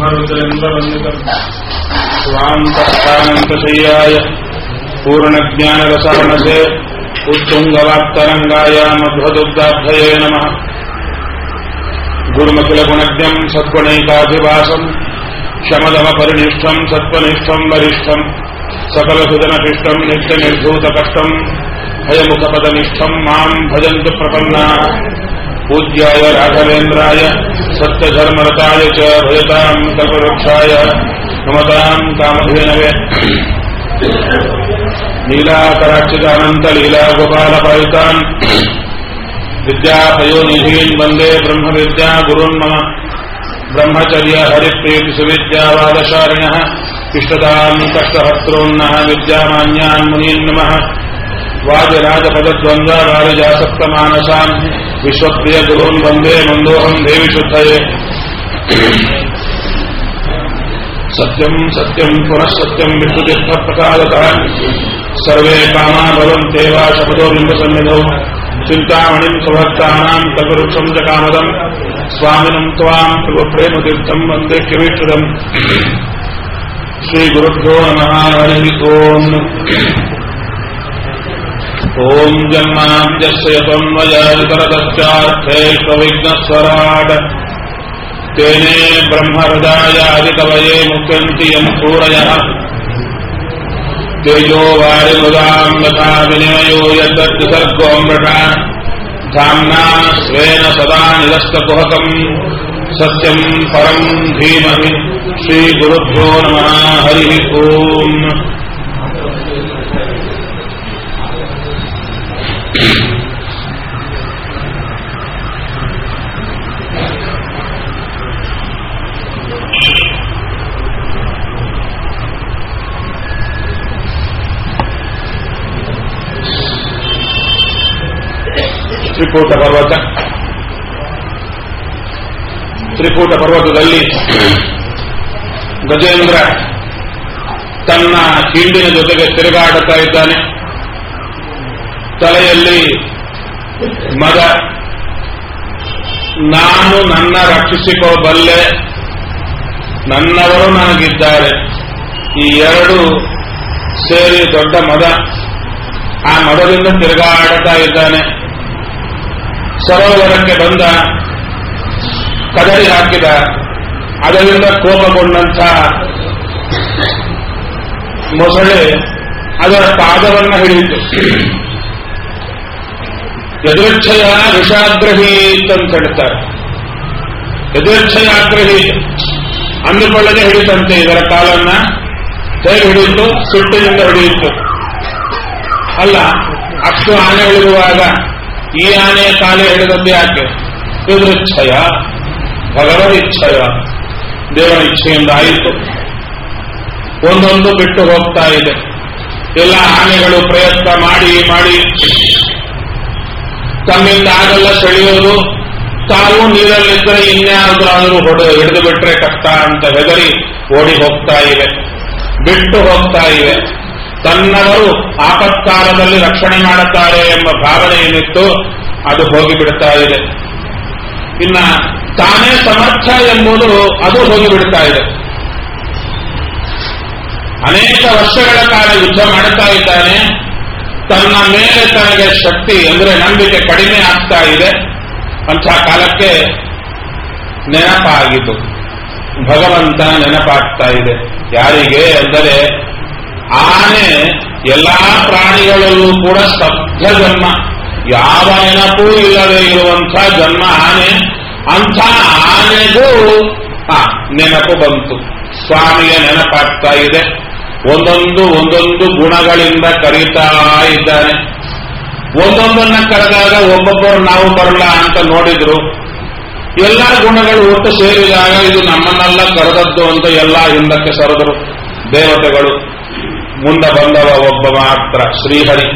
ब्रह्मरुद्रेन्द्रवन्दितम् स्वान्तस्थानन्तशय्याय पूर्णज्ञानरसारणसे उत्तुङ्गवाक्तरङ्गाय मध्वदुग्धाभ्यये नमः गुरुमखिलगुणज्ञम् सद्गुणैकाभिवासम् शमदमपरिनिष्ठम् सत्त्वनिष्ठम् वरिष्ठम् सकलसुजनशिष्टम् नित्यनिर्धूतकष्टम् भयमुखपदनिष्ठम् माम् भजन्तु प्रपन्नाः पूज्याय राघवेन्द्राय सत्यधर्मरताय च भजताम् कल्पवृक्षाय नमताम् कामधेनवे लीलाकराक्षितानन्तलीलागोपालपालितान् विद्यापयोनिधीन् वन्दे ब्रह्मविद्या गुरून् मम ब्रह्मचर्य हरिप्रीतिसुविद्यावादशारिणः इष्टदाम् कष्टहर्तॄन्नः विद्यामान्यान् मुनीन् नमः वाजराजपदद्वन्द्वारिजासक्तमानसान् विश्वप्रियगुरून् वन्दे मन्दोऽहम् देवि शुद्धये सत्यम् सत्यम् पुनः सत्यम् विष्णुतीर्थप्रसादतः सर्वे कामा भवन्त्येव शपथो बिम्बसन्निधौ चिन्तामणिम् सुभक्तानाम् कल्पवृक्षम् च कामदम् स्वामिनम् त्वाम् प्रेमतीर्थम् वन्दे किवीक्षुदम् श्रीगुरुभ्यो नमः हरिः ओम् ॐ जन्माद्यस्य त्वन्मयादितरतश्चार्थेष्वविघ्नस्वराट् तेने ब्रह्महृदायादिकवये मुख्यन्ति यम् सूरयः तेजो वारिमृदाम् यथा विनिमयो यद्विसर्गोऽमृषा धाम्ना स्वेन सदा निरस्तकुहकम् सत्यम् परम् धीमहि श्रीगुरुभ्यो नमः हरिः ओम् ತ್ರಿಕೂಟ ಪರ್ವತ ತ್ರಿಕೂಟ ಪರ್ವತದಲ್ಲಿ ಗಜೇಂದ್ರ ತನ್ನ ಹಿಂಡಿನ ಜೊತೆಗೆ ತಿರುಗಾಡುತ್ತಾ ಇದ್ದಾನೆ ತಲೆಯಲ್ಲಿ ಮದ ನಾನು ನನ್ನ ರಕ್ಷಿಸಿಕೋಬಲ್ಲೆ ನನ್ನವರು ನನಗಿದ್ದಾರೆ ಈ ಎರಡು ಸೇರಿ ದೊಡ್ಡ ಮದ ಆ ಮದದಿಂದ ತಿರುಗಾಡುತ್ತಾ ಇದ್ದಾನೆ ಸರೋವರಕ್ಕೆ ಬಂದ ಕದರಿ ಹಾಕಿದ ಅದರಿಂದ ಕೋಪಗೊಂಡಂಥ ಮೊಸಳೆ ಅದರ ಪಾದವನ್ನು ಹಿಡಿಯಿತು ಯದೃಚ್ಛಯ ಋಷಾಗ್ರಹೀತ್ ಅಂತ ಹೇಳ್ತಾರೆ ಯದೃಚ್ಛಯಾಗ್ರಹಿ ಅಂದುಕೊಳ್ಳದೆ ಹಿಡಿತಂತೆ ಇದರ ಕಾಲನ್ನ ಹೇಗೆ ಹಿಡಿಯಿತು ಸುಟ್ಟಿನಿಂದ ಹಿಡಿಯಿತು ಅಲ್ಲ ಅಷ್ಟು ಆನೆ ಹಿಡಿಯುವಾಗ ಈ ಆನೆಯ ಕಾಲೇ ಹಿಡಿದದ್ದು ಯಾಕೆ ಯದೃಚ್ಛಯ ಭಗವದ್ ಇಚ್ಛಯ ದೇವರ ಇಚ್ಛೆಯಿಂದ ಆಯಿತು ಒಂದೊಂದು ಬಿಟ್ಟು ಹೋಗ್ತಾ ಇದೆ ಎಲ್ಲ ಆನೆಗಳು ಪ್ರಯತ್ನ ಮಾಡಿ ಮಾಡಿ ತಮ್ಮಿಂದ ಆಗಲ್ಲ ಸೆಳೆಯೋದು ತಾವು ನೀರಲ್ಲಿದ್ದರೆ ಇನ್ಯಾವುದಾದರೂ ಹೊಡೆ ಹಿಡಿದು ಬಿಟ್ರೆ ಕಷ್ಟ ಅಂತ ಹೆದರಿ ಓಡಿ ಹೋಗ್ತಾ ಇವೆ ಬಿಟ್ಟು ಹೋಗ್ತಾ ಇವೆ ತನ್ನವರು ಆಪತ್ಕಾಲದಲ್ಲಿ ರಕ್ಷಣೆ ಮಾಡುತ್ತಾರೆ ಎಂಬ ಭಾವನೆ ಏನಿತ್ತು ಅದು ಹೋಗಿಬಿಡ್ತಾ ಇದೆ ಇನ್ನ ತಾನೇ ಸಮರ್ಥ ಎಂಬುದು ಅದು ಹೋಗಿಬಿಡ್ತಾ ಇದೆ ಅನೇಕ ವರ್ಷಗಳ ಕಾಲ ಯುದ್ಧ ಮಾಡುತ್ತಾ ಇದ್ದಾನೆ ತನ್ನ ಮೇಲೆ ತನಗೆ ಶಕ್ತಿ ಅಂದರೆ ನಂಬಿಕೆ ಕಡಿಮೆ ಆಗ್ತಾ ಇದೆ ಅಂಥ ಕಾಲಕ್ಕೆ ನೆನಪಾಗಿತು ಭಗವಂತನ ನೆನಪಾಗ್ತಾ ಇದೆ ಯಾರಿಗೆ ಅಂದರೆ ಆನೆ ಎಲ್ಲಾ ಪ್ರಾಣಿಗಳಲ್ಲೂ ಕೂಡ ಸ್ತಬ್ಧ ಜನ್ಮ ಯಾವ ನೆನಪೂ ಇಲ್ಲದೆ ಇರುವಂಥ ಜನ್ಮ ಆನೆ ಅಂಥ ಆನೆಗೂ ನೆನಪು ಬಂತು ಸ್ವಾಮಿಯ ನೆನಪಾಗ್ತಾ ಇದೆ ಒಂದೊಂದು ಒಂದೊಂದು ಗುಣಗಳಿಂದ ಕರೀತಾ ಇದ್ದಾನೆ ಒಂದೊಂದನ್ನ ಕರೆದಾಗ ಒಬ್ಬೊಬ್ಬರು ನಾವು ಬರಲ್ಲ ಅಂತ ನೋಡಿದ್ರು ಎಲ್ಲ ಗುಣಗಳು ಒಟ್ಟು ಸೇರಿದಾಗ ಇದು ನಮ್ಮನ್ನೆಲ್ಲ ಕರೆದದ್ದು ಅಂತ ಎಲ್ಲ ಹಿಂದಕ್ಕೆ ಸರಿದರು ದೇವತೆಗಳು ಮುಂದೆ ಬಂದವ ಒಬ್ಬ ಮಾತ್ರ ಶ್ರೀಹರಿ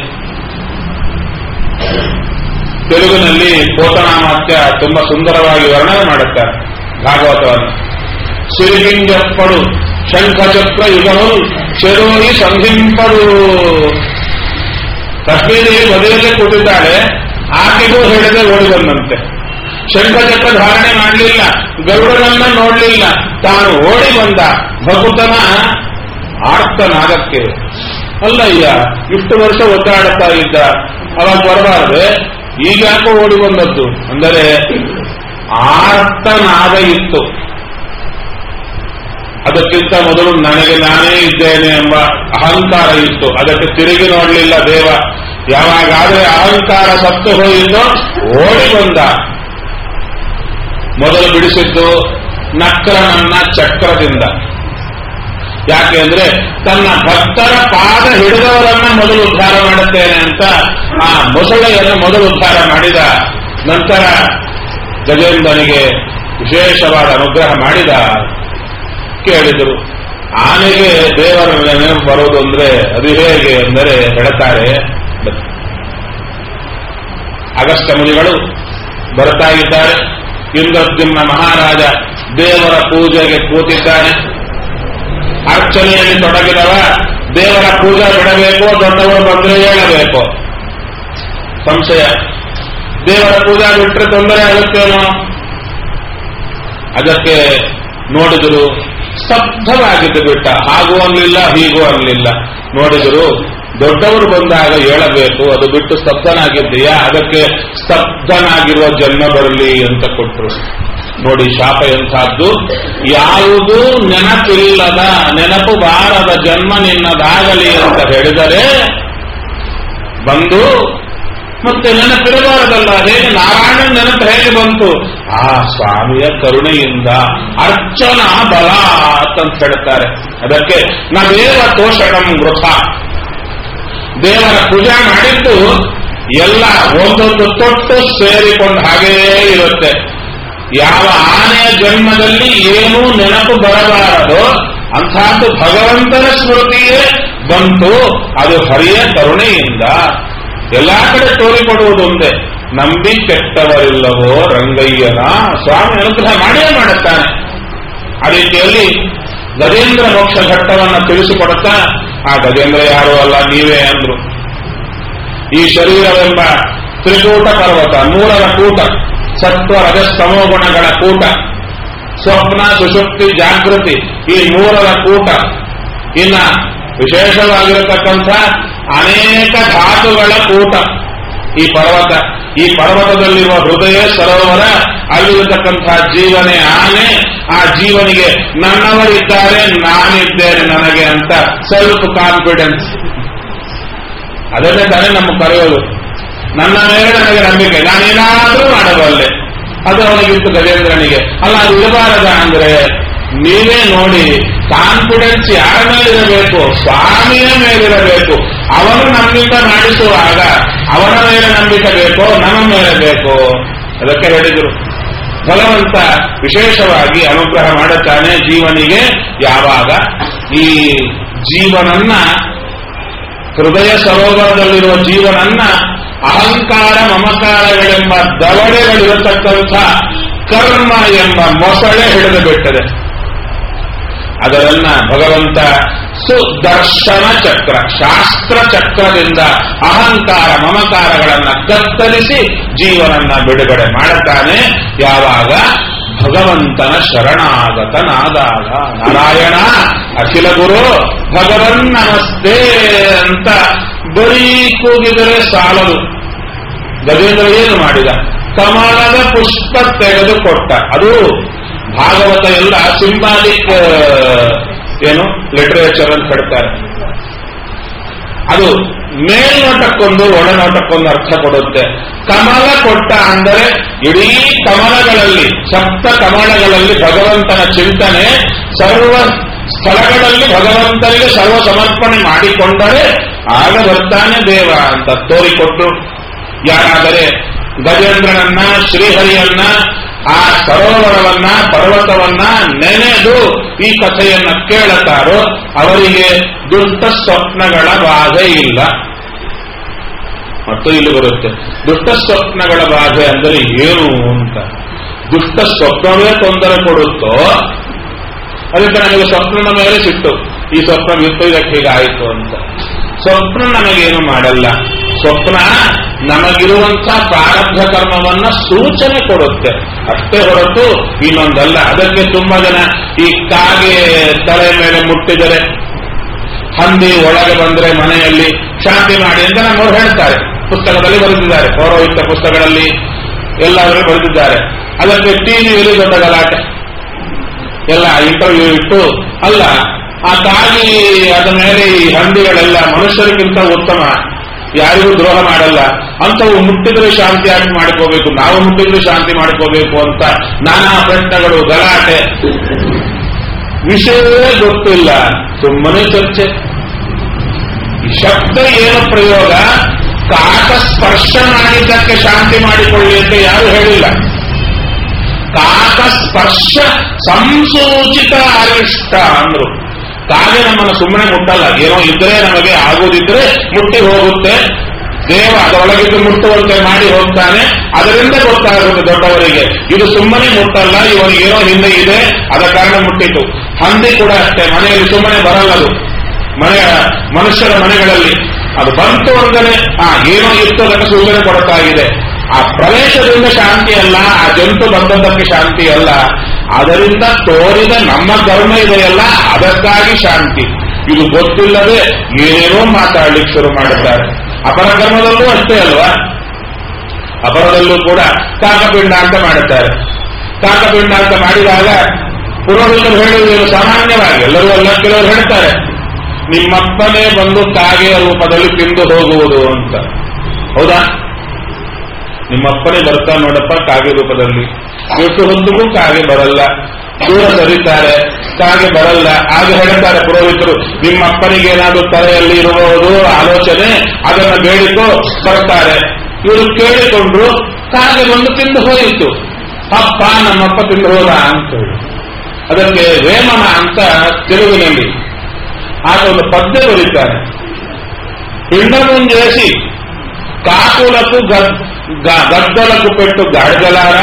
ತೆಲುಗಿನಲ್ಲಿ ಪೋತನಾಮಾತ್ಯ ತುಂಬಾ ಸುಂದರವಾಗಿ ವರ್ಣನೆ ಮಾಡುತ್ತಾರೆ ಭಾಗವತವನ್ನು ಸಿರಿಗಿಂಜಪ್ಪಡು ಶಂಖಚಕ್ರ ಯುಗನು ಚೆರೋಯಿ ಸಂಹಿಂಪಡು ಲಕ್ಷ್ಮೀದೇವಿ ಮದುವೆಗೆ ಕೂತಿದ್ದಾಳೆ ಆಕೆಗೂ ಹೇಳಿದೆ ಓಡಿ ಬಂದಂತೆ ಶಂಖಚಕ್ರ ಧಾರಣೆ ಮಾಡಲಿಲ್ಲ ಗರುಡನನ್ನ ನೋಡಲಿಲ್ಲ ತಾನು ಓಡಿ ಬಂದ ಭಕುತನ ಆರ್ತನಾಗಕ್ಕೆ ಅಲ್ಲಯ್ಯ ಇಷ್ಟು ವರ್ಷ ಒದ್ದಾಡುತ್ತಾ ಇದ್ದ ಅವಾಗ ಬರಬಾರ್ದೆ ಈಗ ಯಾಕೋ ಓಡಿ ಬಂದದ್ದು ಅಂದರೆ ಆರ್ತನಾದ ಇತ್ತು ಅದಕ್ಕಿಂತ ಮೊದಲು ನನಗೆ ನಾನೇ ಇದ್ದೇನೆ ಎಂಬ ಅಹಂಕಾರ ಇತ್ತು ಅದಕ್ಕೆ ತಿರುಗಿ ನೋಡಲಿಲ್ಲ ದೇವ ಯಾವಾಗಾದ್ರೆ ಅಹಂಕಾರ ಸತ್ತು ಹೋಯಿತೋ ಓಡಿ ಬಂದ ಮೊದಲು ಬಿಡಿಸಿದ್ದು ನಕ್ರನನ್ನ ಚಕ್ರದಿಂದ ಯಾಕೆ ಅಂದ್ರೆ ತನ್ನ ಭಕ್ತರ ಪಾದ ಹಿಡಿದವರನ್ನ ಮೊದಲು ಉದ್ಧಾರ ಮಾಡುತ್ತೇನೆ ಅಂತ ಆ ಮೊಸಳೆಯನ್ನು ಮೊದಲು ಉದ್ಧಾರ ಮಾಡಿದ ನಂತರ ಗಜೇಂದ್ರನಿಗೆ ವಿಶೇಷವಾದ ಅನುಗ್ರಹ ಮಾಡಿದ ಕೇಳಿದರು ಆನೆಗೆ ದೇವರ ನೆನಪು ಬರೋದು ಅಂದ್ರೆ ಅದು ಹೇಗೆ ಅಂದರೆ ಹೇಳ್ತಾರೆ ಅಗಸ್ತ್ಯ ಮುನಿಗಳು ಬರ್ತಾ ಇದ್ದಾರೆ ಇಂದ್ರದ್ಯುಮ್ನ ಮಹಾರಾಜ ದೇವರ ಪೂಜೆಗೆ ಕೂತಿದ್ದಾನೆ ಅರ್ಚನೆಯಲ್ಲಿ ತೊಡಗಿದವ ದೇವರ ಪೂಜೆ ಬಿಡಬೇಕು ದೊಡ್ಡವರು ಬಂದ್ರೆ ಹೇಳಬೇಕು ಸಂಶಯ ದೇವರ ಪೂಜಾ ಬಿಟ್ಟರೆ ತೊಂದರೆ ಆಗುತ್ತೇನೋ ಅದಕ್ಕೆ ನೋಡಿದರು ಸ್ತಬ್ಧವಾಗಿದ್ದು ಬಿಟ್ಟ ಹಾಗೂ ಅನ್ಲಿಲ್ಲ ಹೀಗೂ ಅನ್ಲಿಲ್ಲ ನೋಡಿದರು ದೊಡ್ಡವರು ಬಂದಾಗ ಹೇಳಬೇಕು ಅದು ಬಿಟ್ಟು ಸ್ತಬ್ಧನಾಗಿದ್ದೀಯಾ ಅದಕ್ಕೆ ಸ್ತಬ್ಧನಾಗಿರುವ ಜನ್ಮ ಬರಲಿ ಅಂತ ಕೊಟ್ಟರು ನೋಡಿ ಶಾಪ ಎಂಥದ್ದು ಯಾವುದು ನೆನಪಿಲ್ಲದ ನೆನಪು ಬಾರದ ಜನ್ಮ ನಿನ್ನದಾಗಲಿ ಅಂತ ಹೇಳಿದರೆ ಬಂದು ಮತ್ತೆ ನೆನಪಿರಬಾರದಲ್ಲ ಹೇಗೆ ನಾರಾಯಣನ ನೆನಪು ಹೇಗೆ ಬಂತು ಆ ಸ್ವಾಮಿಯ ಕರುಣೆಯಿಂದ ಅರ್ಚನಾ ಬಲ ಅಂತ ಹೇಳ್ತಾರೆ ಅದಕ್ಕೆ ನವೇವ ತೋಷಣಂ ಗೃಹ ದೇವರ ಪೂಜೆ ಮಾಡಿದ್ದು ಎಲ್ಲ ಒಂದೊಂದು ತೊಟ್ಟು ಸೇರಿಕೊಂಡು ಹಾಗೇ ಇರುತ್ತೆ ಯಾವ ಆನೆಯ ಜನ್ಮದಲ್ಲಿ ಏನೂ ನೆನಪು ಬರಬಾರದು ಅಂಥದ್ದು ಭಗವಂತನ ಸ್ಮೃತಿಯೇ ಬಂತು ಅದು ಹರಿಯ ಕರುಣೆಯಿಂದ ಎಲ್ಲಾ ಕಡೆ ತೋರಿಕೊಡುವುದು ಒಂದೇ ನಂಬಿ ಕೆಟ್ಟವರಿಲ್ಲವೋ ರಂಗಯ್ಯನ ಸ್ವಾಮಿ ಅನುಗ್ರಹ ಮಾಡೇ ಮಾಡುತ್ತಾನೆ ಆ ರೀತಿಯಲ್ಲಿ ಗಜೇಂದ್ರ ಮೋಕ್ಷ ಘಟ್ಟವನ್ನು ತಿಳಿಸಿಕೊಡುತ್ತಾ ಆ ಗಜೇಂದ್ರ ಯಾರು ಅಲ್ಲ ನೀವೇ ಅಂದ್ರು ಈ ಶರೀರವೆಂಬ ತ್ರಿಕೂಟ ಪರ್ವತ ಮೂರರ ಕೂಟ ಸತ್ವ ರಜಸ್ತಮೋ ಗುಣಗಳ ಕೂಟ ಸ್ವಪ್ನ ಸುಶುಕ್ತಿ ಜಾಗೃತಿ ಈ ಮೂರರ ಕೂಟ ಇನ್ನ ವಿಶೇಷವಾಗಿರತಕ್ಕಂಥ ಅನೇಕ ಧಾತುಗಳ ಕೂಟ ಈ ಪರ್ವತ ಈ ಪರ್ವತದಲ್ಲಿರುವ ಹೃದಯ ಸರೋವರ ಅಲ್ಲಿರತಕ್ಕಂಥ ಜೀವನೇ ಆನೆ ಆ ಜೀವನಿಗೆ ನನ್ನವರಿದ್ದಾರೆ ನಾನಿದ್ದೇನೆ ನನಗೆ ಅಂತ ಸೆಲ್ಫ್ ಕಾನ್ಫಿಡೆನ್ಸ್ ಅದನ್ನೇ ತಾನೇ ನಮ್ಮ ಕರೆಯೋದು ನನ್ನ ಮೇಲೆ ನನಗೆ ನಂಬಿಕೆ ನಾನೇನಾದ್ರೂ ಮಾಡಬಲ್ಲೆ ಅದು ಅವನಿಗಿತ್ತು ಗಜೇಂದ್ರನಿಗೆ ಅಲ್ಲ ಅದು ಇರಬಾರದ ಅಂದ್ರೆ ನೀವೇ ನೋಡಿ ಕಾನ್ಫಿಡೆನ್ಸ್ ಯಾರ ಮೇಲಿರಬೇಕು ಸ್ವಾಮಿಯ ಮೇಲಿರಬೇಕು ಅವನು ನಮ್ಮಿಂದ ಮಾಡಿಸುವಾಗ ಅವನ ಮೇಲೆ ನಂಬಿಕೆ ಬೇಕೋ ನಮ್ಮ ಮೇಲೆ ಬೇಕೋ ಅದಕ್ಕೆ ಹೇಳಿದರು ಭಗವಂತ ವಿಶೇಷವಾಗಿ ಅನುಗ್ರಹ ಮಾಡುತ್ತಾನೆ ಜೀವನಿಗೆ ಯಾವಾಗ ಈ ಜೀವನನ್ನ ಹೃದಯ ಸರೋವರದಲ್ಲಿರುವ ಜೀವನನ್ನ ಅಹಂಕಾರ ಮಮಕಾರಗಳೆಂಬ ದವಡೆಗಳಿರತಕ್ಕಂಥ ಕರ್ಮ ಎಂಬ ಮೊಸಳೆ ಹಿಡಿದು ಬಿಟ್ಟದೆ ಅದರನ್ನ ಭಗವಂತ ಸುದರ್ಶನ ಚಕ್ರ ಶಾಸ್ತ್ರ ಚಕ್ರದಿಂದ ಅಹಂಕಾರ ಮಮಕಾರಗಳನ್ನ ಕತ್ತರಿಸಿ ಜೀವನನ್ನ ಬಿಡುಗಡೆ ಮಾಡುತ್ತಾನೆ ಯಾವಾಗ ಭಗವಂತನ ಶರಣಾಗತನಾದಾಗ ನಾರಾಯಣ ಅಖಿಲ ಗುರು ಭಗವನ್ ನಮಸ್ತೆ ಅಂತ ಬರೀ ಕೂಗಿದರೆ ಸಾಲದು ಗಜೇಂದ್ರ ಏನು ಮಾಡಿದ ಕಮಲದ ಪುಷ್ಪ ತೆಗೆದುಕೊಟ್ಟ ಅದು ಭಾಗವತ ಎಲ್ಲ ಸಿಂಬಾಲಿಕ್ ಏನು ಲಿಟರೇಚರ್ ಅಂತ ಹೇಳ್ತಾರೆ ಅದು ಮೇಲ್ನೋಟಕ್ಕೊಂದು ಒಳನೋಟಕ್ಕೊಂದು ಅರ್ಥ ಕೊಡುತ್ತೆ ಕಮಲ ಕೊಟ್ಟ ಅಂದರೆ ಇಡೀ ಕಮಲಗಳಲ್ಲಿ ಸಪ್ತ ಕಮಲಗಳಲ್ಲಿ ಭಗವಂತನ ಚಿಂತನೆ ಸರ್ವ ಸ್ಥಳಗಳಲ್ಲಿ ಭಗವಂತನಿಗೆ ಸರ್ವ ಸಮರ್ಪಣೆ ಮಾಡಿಕೊಂಡರೆ ಆಗ ಬರ್ತಾನೆ ದೇವ ಅಂತ ತೋರಿಕೊಟ್ಟು ಯಾರಾದರೆ ಗಜೇಂದ್ರನನ್ನ ಶ್ರೀಹರಿಯನ್ನ ಆ ಸರೋವರವನ್ನ ಪರ್ವತವನ್ನ ನೆನೆದು ಈ ಕಥೆಯನ್ನ ಕೇಳುತ್ತಾರೋ ಅವರಿಗೆ ದುಷ್ಟ ಸ್ವಪ್ನಗಳ ಬಾಧೆ ಇಲ್ಲ ಮತ್ತು ಇಲ್ಲಿ ಬರುತ್ತೆ ದುಷ್ಟ ಸ್ವಪ್ನಗಳ ಬಾಧೆ ಅಂದರೆ ಏನು ಅಂತ ದುಷ್ಟ ಸ್ವಪ್ನವೇ ತೊಂದರೆ ಕೊಡುತ್ತೋ ಅದಕ್ಕೆ ನನಗೆ ಸ್ವಪ್ನದ ಮೇಲೆ ಸಿಟ್ಟು ಈ ಸ್ವಪ್ನ ಬಿಟ್ಟು ಇದಕ್ಕೆ ಹೀಗಾಯಿತು ಅಂತ ಸ್ವಪ್ನ ನನಗೇನು ಮಾಡಲ್ಲ ಸ್ವಪ್ನ ನಮಗಿರುವಂತ ಪ್ರಾರಬ್ಧ ಕರ್ಮವನ್ನ ಸೂಚನೆ ಕೊಡುತ್ತೆ ಅಷ್ಟೇ ಹೊರತು ಇನ್ನೊಂದಲ್ಲ ಅದಕ್ಕೆ ತುಂಬಾ ಜನ ಈ ಕಾಗೆ ತಲೆ ಮೇಲೆ ಮುಟ್ಟಿದರೆ ಹಂದಿ ಒಳಗೆ ಬಂದ್ರೆ ಮನೆಯಲ್ಲಿ ಶಾಂತಿ ಮಾಡಿ ಅಂತ ನಮ್ಮವರು ಹೇಳ್ತಾರೆ ಪುಸ್ತಕದಲ್ಲಿ ಬರೆದಿದ್ದಾರೆ ಪೌರೋಹಿತ ಪುಸ್ತಕಗಳಲ್ಲಿ ಎಲ್ಲಾದರೂ ಬರೆದಿದ್ದಾರೆ ಅದಕ್ಕೆ ಟಿವಿಯಲ್ಲಿ ದೊಡ್ಡ ಗಲಾಟೆ ಎಲ್ಲ ಇಂಟರ್ವ್ಯೂ ಇಟ್ಟು ಅಲ್ಲ ಆ ತಾಯಿ ಅದ ಮೇಲೆ ಈ ಹಂದಿಗಳೆಲ್ಲ ಮನುಷ್ಯರಿಗಿಂತ ಉತ್ತಮ ಯಾರಿಗೂ ದ್ರೋಹ ಮಾಡಲ್ಲ ಅಂತವು ಮುಟ್ಟಿದ್ರೆ ಶಾಂತಿ ಆಗಿ ಮಾಡ್ಕೋಬೇಕು ನಾವು ಮುಟ್ಟಿದ್ರೆ ಶಾಂತಿ ಮಾಡ್ಕೋಬೇಕು ಅಂತ ನಾನಾ ಪ್ರಶ್ನೆಗಳು ಗಲಾಟೆ ವಿಷಯವೇ ಗೊತ್ತಿಲ್ಲ ಸುಮ್ಮನೆ ಚರ್ಚೆ ಈ ಶಬ್ದ ಏನು ಪ್ರಯೋಗ ಕಾಕ ಸ್ಪರ್ಶ ಮಾಡಿದ್ದಕ್ಕೆ ಶಾಂತಿ ಮಾಡಿಕೊಳ್ಳಿ ಅಂತ ಯಾರು ಹೇಳಿಲ್ಲ ಕಾಕ ಸ್ಪರ್ಶ ಸಂಸೂಚಿತ ಅರಿಷ್ಟ ಅಂದ್ರು ಕಾಗೆ ನಮ್ಮನ್ನು ಸುಮ್ಮನೆ ಮುಟ್ಟಲ್ಲ ಏನೋ ಇದ್ರೆ ನಮಗೆ ಆಗುದಿದ್ರೆ ಮುಟ್ಟಿ ಹೋಗುತ್ತೆ ದೇವ ಅದರೊಳಗಿದ್ದು ಮುಟ್ಟುವಂತೆ ಮಾಡಿ ಹೋಗ್ತಾನೆ ಅದರಿಂದ ಗೊತ್ತಾಗುತ್ತೆ ದೊಡ್ಡವರಿಗೆ ಇದು ಸುಮ್ಮನೆ ಮುಟ್ಟಲ್ಲ ಇವನಿಗೆ ಏನೋ ಹಿಂದೆ ಇದೆ ಅದ ಕಾರಣ ಮುಟ್ಟಿತು ಹಂದಿ ಕೂಡ ಅಷ್ಟೇ ಮನೆಯಲ್ಲಿ ಸುಮ್ಮನೆ ಬರಲ್ಲ ಅದು ಮನೆಯ ಮನುಷ್ಯರ ಮನೆಗಳಲ್ಲಿ ಅದು ಬಂತು ಅಂದರೆ ಆ ಏನೋ ಇತ್ತು ಅದಕ್ಕೆ ಸೂಚನೆ ಕೊಡ್ತಾ ಇದೆ ಆ ಪ್ರವೇಶದಿಂದ ಶಾಂತಿ ಅಲ್ಲ ಆ ಜಂತು ಬಂದದ್ದಕ್ಕೆ ಶಾಂತಿ ಅಲ್ಲ ಅದರಿಂದ ತೋರಿದ ನಮ್ಮ ಕರ್ಮ ಇದೆಯಲ್ಲ ಅದಕ್ಕಾಗಿ ಶಾಂತಿ ಇದು ಗೊತ್ತಿಲ್ಲದೆ ಏನೇನೋ ಮಾತಾಡ್ಲಿಕ್ಕೆ ಶುರು ಮಾಡಿದ್ದಾರೆ ಅಪರ ಕರ್ಮದಲ್ಲೂ ಅಷ್ಟೇ ಅಲ್ವಾ ಅಪರದಲ್ಲೂ ಕೂಡ ಕಾಕಪಿಂಡ ಅಂತ ಮಾಡುತ್ತಾರೆ ಕಾಕಪಿಂಡ ಅಂತ ಮಾಡಿದಾಗ ಪುರೋಹಿತರು ಹೇಳುವುದೇನು ಸಾಮಾನ್ಯವಾಗಿ ಎಲ್ಲರೂ ಎಲ್ಲ ಕೆಲವರು ಹೇಳ್ತಾರೆ ನಿಮ್ಮಪ್ಪನೇ ಬಂದು ಕಾಗೆಯ ರೂಪದಲ್ಲಿ ತಿಂದು ಹೋಗುವುದು ಅಂತ ಹೌದಾ ನಿಮ್ಮಪ್ಪನೇ ಬರ್ತಾ ನೋಡಪ್ಪ ಕಾಗೆ ರೂಪದಲ್ಲಿ ಎಷ್ಟು ಹೊತ್ತಿಗೂ ಕಾಗೆ ಬರಲ್ಲ ದೂರ ಸರಿತಾರೆ ಕಾಗೆ ಬರಲ್ಲ ಆಗ ಹೇಳ್ತಾರೆ ಪುರೋಹಿತರು ನಿಮ್ಮ ಅಪ್ಪನಿಗೆ ಏನಾದರೂ ತಲೆಯಲ್ಲಿ ಇರಬಹುದು ಆಲೋಚನೆ ಅದನ್ನು ಬೇಡಿಕೋ ಬರ್ತಾರೆ ಇವರು ಕೇಳಿಕೊಂಡ್ರು ಕಾಗೆ ಬಂದು ತಿಂದು ಹೋಯಿತು ಅಪ್ಪ ನಮ್ಮಪ್ಪ ತಿಂದು ಹೋದ ಅಂತ ಹೇಳಿ ಅದಕ್ಕೆ ವೇಮನ ಅಂತ ತೆಲುಗಿನಲ್ಲಿ ಆಗ ಒಂದು ಪದ್ಯ ಬರೀತಾರೆ పిండముంజేసి కాకులకు గద్- గ- గద్దలకు పెట్టు గాడిదలారా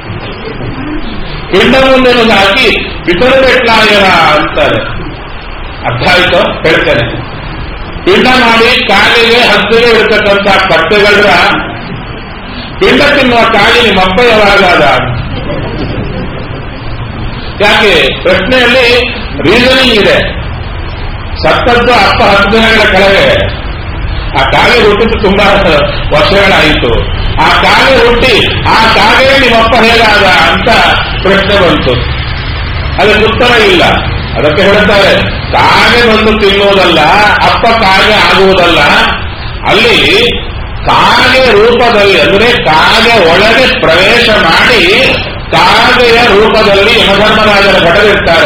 పిండముందెను ಹಾಕಿ ಇತರ ಬೆಟ್ಲಾಯರ ಅಂತಾರೆ ಅರ್ಥ ಆಯ್ತು ಹೇಳ್ತೇನೆ ಪಿಂಡ ಮಾಡಿ ಕಾಲಿಗೆ ಹತ್ತಿರ ಇರತಕ್ಕಂಥ ಕಟ್ಟೆಗಳ ಪಿಂಡ ತಿನ್ನುವ ಕಾಲಿ ನಿಮ್ಮಪ್ಪ ಯಾವಾಗಾದ ಯಾಕೆ ಪ್ರಶ್ನೆಯಲ್ಲಿ ರೀಸನಿಂಗ್ ಇದೆ ಸತ್ತದ್ದು ಅಪ್ಪ ಹತ್ತು ದಿನಗಳ ಕೆಳಗೆ ಆ ಕಾಗೆ ಹುಟ್ಟಿದ್ದು ತುಂಬಾ ವರ್ಷಗಳಾಯಿತು ಆ ಕಾಗೆ ಹುಟ್ಟಿ ಆ ಕಾಗೆ ನಿಮ್ಮಪ್ಪ ಹೇಗಾದ ಅಂತ ಪ್ರಶ್ನೆ ಬಂತು ಅದಕ್ಕೆ ಉತ್ತರ ಇಲ್ಲ ಅದಕ್ಕೆ ಹೇಳ್ತಾರೆ ಕಾಗೆ ಬಂದು ತಿನ್ನುವುದಲ್ಲ ಅಪ್ಪ ಕಾಗೆ ಆಗುವುದಲ್ಲ ಅಲ್ಲಿ ಕಾಗೆ ರೂಪದಲ್ಲಿ ಅಂದ್ರೆ ಕಾಗೆ ಒಳಗೆ ಪ್ರವೇಶ ಮಾಡಿ ಕಾಗೆಯ ರೂಪದಲ್ಲಿ ಯಮಧರ್ಮರಾಜರ ಭಟರಿರ್ತಾರೆ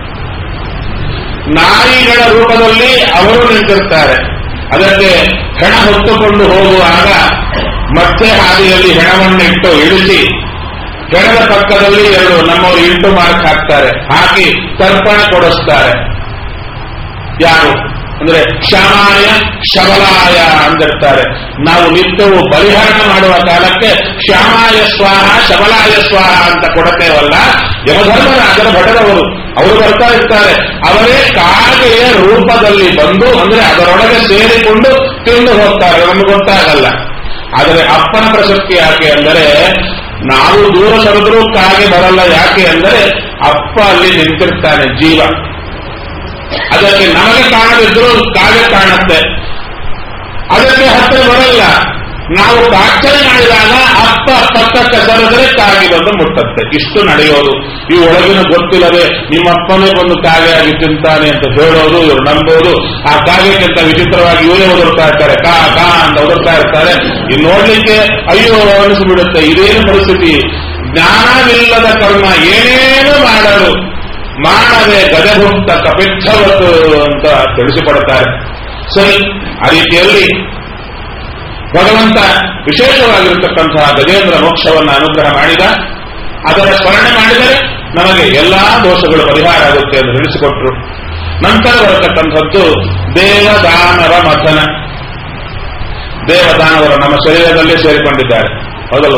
ನಾಯಿಗಳ ರೂಪದಲ್ಲಿ ಅವರು ನಿಂತಿರ್ತಾರೆ ಅದಕ್ಕೆ ಹೆಣ ಹೊತ್ತುಕೊಂಡು ಹೋಗುವಾಗ ಮತ್ತೆ ಹಾದಿಯಲ್ಲಿ ಹೆಣವನ್ನಿಟ್ಟು ಇಳಿಸಿ ಹೆಣದ ಪಕ್ಕದಲ್ಲಿ ಎರಡು ನಮ್ಮವರು ಇಂಟು ಮಾರ್ಕ್ ಹಾಕ್ತಾರೆ ಹಾಕಿ ತರ್ಪಣ ಕೊಡಿಸ್ತಾರೆ ಯಾರು ಅಂದ್ರೆ ಶ್ಯಾಮಾಯ ಶಬಲಾಯ ಅಂದಿರ್ತಾರೆ ನಾವು ನಿತ್ಯವು ಬಲಿಹರಣ ಮಾಡುವ ಕಾಲಕ್ಕೆ ಶ್ಯಾಮಾಯ ಸ್ವಾಹ ಶಬಲಾಯ ಸ್ವಾಹ ಅಂತ ಕೊಡತೇವಲ್ಲ ಯಮಧರ್ಮರಾಜರ ಭಟರವರು ಅವರು ಬರ್ತಾ ಇರ್ತಾರೆ ಅವರೇ ಕಾಗೆಯ ರೂಪದಲ್ಲಿ ಬಂದು ಅಂದ್ರೆ ಅದರೊಳಗೆ ಸೇರಿಕೊಂಡು ತಿಂದು ಹೋಗ್ತಾರೆ ನಮ್ಗೆ ಗೊತ್ತಾಗಲ್ಲ ಆದರೆ ಅಪ್ಪನ ಪ್ರಸಕ್ತಿ ಯಾಕೆ ಅಂದರೆ ನಾವು ದೂರ ಸರಿದ್ರೂ ಕಾಗೆ ಬರಲ್ಲ ಯಾಕೆ ಅಂದರೆ ಅಪ್ಪ ಅಲ್ಲಿ ನಿಂತಿರ್ತಾನೆ ಜೀವ ಅದಕ್ಕೆ ನಮಗೆ ಕಾಣದಿದ್ರು ಕಾಗೆ ಕಾಣುತ್ತೆ ಅದಕ್ಕೆ ಹತ್ತಿರ ಬರಲ್ಲ ನಾವು ಪ್ರಾರ್ಥನೆ ಮಾಡಿದಾಗ ಅಪ್ಪ ಪಕ್ಕಕ್ಕೆ ಸರಿದ್ರೆ ಕಾಗೆ ಬಂದು ಮುಟ್ಟತ್ತೆ ಇಷ್ಟು ನಡೆಯೋದು ಈ ಒಳಗಿನ ಗೊತ್ತಿಲ್ಲದೆ ನಿಮ್ಮಪ್ಪನೇ ಬಂದು ಕಾಗೆಯಾಗಿ ತಿಂತಾನೆ ಅಂತ ಹೇಳೋದು ಇವರು ನಂಬೋದು ಆ ಕಾಗೆಗಿಂತ ವಿಚಿತ್ರವಾಗಿ ಇವರೇ ಒದರ್ತಾ ಇರ್ತಾರೆ ಕಾ ಕಾ ಅಂತ ಒದರ್ತಾ ಇರ್ತಾರೆ ಇದು ನೋಡ್ಲಿಕ್ಕೆ ಅಯ್ಯೋ ಅನಿಸ್ಬಿಡುತ್ತೆ ಇದೇನು ಪರಿಸ್ಥಿತಿ ಜ್ಞಾನವಿಲ್ಲದ ಕರ್ಮ ಏನೇನು ಮಾಡಲು ಮಾಡದೆ ಗಜಭುಕ್ತ ಕಪಿಚ್ಛವತ್ತು ಅಂತ ತಿಳಿಸಿಕೊಡುತ್ತಾರೆ ಸರಿ ಆ ರೀತಿಯಲ್ಲಿ ಭಗವಂತ ವಿಶೇಷವಾಗಿರತಕ್ಕಂತಹ ಗಜೇಂದ್ರ ಮೋಕ್ಷವನ್ನು ಅನುಗ್ರಹ ಮಾಡಿದ ಅದರ ಸ್ಮರಣೆ ಮಾಡಿದರೆ ನಮಗೆ ಎಲ್ಲಾ ದೋಷಗಳು ಪರಿಹಾರ ಆಗುತ್ತೆ ಎಂದು ತಿಳಿಸಿಕೊಟ್ರು ನಂತರ ಬರತಕ್ಕಂಥದ್ದು ದೇವದಾನವ ಮಥನ ದೇವದಾನವರು ನಮ್ಮ ಶರೀರದಲ್ಲೇ ಸೇರಿಕೊಂಡಿದ್ದಾರೆ ಹೌದಲ್ವ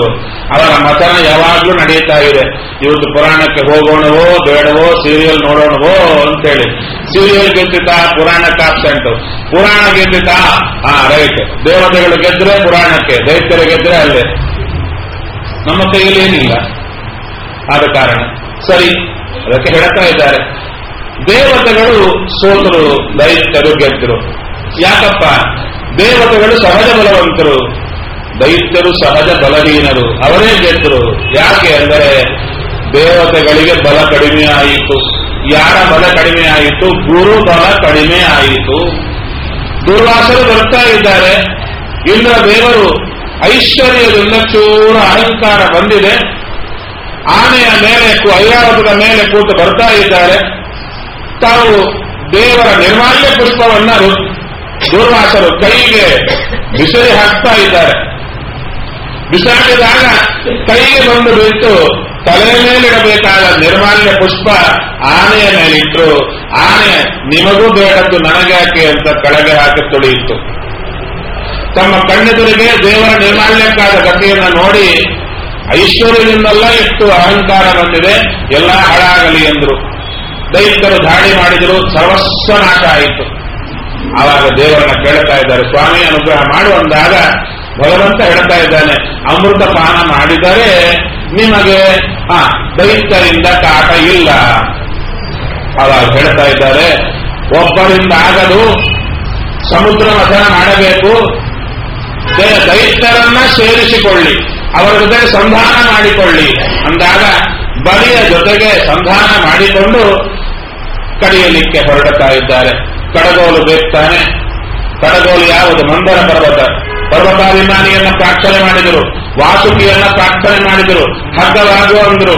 ಅವರ ಮತನ ಯಾವಾಗ್ಲೂ ನಡೀತಾ ಇದೆ ಇವತ್ತು ಪುರಾಣಕ್ಕೆ ಹೋಗೋಣವೋ ಬೇಡವೋ ಸೀರಿಯಲ್ ನೋಡೋಣವೋ ಅಂತೇಳಿ ಸೀರಿಯಲ್ ಗೆದ್ದಿತಾ ಪುರಾಣಕ್ಕೆ ಆಬ್ಸೆಂಟ್ ಪುರಾಣ ಗೆದ್ದಿತಾ ಹಾ ರೈಟ್ ದೇವತೆಗಳು ಗೆದ್ರೆ ಪುರಾಣಕ್ಕೆ ದೈತ್ಯರು ಗೆದ್ರೆ ಅಲ್ಲೇ ನಮ್ಮ ಕೈಯಲ್ಲಿ ಏನಿಲ್ಲ ಆದ ಕಾರಣ ಸರಿ ಅದಕ್ಕೆ ಹೇಳ್ತಾ ಇದ್ದಾರೆ ದೇವತೆಗಳು ಸೋತರು ದೈತ್ಯರು ಗೆದ್ದರು ಯಾಕಪ್ಪ ದೇವತೆಗಳು ಸಹಜ ಬಲವಂತರು ದೈತ್ಯರು ಸಹಜ ಬಲಹೀನರು ಅವರೇ ಗೆದ್ದರು ಯಾಕೆ ಅಂದರೆ ದೇವತೆಗಳಿಗೆ ಬಲ ಕಡಿಮೆ ಆಯಿತು ಯಾರ ಬಲ ಕಡಿಮೆ ಆಯಿತು ಗುರು ಬಲ ಕಡಿಮೆ ಆಯಿತು ದುರ್ವಾಸರು ಬರ್ತಾ ಇದ್ದಾರೆ ಇಂದ್ರ ದೇವರು ಐಶ್ವರ್ಯದಿಂದ ಚೂರ ಅಹಂಕಾರ ಬಂದಿದೆ ಆನೆಯ ಮೇಲೆ ಕು- ಐರಾವತದ ಮೇಲೆ ಕೂತು ಬರ್ತಾ ಇದ್ದಾರೆ ತಾವು ದೇವರ ನಿರ್ಮಾಲ್ಯ ಪುಷ್ಪವನ್ನ ರು- ದುರ್ವಾಸರು ಕೈಗೆ ಬಿಸಿಲಿ ಹಾಕ್ತಾ ಇದ್ದಾರೆ ಬಿಸಾಡಿದಾಗ ಕೈಗೆ ಬಂದು ಬಿಟ್ಟು ತಲೆ ಮೇಲಿಡಬೇಕಾದ ನಿರ್ಮಾಲ್ಯ ಪುಷ್ಪ ಆನೆಯ ಮೇಲಿಟ್ಟು ಆನೆ ನಿಮಗೂ ಬೇಡದ್ದು ನನಗ್ಯಾಕೆ ಅಂತ ಕೆಳಗೆ ಹಾಕಿ ತೊಳೆಯಿತು ತಮ್ಮ ಕಣ್ಣೆದುರಿಗೆ ದೇವರ ನಿರ್ಮಾಲ್ಯಕ್ಕಾದ ಗತಿಯನ್ನು ನೋಡಿ ಐಶ್ವರ್ಯದಿಂದಲ್ಲ ಎಷ್ಟು ಅಹಂಕಾರ ಬಂದಿದೆ ಎಲ್ಲ ಹಾಳಾಗಲಿ ಎಂದರು ದೈತ್ಯರು ದಾಳಿ ಮಾಡಿದರು ಸರ್ವಸ್ವ ನಾಶ ಆಯಿತು ಆವಾಗ ದೇವರನ್ನ ಕೇಳ್ತಾ ಇದ್ದಾರೆ ಸ್ವಾಮಿ ಅನುಗ್ರಹ ಮಾಡು ಅಂದಾಗ ಭಗವಂತ ಹೇಳ್ತಾ ಇದ್ದಾನೆ ಅಮೃತ ಪಾನ ಮಾಡಿದರೆ ನಿಮಗೆ ಆ ದೈತ್ಯರಿಂದ ಕಾಟ ಇಲ್ಲ ಅವಾಗ ಹೇಳ್ತಾ ಇದ್ದಾರೆ ಒಬ್ಬರಿಂದ ಆಗಲು ಸಮುದ್ರ ಮಥನ ಮಾಡಬೇಕು ದೇ- ದೈತ್ಯರನ್ನ ಸೇರಿಸಿಕೊಳ್ಳಿ ಅವರ ಜೊತೆ ಸಂಧಾನ ಮಾಡಿಕೊಳ್ಳಿ ಅಂದಾಗ ಬಲಿಯ ಜೊತೆಗೆ ಸಂಧಾನ ಮಾಡಿಕೊಂಡು ಕಡಿಯಲಿಕ್ಕೆ ಹೊರಡುತ್ತಾ ಇದ್ದಾರೆ ಕಡಗೋಲು ಬೇಕ್ತಾನೆ ಕಡಗೋಲು ಯಾವುದು ಮಂದರ ಪರ್ವತ ಪರ್ವತಾಭಿಮಾನಿಯನ್ನ ಪ್ರಾರ್ಥನೆ ಮಾಡಿದರು ವಾಸುಕಿಯನ್ನ ಪ್ರಾರ್ಥನೆ ಮಾಡಿದರು ಹಗ್ಗವಾಗುವ ಅಂದರು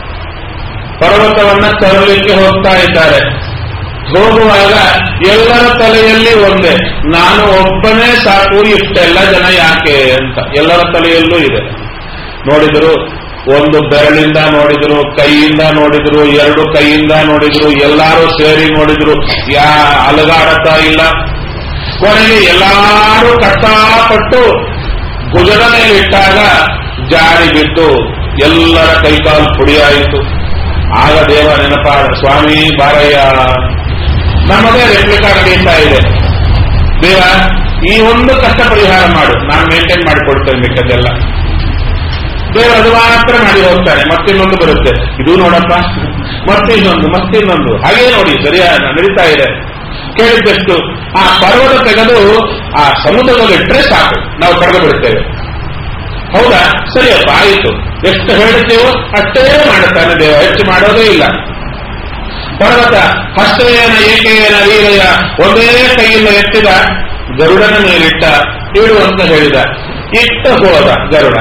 ಪರ್ವತವನ್ನ ತರಲಿಕ್ಕೆ ಹೋಗ್ತಾ ಇದ್ದಾರೆ ಹೋಗುವಾಗ ಎಲ್ಲರ ತಲೆಯಲ್ಲಿ ಒಂದೇ ನಾನು ಒಬ್ಬನೇ ಸಾಕು ಇಷ್ಟೆಲ್ಲ ಜನ ಯಾಕೆ ಅಂತ ಎಲ್ಲರ ತಲೆಯಲ್ಲೂ ಇದೆ ನೋಡಿದ್ರು ಒಂದು ಬೆರಳಿಂದ ನೋಡಿದ್ರು ಕೈಯಿಂದ ನೋಡಿದ್ರು ಎರಡು ಕೈಯಿಂದ ನೋಡಿದ್ರು ಎಲ್ಲರೂ ಸೇರಿ ನೋಡಿದ್ರು ಯಾ ಅಲಗಾಡತಾ ಇಲ್ಲ ಕೊನೆಗೆ ಎಲ್ಲರೂ ಕಷ್ಟಪಟ್ಟು ಭುಜದ ಮೇಲಿಟ್ಟಾಗ ಜಾರಿ ಬಿದ್ದು ಎಲ್ಲರ ಕೈಕಾಲು ಪುಡಿಯಾಯಿತು ಆಗ ದೇವ ನೆನಪಾದ ಸ್ವಾಮಿ ಬಾರಯ್ಯ ನಮ್ಮದೇ ರೆಪ್ಲಿಕಾ ನಡೀತಾ ಇದೆ ದೇವ ಈ ಒಂದು ಕಷ್ಟ ಪರಿಹಾರ ಮಾಡು ನಾನು ಮೇಂಟೈನ್ ಮಾಡಿಕೊಡ್ತೇನೆ ಮಿಕ್ಕದೆಲ್ಲ ದೇವರು ಅದು ಮಾತ್ರ ಮಾಡಿ ಹೋಗ್ತಾನೆ ಮತ್ತಿನ್ನೊಂದು ಬರುತ್ತೆ ಇದು ನೋಡಪ್ಪ ಮತ್ತೆ ಇನ್ನೊಂದು ಮತ್ತಿನ್ನೊಂದು ಹಾಗೇ ನೋಡಿ ಸರಿಯಾ ನಡೀತಾ ಇದೆ ಕೇಳಿದ್ದಷ್ಟು ಆ ಪರ್ವತ ತೆಗೆದು ಆ ಸಮುದ್ರದಲ್ಲಿ ಇಟ್ಟರೆ ಸಾಕು ನಾವು ಕಳೆದು ಬಿಡ್ತೇವೆ ಹೌದಾ ಸರಿಯಪ್ಪ ಆಯಿತು ಎಷ್ಟು ಹೇಳ್ತೇವೋ ಅಷ್ಟೇ ಮಾಡುತ್ತಾನೆ ದೇವ ಹೆಚ್ಚು ಮಾಡೋದೇ ಇಲ್ಲ ಪರ್ವತ ಹಸ್ತವೇನ ಏಕೆಯೇನ ವೀರಯ್ಯ ಒಂದೇ ಕೈಯಿಂದ ಎತ್ತಿದ ಗರುಡನ ಮೇಲಿಟ್ಟ ಇಡು ಅಂತ ಹೇಳಿದ ಇಟ್ಟ ಹೋದ ಗರುಡ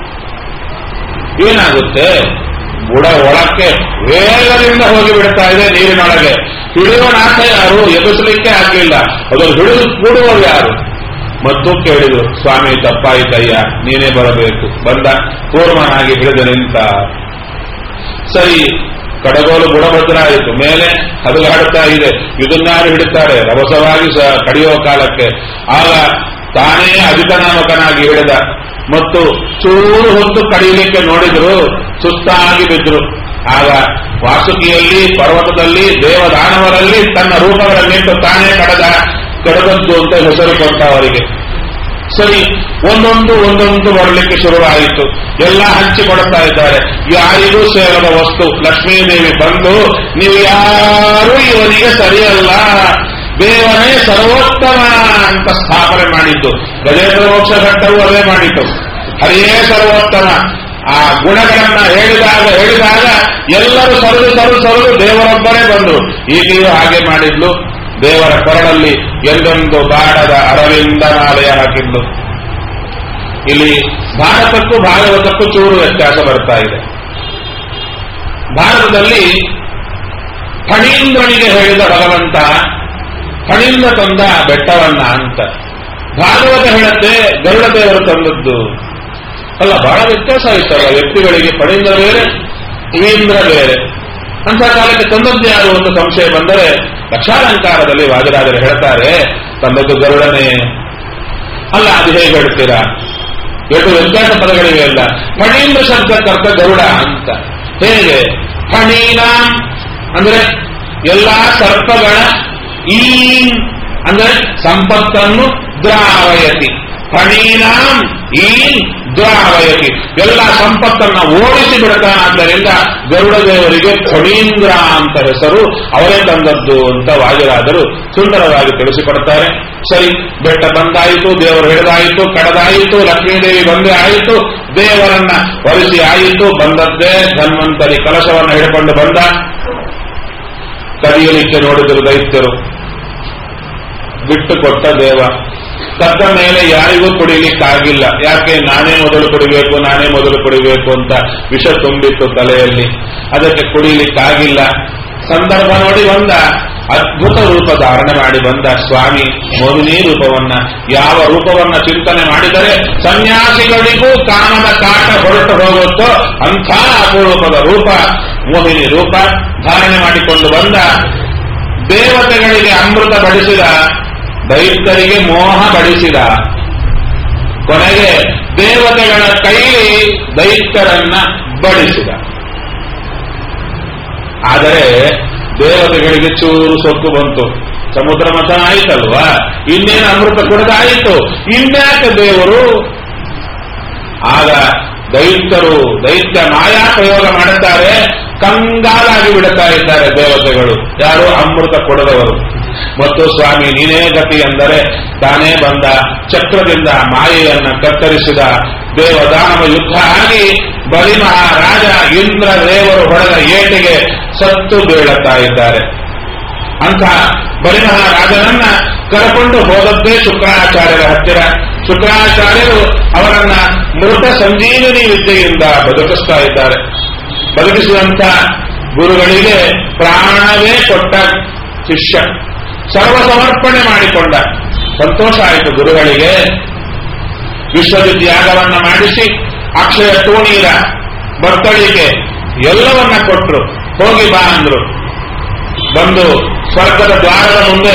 ಏನಾಗುತ್ತೆ ಬುಡ ಒಳಕ್ಕೆ ವೇಗದಿಂದ ಹೋಗಿ ಬಿಡ್ತಾ ಇದೆ ನೀರಿನೊಳಗೆ ಹಿಡಿಯುವ ನಾಶ ಯಾರು ಎದುರಿಸಲಿಕ್ಕೆ ಆಗಲಿಲ್ಲ ಅದನ್ನು ಹಿಡಿದು ಕೂಡುವರು ಯಾರು ಮತ್ತು ಕೇಳಿದ್ರು ಸ್ವಾಮಿ ತಪ್ಪಾಯಿತಯ್ಯ ನೀನೇ ಬರಬೇಕು ಬಂದ ಕೂರ್ಮನಾಗಿ ಹಿಡಿದು ನಿಂತ ಸರಿ ಕಡಗೋಲು ಬುಡಭದ್ರ ಆಯಿತು ಮೇಲೆ ಹದಗಾಡುತ್ತಾ ಇದೆ ಇದನ್ನಾರು ಹಿಡುತ್ತಾರೆ ರಭಸವಾಗಿ ಸ ಕಡಿಯುವ ಕಾಲಕ್ಕೆ ಆಗ ತಾನೇ ಅಧಿಕನಾಮಕನಾಗಿ ಹಿಡಿದ ಮತ್ತು ಚೂರು ಹೊತ್ತು ಕಡಿಯಲಿಕ್ಕೆ ನೋಡಿದ್ರು ಸುಸ್ತಾಗಿ ಬಿದ್ರು ಆಗ ವಾಸುಕಿಯಲ್ಲಿ ಪರ್ವತದಲ್ಲಿ ದೇವದಾನವರಲ್ಲಿ ತನ್ನ ರೂಪಗಳನ್ನಿಟ್ಟು ತಾನೇ ಕಡದ ಕಡದದ್ದು ಅಂತ ಹೆಸರು ಕೊಟ್ಟ ಅವರಿಗೆ ಸರಿ ಒಂದೊಂದು ಒಂದೊಂದು ಬರಲಿಕ್ಕೆ ಶುರುವಾಯಿತು ಎಲ್ಲ ಹಂಚಿಕೊಡ್ತಾ ಇದ್ದಾರೆ ಯಾರಿಗೂ ಸೇರದ ವಸ್ತು ಲಕ್ಷ್ಮೀದೇವಿ ಬಂದು ನೀವು ಯಾರೂ ಇವನಿಗೆ ಸರಿಯಲ್ಲ ದೇವನೇ ಸರ್ವೋತ್ತಮ ಅಂತ ಸ್ಥಾಪನೆ ಮಾಡಿದ್ದು ಗಜೇಂದ್ರ ಮೋಕ್ಷ ಘಟ್ಟವು ಅದೇ ಮಾಡಿತು ಹರಿಯೇ ಸರ್ವೋತ್ತಮ ಆ ಗುಣಗಳನ್ನ ಹೇಳಿದಾಗ ಹೇಳಿದಾಗ ಎಲ್ಲರೂ ಸರಿದು ಸರಿದು ಸರಿದು ದೇವರೊಬ್ಬರೇ ಬಂದರು ಈಗಲೂ ಹಾಗೆ ಮಾಡಿದ್ಲು ದೇವರ ಕೊರಳಲ್ಲಿ ಎಲ್ಲೊಂದು ಬಾಡದ ಅರವಿಂದ ಮಾಲೆಯ ಹಾಕಿದ್ಲು ಇಲ್ಲಿ ಭಾರತಕ್ಕೂ ಭಾಗವತಕ್ಕೂ ಚೂರು ವ್ಯತ್ಯಾಸ ಬರ್ತಾ ಇದೆ ಭಾರತದಲ್ಲಿ ಫಣೀಂದ್ರನಿಗೆ ಹೇಳಿದ ಭಗವಂತ ಫಣಿಂದ ತಂದ ಬೆಟ್ಟವನ್ನ ಅಂತ ಭಾಗವತ ಹೇಳುತ್ತೆ ಗರುಡ ದೇವರು ತಂದದ್ದು ಅಲ್ಲ ಬಹಳ ವ್ಯತ್ಯಾಸ ಆಯ್ತಲ್ಲ ವ್ಯಕ್ತಿಗಳಿಗೆ ಫಣೀಂದ್ರ ಬೇರೆ ಇವೀಂದ್ರ ಬೇರೆ ಅಂತ ಕಾಲಕ್ಕೆ ತಂದದ್ದು ಯಾರು ಅಂತ ಸಂಶಯ ಬಂದರೆ ಲಕ್ಷಾಲಂಕಾರದಲ್ಲಿ ವಾದಿರಾಜರು ಹೇಳ್ತಾರೆ ತಂದದ್ದು ಗರುಡನೇ ಅಲ್ಲ ಅದು ಹೇಗೆ ಹೇಳ್ತೀರಾ ಎರಡು ವ್ಯತ್ಯಾಸ ಪದಗಳಿವೆ ಅಲ್ಲ ಫಣೀಂದ್ರ ಶಬ್ದಕ್ಕರ್ಥ ಗರುಡ ಅಂತ ಹೇಗೆ ಫಣೀನ ಅಂದ್ರೆ ಎಲ್ಲಾ ಸರ್ಪಗಳ ಈ ಅಂದ್ರೆ ಸಂಪತ್ತನ್ನು ದ್ರಾವಯತಿ ಫಣೀನಾಂ ಈ ದ್ರಾವಯತಿ ಎಲ್ಲ ಸಂಪತ್ತನ್ನ ಓಡಿಸಿ ಬಿಡ್ತಾನಾದ್ದರಿಂದ ಗರುಡ ದೇವರಿಗೆ ಫಣೀಂದ್ರ ಅಂತ ಹೆಸರು ಅವರೇ ತಂದದ್ದು ಅಂತ ವಾಜರಾದರು ಸುಂದರವಾಗಿ ತಿಳಿಸಿಕೊಡ್ತಾರೆ ಸರಿ ಬೆಟ್ಟ ಬಂದಾಯಿತು ದೇವರು ಹಿಡಿದಾಯಿತು ಕಡದಾಯಿತು ಲಕ್ಷ್ಮೀದೇವಿ ಬಂದೇ ಆಯಿತು ದೇವರನ್ನ ಒರೆಸಿ ಆಯಿತು ಬಂದದ್ದೇ ಧನ್ವಂತರಿ ಕಲಶವನ್ನು ಹಿಡ್ಕೊಂಡು ಬಂದ ಕದಿಯಲಿಕ್ಕೆ ನೋಡಿದರು ದೈತ್ಯರು ಬಿಟ್ಟು ಕೊಟ್ಟ ದೇವ ತಕ್ಕ ಮೇಲೆ ಯಾರಿಗೂ ಕುಡಿಲಿಕ್ಕಾಗಿಲ್ಲ ಯಾಕೆ ನಾನೇ ಮೊದಲು ಕುಡಿಬೇಕು ನಾನೇ ಮೊದಲು ಕುಡಿಬೇಕು ಅಂತ ವಿಷ ತುಂಬಿತ್ತು ತಲೆಯಲ್ಲಿ ಅದಕ್ಕೆ ಕುಡಿಲಿಕ್ಕಾಗಿಲ್ಲ ಸಂದರ್ಭ ನೋಡಿ ಬಂದ ಅದ್ಭುತ ರೂಪ ಧಾರಣೆ ಮಾಡಿ ಬಂದ ಸ್ವಾಮಿ ಮೋಹಿನಿ ರೂಪವನ್ನ ಯಾವ ರೂಪವನ್ನ ಚಿಂತನೆ ಮಾಡಿದರೆ ಸನ್ಯಾಸಿಗಳಿಗೂ ಕಾಮದ ಕಾಟ ಹೊರಟು ಹೋಗುತ್ತೋ ಅಂಥ ಅಪರೂಪದ ರೂಪ ಮೋಹಿನಿ ರೂಪ ಧಾರಣೆ ಮಾಡಿಕೊಂಡು ಬಂದ ದೇವತೆಗಳಿಗೆ ಅಮೃತ ಬಡಿಸಿದ ದೈತ್ಯರಿಗೆ ಮೋಹ ಬಡಿಸಿದ ಕೊನೆಗೆ ದೇವತೆಗಳ ಕೈಲಿ ದೈತ್ಯರನ್ನ ಬಡಿಸಿದ ಆದರೆ ದೇವತೆಗಳಿಗೆ ಚೂರು ಸೊಕ್ಕು ಬಂತು ಸಮುದ್ರ ಮಥನ ಆಯ್ತಲ್ವಾ ಇನ್ನೇನು ಅಮೃತ ಕುಡಿದಾಯಿತು ಇನ್ಯಾಕೆ ದೇವರು ಆಗ ದೈತ್ಯರು ದೈತ್ಯ ಮಾಯಾ ಪ್ರಯೋಗ ಮಾಡುತ್ತಾರೆ ಕಂಗಾಲಾಗಿ ಬಿಡುತ್ತಾ ಇದ್ದಾರೆ ದೇವತೆಗಳು ಯಾರು ಅಮೃತ ಕೊಡದವರು ಮತ್ತು ಸ್ವಾಮಿ ನೀನೇ ಗತಿ ಎಂದರೆ ತಾನೇ ಬಂದ ಚಕ್ರದಿಂದ ಮಾಯೆಯನ್ನ ಕತ್ತರಿಸಿದ ದೇವದಾನವ ಯುದ್ಧ ಆಗಿ ಬಲಿ ಮಹಾರಾಜ ಇಂದ್ರ ದೇವರು ಹೊಡೆದ ಏಟಿಗೆ ಸತ್ತು ಬೀಳುತ್ತಾ ಇದ್ದಾರೆ ಅಂತ ಬಲಿ ಮಹಾರಾಜನನ್ನ ಕರ್ಕೊಂಡು ಹೋದದ್ದೇ ಶುಕ್ರಾಚಾರ್ಯರ ಹತ್ತಿರ ಶುಕ್ರಾಚಾರ್ಯರು ಅವರನ್ನ ಮೃತ ಸಂಜೀವಿನಿ ವಿದ್ಯೆಯಿಂದ ಬದುಕಿಸ್ತಾ ಇದ್ದಾರೆ ಬದುಕಿಸಿದಂತ ಗುರುಗಳಿಗೆ ಪ್ರಾಣವೇ ಕೊಟ್ಟ ಶಿಷ್ಯ ಸರ್ವ ಸಮರ್ಪಣೆ ಮಾಡಿಕೊಂಡ ಸಂತೋಷ ಆಯಿತು ಗುರುಗಳಿಗೆ ವಿಶ್ವವಿದ್ಯಾಗವನ್ನ ಮಾಡಿಸಿ ಅಕ್ಷಯ ತೂಣೀರ ಬರ್ತಳಿಕೆ ಎಲ್ಲವನ್ನ ಕೊಟ್ಟರು ಹೋಗಿ ಬಾ ಅಂದ್ರು ಬಂದು ಸ್ವರ್ಗದ ದ್ವಾರದ ಮುಂದೆ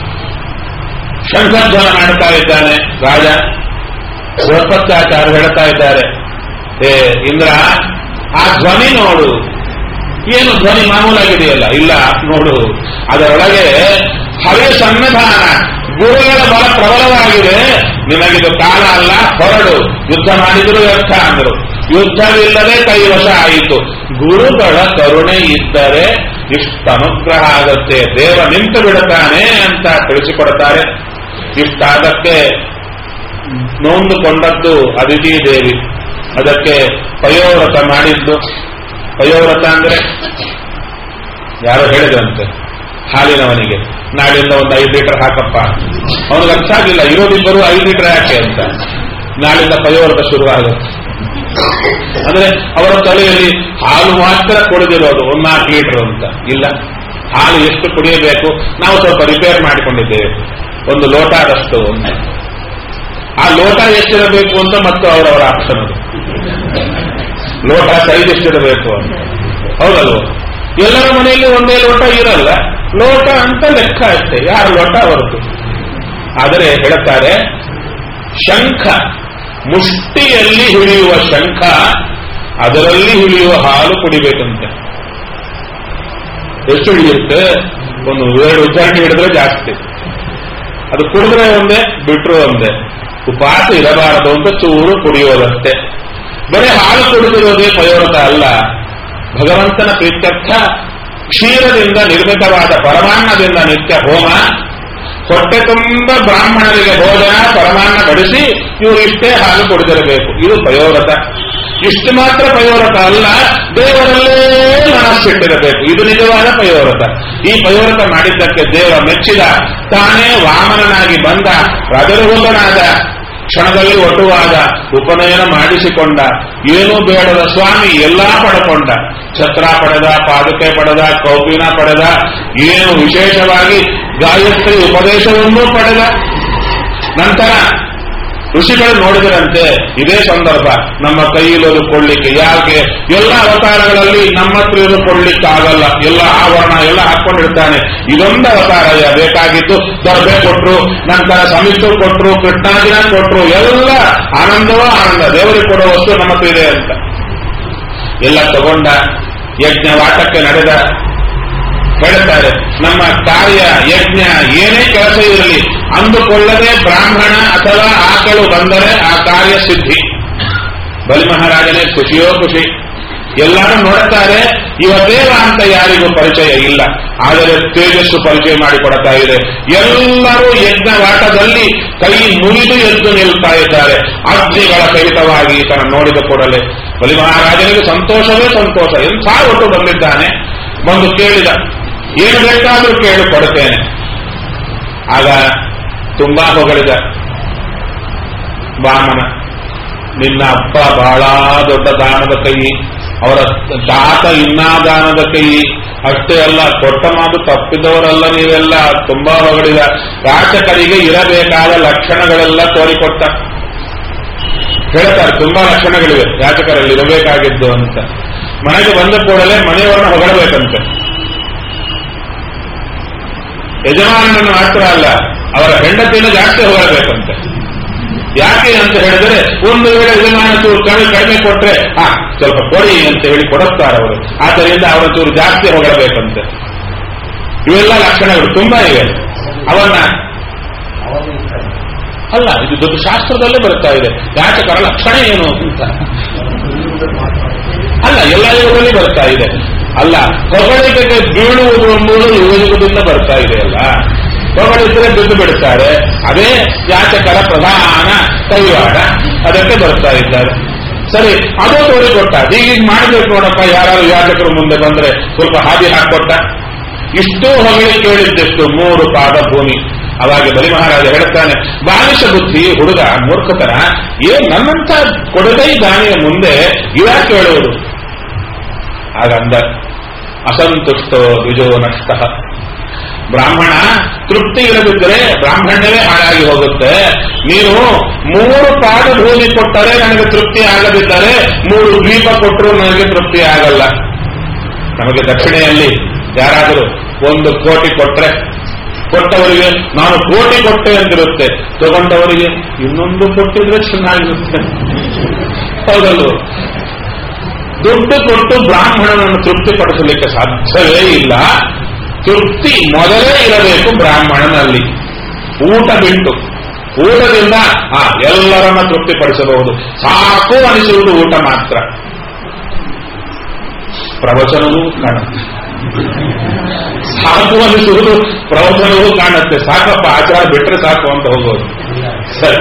ಶಂಖಧ್ವನ ಮಾಡ್ತಾ ಇದ್ದಾನೆ ರಾಜ ಬೃಹಸ್ಪತ್ಯಾಚಾರ್ಯ ಹೇಳ್ತಾ ಇದ್ದಾರೆ ಏ ಇಂದ್ರ ಆ ಧ್ವನಿ ನೋಡು ಏನು ಧ್ವನಿ ಮಾಮೂಲಾಗಿದೆಯಲ್ಲ ಇಲ್ಲ ನೋಡು ಅದರೊಳಗೆ ಹಳೆಯ ಸನ್ನಿಧಾನ ಗುರುಗಳ ಬಲ ಪ್ರಬಲವಾಗಿದೆ ನಿನಗಿದು ಕಾಲ ಅಲ್ಲ ಹೊರಡು ಯುದ್ಧ ಮಾಡಿದ್ರು ವ್ಯರ್ಥ ಅಂದರು ಯುದ್ಧವಿಲ್ಲದೆ ಕೈವಶ ಆಯಿತು ಗುರುಗಳ ಕರುಣೆ ಇದ್ದರೆ ಇಷ್ಟ ಅನುಗ್ರಹ ಆಗತ್ತೆ ದೇವ ನಿಂತು ಬಿಡುತ್ತಾನೆ ಅಂತ ತಿಳಿಸಿಕೊಡ್ತಾರೆ ಇಷ್ಟಾದಕ್ಕೆ ನೊಂದುಕೊಂಡದ್ದು ಅದಿತಿ ದೇವಿ ಅದಕ್ಕೆ ಪಯೋವ್ರತ ಮಾಡಿದ್ದು ಪಯೋವ್ರತ ಅಂದ್ರೆ ಯಾರೋ ಹೇಳಿದ್ರಂತೆ ಹಾಲಿನವನಿಗೆ ನಾಳಿಂದ ಒಂದು ಐದು ಲೀಟರ್ ಹಾಕಪ್ಪ ಅವನಿಗೆ ಅರ್ಥ ಆಗಿಲ್ಲ ಇರೋದಿಬ್ಬರು ಐದು ಲೀಟರ್ ಯಾಕೆ ಅಂತ ನಾಳಿಂದ ಪಯೋವ್ರತ ಶುರುವಾಗುತ್ತೆ ಅಂದ್ರೆ ಅವರ ತಲೆಯಲ್ಲಿ ಹಾಲು ಮಾತ್ರ ಕುಡಿದಿರೋದು ಒಂದು ನಾಲ್ಕು ಲೀಟರ್ ಅಂತ ಇಲ್ಲ ಹಾಲು ಎಷ್ಟು ಕುಡಿಯಬೇಕು ನಾವು ಸ್ವಲ್ಪ ರಿಪೇರ್ ಮಾಡಿಕೊಂಡಿದ್ದೇವೆ ಒಂದು ಲೋಟದಷ್ಟು ಅಂತ ಆ ಲೋಟ ಎಷ್ಟಿರಬೇಕು ಅಂತ ಮತ್ತು ಅವರವರ ಆಪ್ಷನ್ ಅದು ಲೋಟ ಸೈಜ್ ಎಷ್ಟಿರಬೇಕು ಅಂತ ಹೌದಲ್ವ ಎಲ್ಲರ ಮನೆಯಲ್ಲಿ ಒಂದೇ ಲೋಟ ಇರಲ್ಲ ಲೋಟ ಅಂತ ಲೆಕ್ಕ ಅಷ್ಟೇ ಯಾರ ಲೋಟ ಅವರದ್ದು ಆದರೆ ಹೇಳುತ್ತಾರೆ ಶಂಖ ಮುಷ್ಟಿಯಲ್ಲಿ ಹಿಡಿಯುವ ಶಂಖ ಅದರಲ್ಲಿ ಹಿಡಿಯುವ ಹಾಲು ಕುಡಿಬೇಕಂತೆ ಎಷ್ಟು ಹಿಡಿಯುತ್ತೆ ಒಂದು ಎರಡು ಉಚ್ಚಾರಣೆ ಹಿಡಿದ್ರೆ ಜಾಸ್ತಿ ಅದು ಕುಡಿದ್ರೆ ಒಂದೇ ಬಿಟ್ರು ಒಂದೇ ಉಪವಾಸ ಇರಬಾರದು ಅಂತ ಚೂರು ಕುಡಿಯೋದಷ್ಟೇ ಬರೀ ಹಾಲು ಕುಡಿದಿರೋದೇ ಪಯೋರತ ಅಲ್ಲ ಭಗವಂತನ ಪ್ರೀತ್ಯರ್ಥ ಕ್ಷೀರದಿಂದ ನಿರ್ಮಿತವಾದ ಪರಮಾನ್ನದಿಂದ ನಿತ್ಯ ಹೋಮ ಹೊಟ್ಟೆ ತುಂಬ ಬ್ರಾಹ್ಮಣರಿಗೆ ಭೋಜನ ಪರಮಾನ್ನ ಬಡಿಸಿ ಇವರು ಇಷ್ಟೇ ಹಾಲು ಕುಡಿದಿರಬೇಕು ಇದು ಪಯೋರತ ಇಷ್ಟು ಮಾತ್ರ ಪಯೋರತ ಅಲ್ಲ ದೇವರಲ್ಲೇ ಮನಸ್ಸಿಟ್ಟಿರಬೇಕು ಇದು ನಿಜವಾದ ಪಯೋರತ ಈ ಪಯೋರತ ಮಾಡಿದ್ದಕ್ಕೆ ದೇವ ಮೆಚ್ಚಿದ ತಾನೇ ವಾಮನನಾಗಿ ಬಂದ ರಜರಹುತನಾದ ಕ್ಷಣದಲ್ಲಿ ಒಟುವಾದ ಉಪನಯನ ಮಾಡಿಸಿಕೊಂಡ ಏನೂ ಬೇಡದ ಸ್ವಾಮಿ ಎಲ್ಲಾ ಪಡ್ಕೊಂಡ ಛತ್ರ ಪಡೆದ ಪಾದುಕೆ ಪಡೆದ ಕೌಪಿನ ಪಡೆದ ಏನು ವಿಶೇಷವಾಗಿ ಗಾಯತ್ರಿ ಉಪದೇಶವನ್ನೂ ಪಡೆದ ನಂತರ ಋಷಿಗಳು ನೋಡಿದರಂತೆ ಇದೇ ಸಂದರ್ಭ ನಮ್ಮ ಕೈಯಿರೋದು ಕೊಳ್ಳಿಕ್ಕೆ ಯಾಕೆ ಎಲ್ಲ ಅವತಾರಗಳಲ್ಲಿ ನಮ್ಮ ಹತ್ರ ಇರೋದು ಕೊಳ್ಳಿಕ್ಕೆ ಆಗಲ್ಲ ಎಲ್ಲ ಆವರಣ ಎಲ್ಲ ಹಾಕೊಂಡಿರ್ತಾನೆ ಇದೊಂದು ಅವತಾರ ಯ- ಬೇಕಾಗಿದ್ದು ದರ್ಬೆ ಕೊಟ್ರು ನಂತರ ಸಮಿತು ಕೊಟ್ರು ಕೃಷ್ಣಾಜಿನ ಕೊಟ್ರು ಎಲ್ಲ ಆನಂದವೋ ಆನಂದ ದೇವರಿಗೆ ಕೊಡೋ ವಸ್ತು ನಮ್ಮ ಹತ್ರ ಇದೆ ಅಂತ ಎಲ್ಲ ತಗೊಂಡ ಯಜ್ಞ ವಾಟಕ್ಕೆ ನಡೆದ ಹೇಳ್ತಾರೆ ನಮ್ಮ ಕಾರ್ಯ ಯಜ್ಞ ಏನೇ ಕೆಲಸ ಇರಲಿ ಅಂದುಕೊಳ್ಳದೆ ಬ್ರಾಹ್ಮಣ ಅಥವಾ ಆಕಳು ಬಂದರೆ ಆ ಕಾರ್ಯ ಸಿದ್ಧಿ ಬಲಿ ಮಹಾರಾಜನೇ ಖುಷಿಯೋ ಖುಷಿ ಎಲ್ಲರೂ ನೋಡುತ್ತಾರೆ ಇವ ದೇವ ಅಂತ ಯಾರಿಗೂ ಪರಿಚಯ ಇಲ್ಲ ಆದರೆ ತೇಜಸ್ಸು ಪರಿಚಯ ಮಾಡಿಕೊಡ್ತಾ ಇದೆ ಎಲ್ಲರೂ ಯಜ್ಞವಾಟದಲ್ಲಿ ಕೈ ಮುರಿದು ಎದ್ದು ನಿಲ್ತಾ ಇದ್ದಾರೆ ಅಗ್ನಿಗಳ ಸಹಿತವಾಗಿ ತನ್ನ ನೋಡಿದ ಕೂಡಲೇ ಬಲಿ ಮಹಾರಾಜನಿಗೆ ಸಂತೋಷವೇ ಸಂತೋಷ ಎಂಥ ಒಟ್ಟು ಬಂದಿದ್ದಾನೆ ಬಂದು ಕೇಳಿದ ಏನು ಬೇಕಾದರೂ ಕೇಳಿ ಕೊಡುತ್ತೇನೆ ಆಗ ತುಂಬಾ ಹೊಗಳಿದ ವಾಮನ ನಿನ್ನ ಅಪ್ಪ ಬಹಳ ದೊಡ್ಡ ದಾನದ ಕೈ ಅವರ ತಾತ ಇನ್ನಾ ದಾನದ ಕೈ ಅಷ್ಟೇ ಅಲ್ಲ ಕೊಟ್ಟ ಮಾತು ತಪ್ಪಿದವರಲ್ಲ ನೀವೆಲ್ಲ ತುಂಬಾ ಹೊಗಳಿದ ರಾಚಕರಿಗೆ ಇರಬೇಕಾದ ಲಕ್ಷಣಗಳೆಲ್ಲ ತೋರಿಕೊಟ್ಟ ಹೇಳ್ತಾರೆ ತುಂಬಾ ಲಕ್ಷಣಗಳಿವೆ ಯಾಚಕರಲ್ಲಿ ಇರಬೇಕಾಗಿದ್ದು ಅಂತ ಮನೆಗೆ ಬಂದ ಕೂಡಲೇ ಮನೆಯವರನ್ನ ಹೊಗಳಬೇಕಂತೆ ಯಜಮಾನನನ್ನು ಮಾತ್ರ ಅಲ್ಲ ಅವರ ಹೆಂಡತಿಯನ್ನು ಜಾಸ್ತಿ ಹೊಗಳಬೇಕಂತೆ ಯಾಕೆ ಅಂತ ಹೇಳಿದರೆ ಒಂದು ವೇಳೆ ಯಜಮಾನ ಚೂರು ಕಡಿಮೆ ಕಡಿಮೆ ಕೊಟ್ರೆ ಹಾ ಸ್ವಲ್ಪ ಕೊಡಿ ಅಂತ ಹೇಳಿ ಕೊಡುತ್ತಾರೆ ಅವರು ಆದ್ದರಿಂದ ಅವರ ಚೂರು ಜಾಸ್ತಿ ಹೊಗಳಬೇಕಂತೆ ಇವೆಲ್ಲ ಲಕ್ಷಣಗಳು ತುಂಬಾ ಇವೆ ಅವನ್ನ ಅಲ್ಲ ಇದು ದೊಡ್ಡ ಶಾಸ್ತ್ರದಲ್ಲೇ ಬರ್ತಾ ಇದೆ ಯಾಚಕರ ಲಕ್ಷಣ ಏನು ಅಂತ ಅಲ್ಲ ಎಲ್ಲ ಯುಗದಲ್ಲಿ ಬರ್ತಾ ಇದೆ ಅಲ್ಲ ಹೊಗಳಿಕೆಗೆ ಬೀಳುವುದು ಎಂಬುದು ಯುಗದಿಂದ ಬರ್ತಾ ಇದೆ ಅಲ್ಲ ಹೊಗಳಿದ್ರೆ ಬಿದ್ದು ಬಿಡುತ್ತಾರೆ ಅದೇ ಯಾಚಕರ ಪ್ರಧಾನ ಕೈವಾಡ ಅದಕ್ಕೆ ಬರ್ತಾ ಇದ್ದಾರೆ ಸರಿ ಅದು ತೋರಿಕೊಟ್ಟ ಹೀಗೀಗ ಮಾಡಬೇಕು ನೋಡಪ್ಪ ಯಾರು ಯಾಚಕರು ಮುಂದೆ ಬಂದ್ರೆ ಸ್ವಲ್ಪ ಹಾದಿ ಹಾಕೊಟ್ಟ ಇಷ್ಟೂ ಹೊಗಳಿ ಕೇಳಿದ್ದೆಷ್ಟು ಮೂರು ಪಾದ ಭೂಮಿ ಅವಾಗ ಬಲಿ ಮಹಾರಾಜ ಹೇಳ್ತಾನೆ ಬಾಲಿಶ ಬುದ್ಧಿ ಹುಡುಗ ಮೂರ್ಖತನ ಏನ್ ನನ್ನಂತ ಕೊಡದೈ ದಾನಿಯ ಮುಂದೆ ಇವ ಕೇಳುವುದು ಹಾಗಂದ ಅಸಂತುಷ್ಟೋ ದ್ವಿಜೋ ನಷ್ಟ ಬ್ರಾಹ್ಮಣ ತೃಪ್ತಿ ಇರದಿದ್ದರೆ ಬ್ರಾಹ್ಮಣ್ಯವೇ ಹಾಳಾಗಿ ಹೋಗುತ್ತೆ ನೀನು ಮೂರು ಪಾದ ಭೂಮಿ ಕೊಟ್ಟರೆ ನನಗೆ ತೃಪ್ತಿ ಆಗದಿದ್ದರೆ ಮೂರು ದ್ವೀಪ ಕೊಟ್ಟರು ನನಗೆ ತೃಪ್ತಿ ಆಗಲ್ಲ ನಮಗೆ ದಕ್ಷಿಣೆಯಲ್ಲಿ ಯಾರಾದರೂ ಒಂದು ಕೋಟಿ ಕೊಟ್ರೆ ಕೊಟ್ಟವರಿಗೆ ನಾನು ಕೋಟಿ ಕೊಟ್ಟೆ ಅಂತಿರುತ್ತೆ ತಗೊಂಡವರಿಗೆ ಇನ್ನೊಂದು ಕೊಟ್ಟಿದ್ರೆ ಚೆನ್ನಾಗಿರುತ್ತೆ ಹೌದಲ್ವ ದುಡ್ಡು ಕೊಟ್ಟು ಬ್ರಾಹ್ಮಣನನ್ನು ತೃಪ್ತಿಪಡಿಸಲಿಕ್ಕೆ ಸಾಧ್ಯವೇ ಇಲ್ಲ ತೃಪ್ತಿ ಮೊದಲೇ ಇರಬೇಕು ಬ್ರಾಹ್ಮಣನಲ್ಲಿ ಊಟ ಬಿಟ್ಟು ಊಟದಿಂದ ಆ ಎಲ್ಲರನ್ನ ತೃಪ್ತಿಪಡಿಸಬಹುದು ಸಾಕು ಅನಿಸುವುದು ಊಟ ಮಾತ್ರ ಪ್ರವಚನವೂ ಕಾಣುತ್ತೆ ಸಾಕು ಅನಿಸುವುದು ಪ್ರವಚನವೂ ಕಾಣುತ್ತೆ ಸಾಕಪ್ಪ ಆಚಾರ ಬಿಟ್ರೆ ಸಾಕು ಅಂತ ಹೋಗೋದು ಸರಿ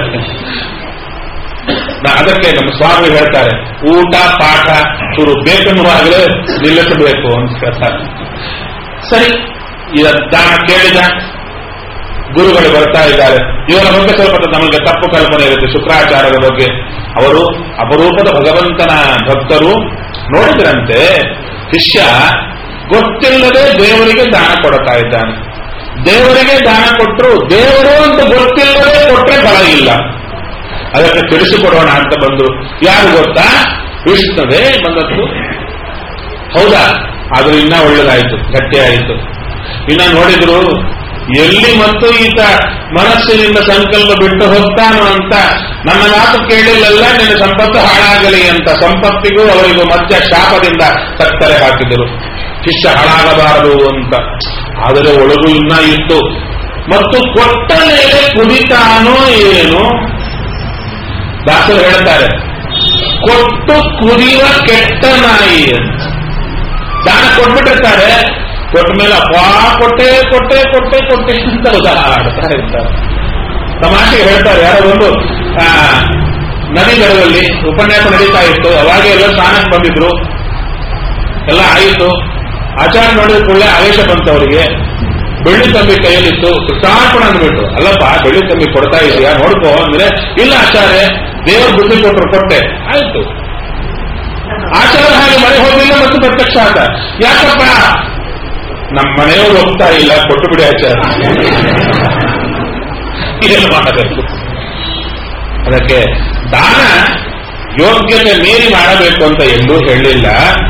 ನಾ- ಅದಕ್ಕೆ ನಮ್ಮ ಸ್ವಾಮಿ ಹೇಳ್ತಾರೆ ಊಟ ಪಾಠ ಚೂರು ಬೇಕೆನ್ನುವಾಗಲೇ ನಿಲ್ಲಿಸಬೇಕು ಅಂತ ಹೇಳ್ತಾರೆ ಸರಿ ಇದ ದಾನ ಕೇಳಿದ ಗುರುಗಳು ಬರ್ತಾ ಇದ್ದಾರೆ ಇವರ ಬಗ್ಗೆ ಸ್ವಲ್ಪ ನಮಗೆ ತಪ್ಪು ಕಲ್ಪನೆ ಇರುತ್ತೆ ಶುಕ್ರಾಚಾರ್ಯರ ಬಗ್ಗೆ ಅವರು ಅಪರೂಪದ ಭಗವಂತನ ಭಕ್ತರು ನೋಡಿದ್ರಂತೆ ಶಿಷ್ಯ ಗೊತ್ತಿಲ್ಲದೆ ದೇವರಿಗೆ ದಾನ ಕೊಡ್ತಾ ಇದ್ದಾನೆ ದೇವರಿಗೆ ದಾನ ಕೊಟ್ಟರು ದೇವರು ಅಂತ ಗೊತ್ತಿಲ್ಲದೆ ಕೊಟ್ರೆ ಫಲ ಇಲ್ಲ ಅದಕ್ಕೆ ತಿಳಿಸಿಕೊಡೋಣ ಅಂತ ಬಂದ್ರು ಯಾರು ಗೊತ್ತಾ ವಿಷ್ಣುವೇ ಬಂದದ್ದು ಹೌದಾ ಆದ್ರೂ ಇನ್ನ ಒಳ್ಳೇದಾಯ್ತು ಗಟ್ಟಿಯಾಯಿತು ಇನ್ನ ನೋಡಿದ್ರು ಎಲ್ಲಿ ಮತ್ತು ಈತ ಮನಸ್ಸಿನಿಂದ ಸಂಕಲ್ಪ ಬಿಟ್ಟು ಹೋಗ್ತಾನೋ ಅಂತ ನನ್ನ ಮಾತು ಕೇಳಿಲ್ಲಲ್ಲ ನಿನ್ನ ಸಂಪತ್ತು ಹಾಳಾಗಲಿ ಅಂತ ಸಂಪತ್ತಿಗೂ ಅವರಿಗೂ ಮಧ್ಯ ಶಾಪದಿಂದ ಕತ್ತರೆ ಹಾಕಿದರು ಶಿಷ್ಯ ಹಾಳಾಗಬಾರದು ಅಂತ ಆದರೆ ಒಳಗೂ ಇನ್ನ ಇತ್ತು ಮತ್ತು ಕೊಟ್ಟ ಮೇಲೆ ಕುಡಿತಾನೋ ಏನು ದಾಸರು ಹೇಳ್ತಾರೆ ಕೊಟ್ಟು ಕುದಿಯುವ ಕೆಟ್ಟ ನಾಯಿ ಅಂತ ದಾನ ಕೊಟ್ಬಿಟ್ಟಿರ್ತಾರೆ ಕೊಟ್ಟ ಮೇಲೆ ಅಪ್ಪಾ ಕೊಟ್ಟೆ ಕೊಟ್ಟೆ ಕೊಟ್ಟೆ ಕೊಟ್ಟೆ ಅಂತ ಉದಾಹರಿಸ್ತಾ ಇರ್ತಾರೆ ತಮಾಷೆಗೆ ಹೇಳ್ತಾರೆ ಯಾರೋ ಒಂದು ಆ, ನದಿ ದಡದಲ್ಲಿ ಉಪನ್ಯಾಸ ನಡೀತಾ ಇತ್ತು ಅವಾಗ ಎಲ್ಲ ಸ್ನಾನಕ್ಕೆ ಬಂದಿದ್ರು ಎಲ್ಲ ಆಯಿತು ಆಚಾರ ನೋಡಿದ ಕೂಡಲೇ ಆವೇಶ ಬಂತು ಅವರಿಗೆ ಬೆಳ್ಳಿ ತಂಬಿ ಕೈಯಲ್ಲಿತ್ತು ಕೃಷ್ಣಾರ್ಪಣ ಅಂದ್ಬಿಟ್ಟು ಅಲ್ಲಪ್ಪ ಬೆಳ್ಳಿ ತಂಬಿ ಕೊಡ್ತಾ ಇದೆಯಾ ನೋಡ್ಕೋ ಅಂದ್ರೆ ಇಲ್ಲ ಆಚಾರ್ಯ ದೇವರ ಬುದ್ಧಿ ಕೊಟ್ಟರು ಕೊಟ್ಟೆ ಆಯ್ತು ಆಚಾರ ಹಾಗೆ ಮನೆ ಹೋಗಿಲ್ಲ ಮತ್ತು ಪ್ರತ್ಯಕ್ಷ ಆತ ಯಾಕಪ್ಪ ನಮ್ಮ ಮನೆಯವರು ಹೋಗ್ತಾ ಇಲ್ಲ ಕೊಟ್ಟು ಬಿಡಿ ಆಚಾರ ಏನು ಮಾಡಬೇಕು ಅದಕ್ಕೆ ದಾನ ಯೋಗ್ಯತೆ ಮೀರಿ ಮಾಡಬೇಕು ಅಂತ ಎಲ್ಲೂ ಹೇಳಿಲ್ಲ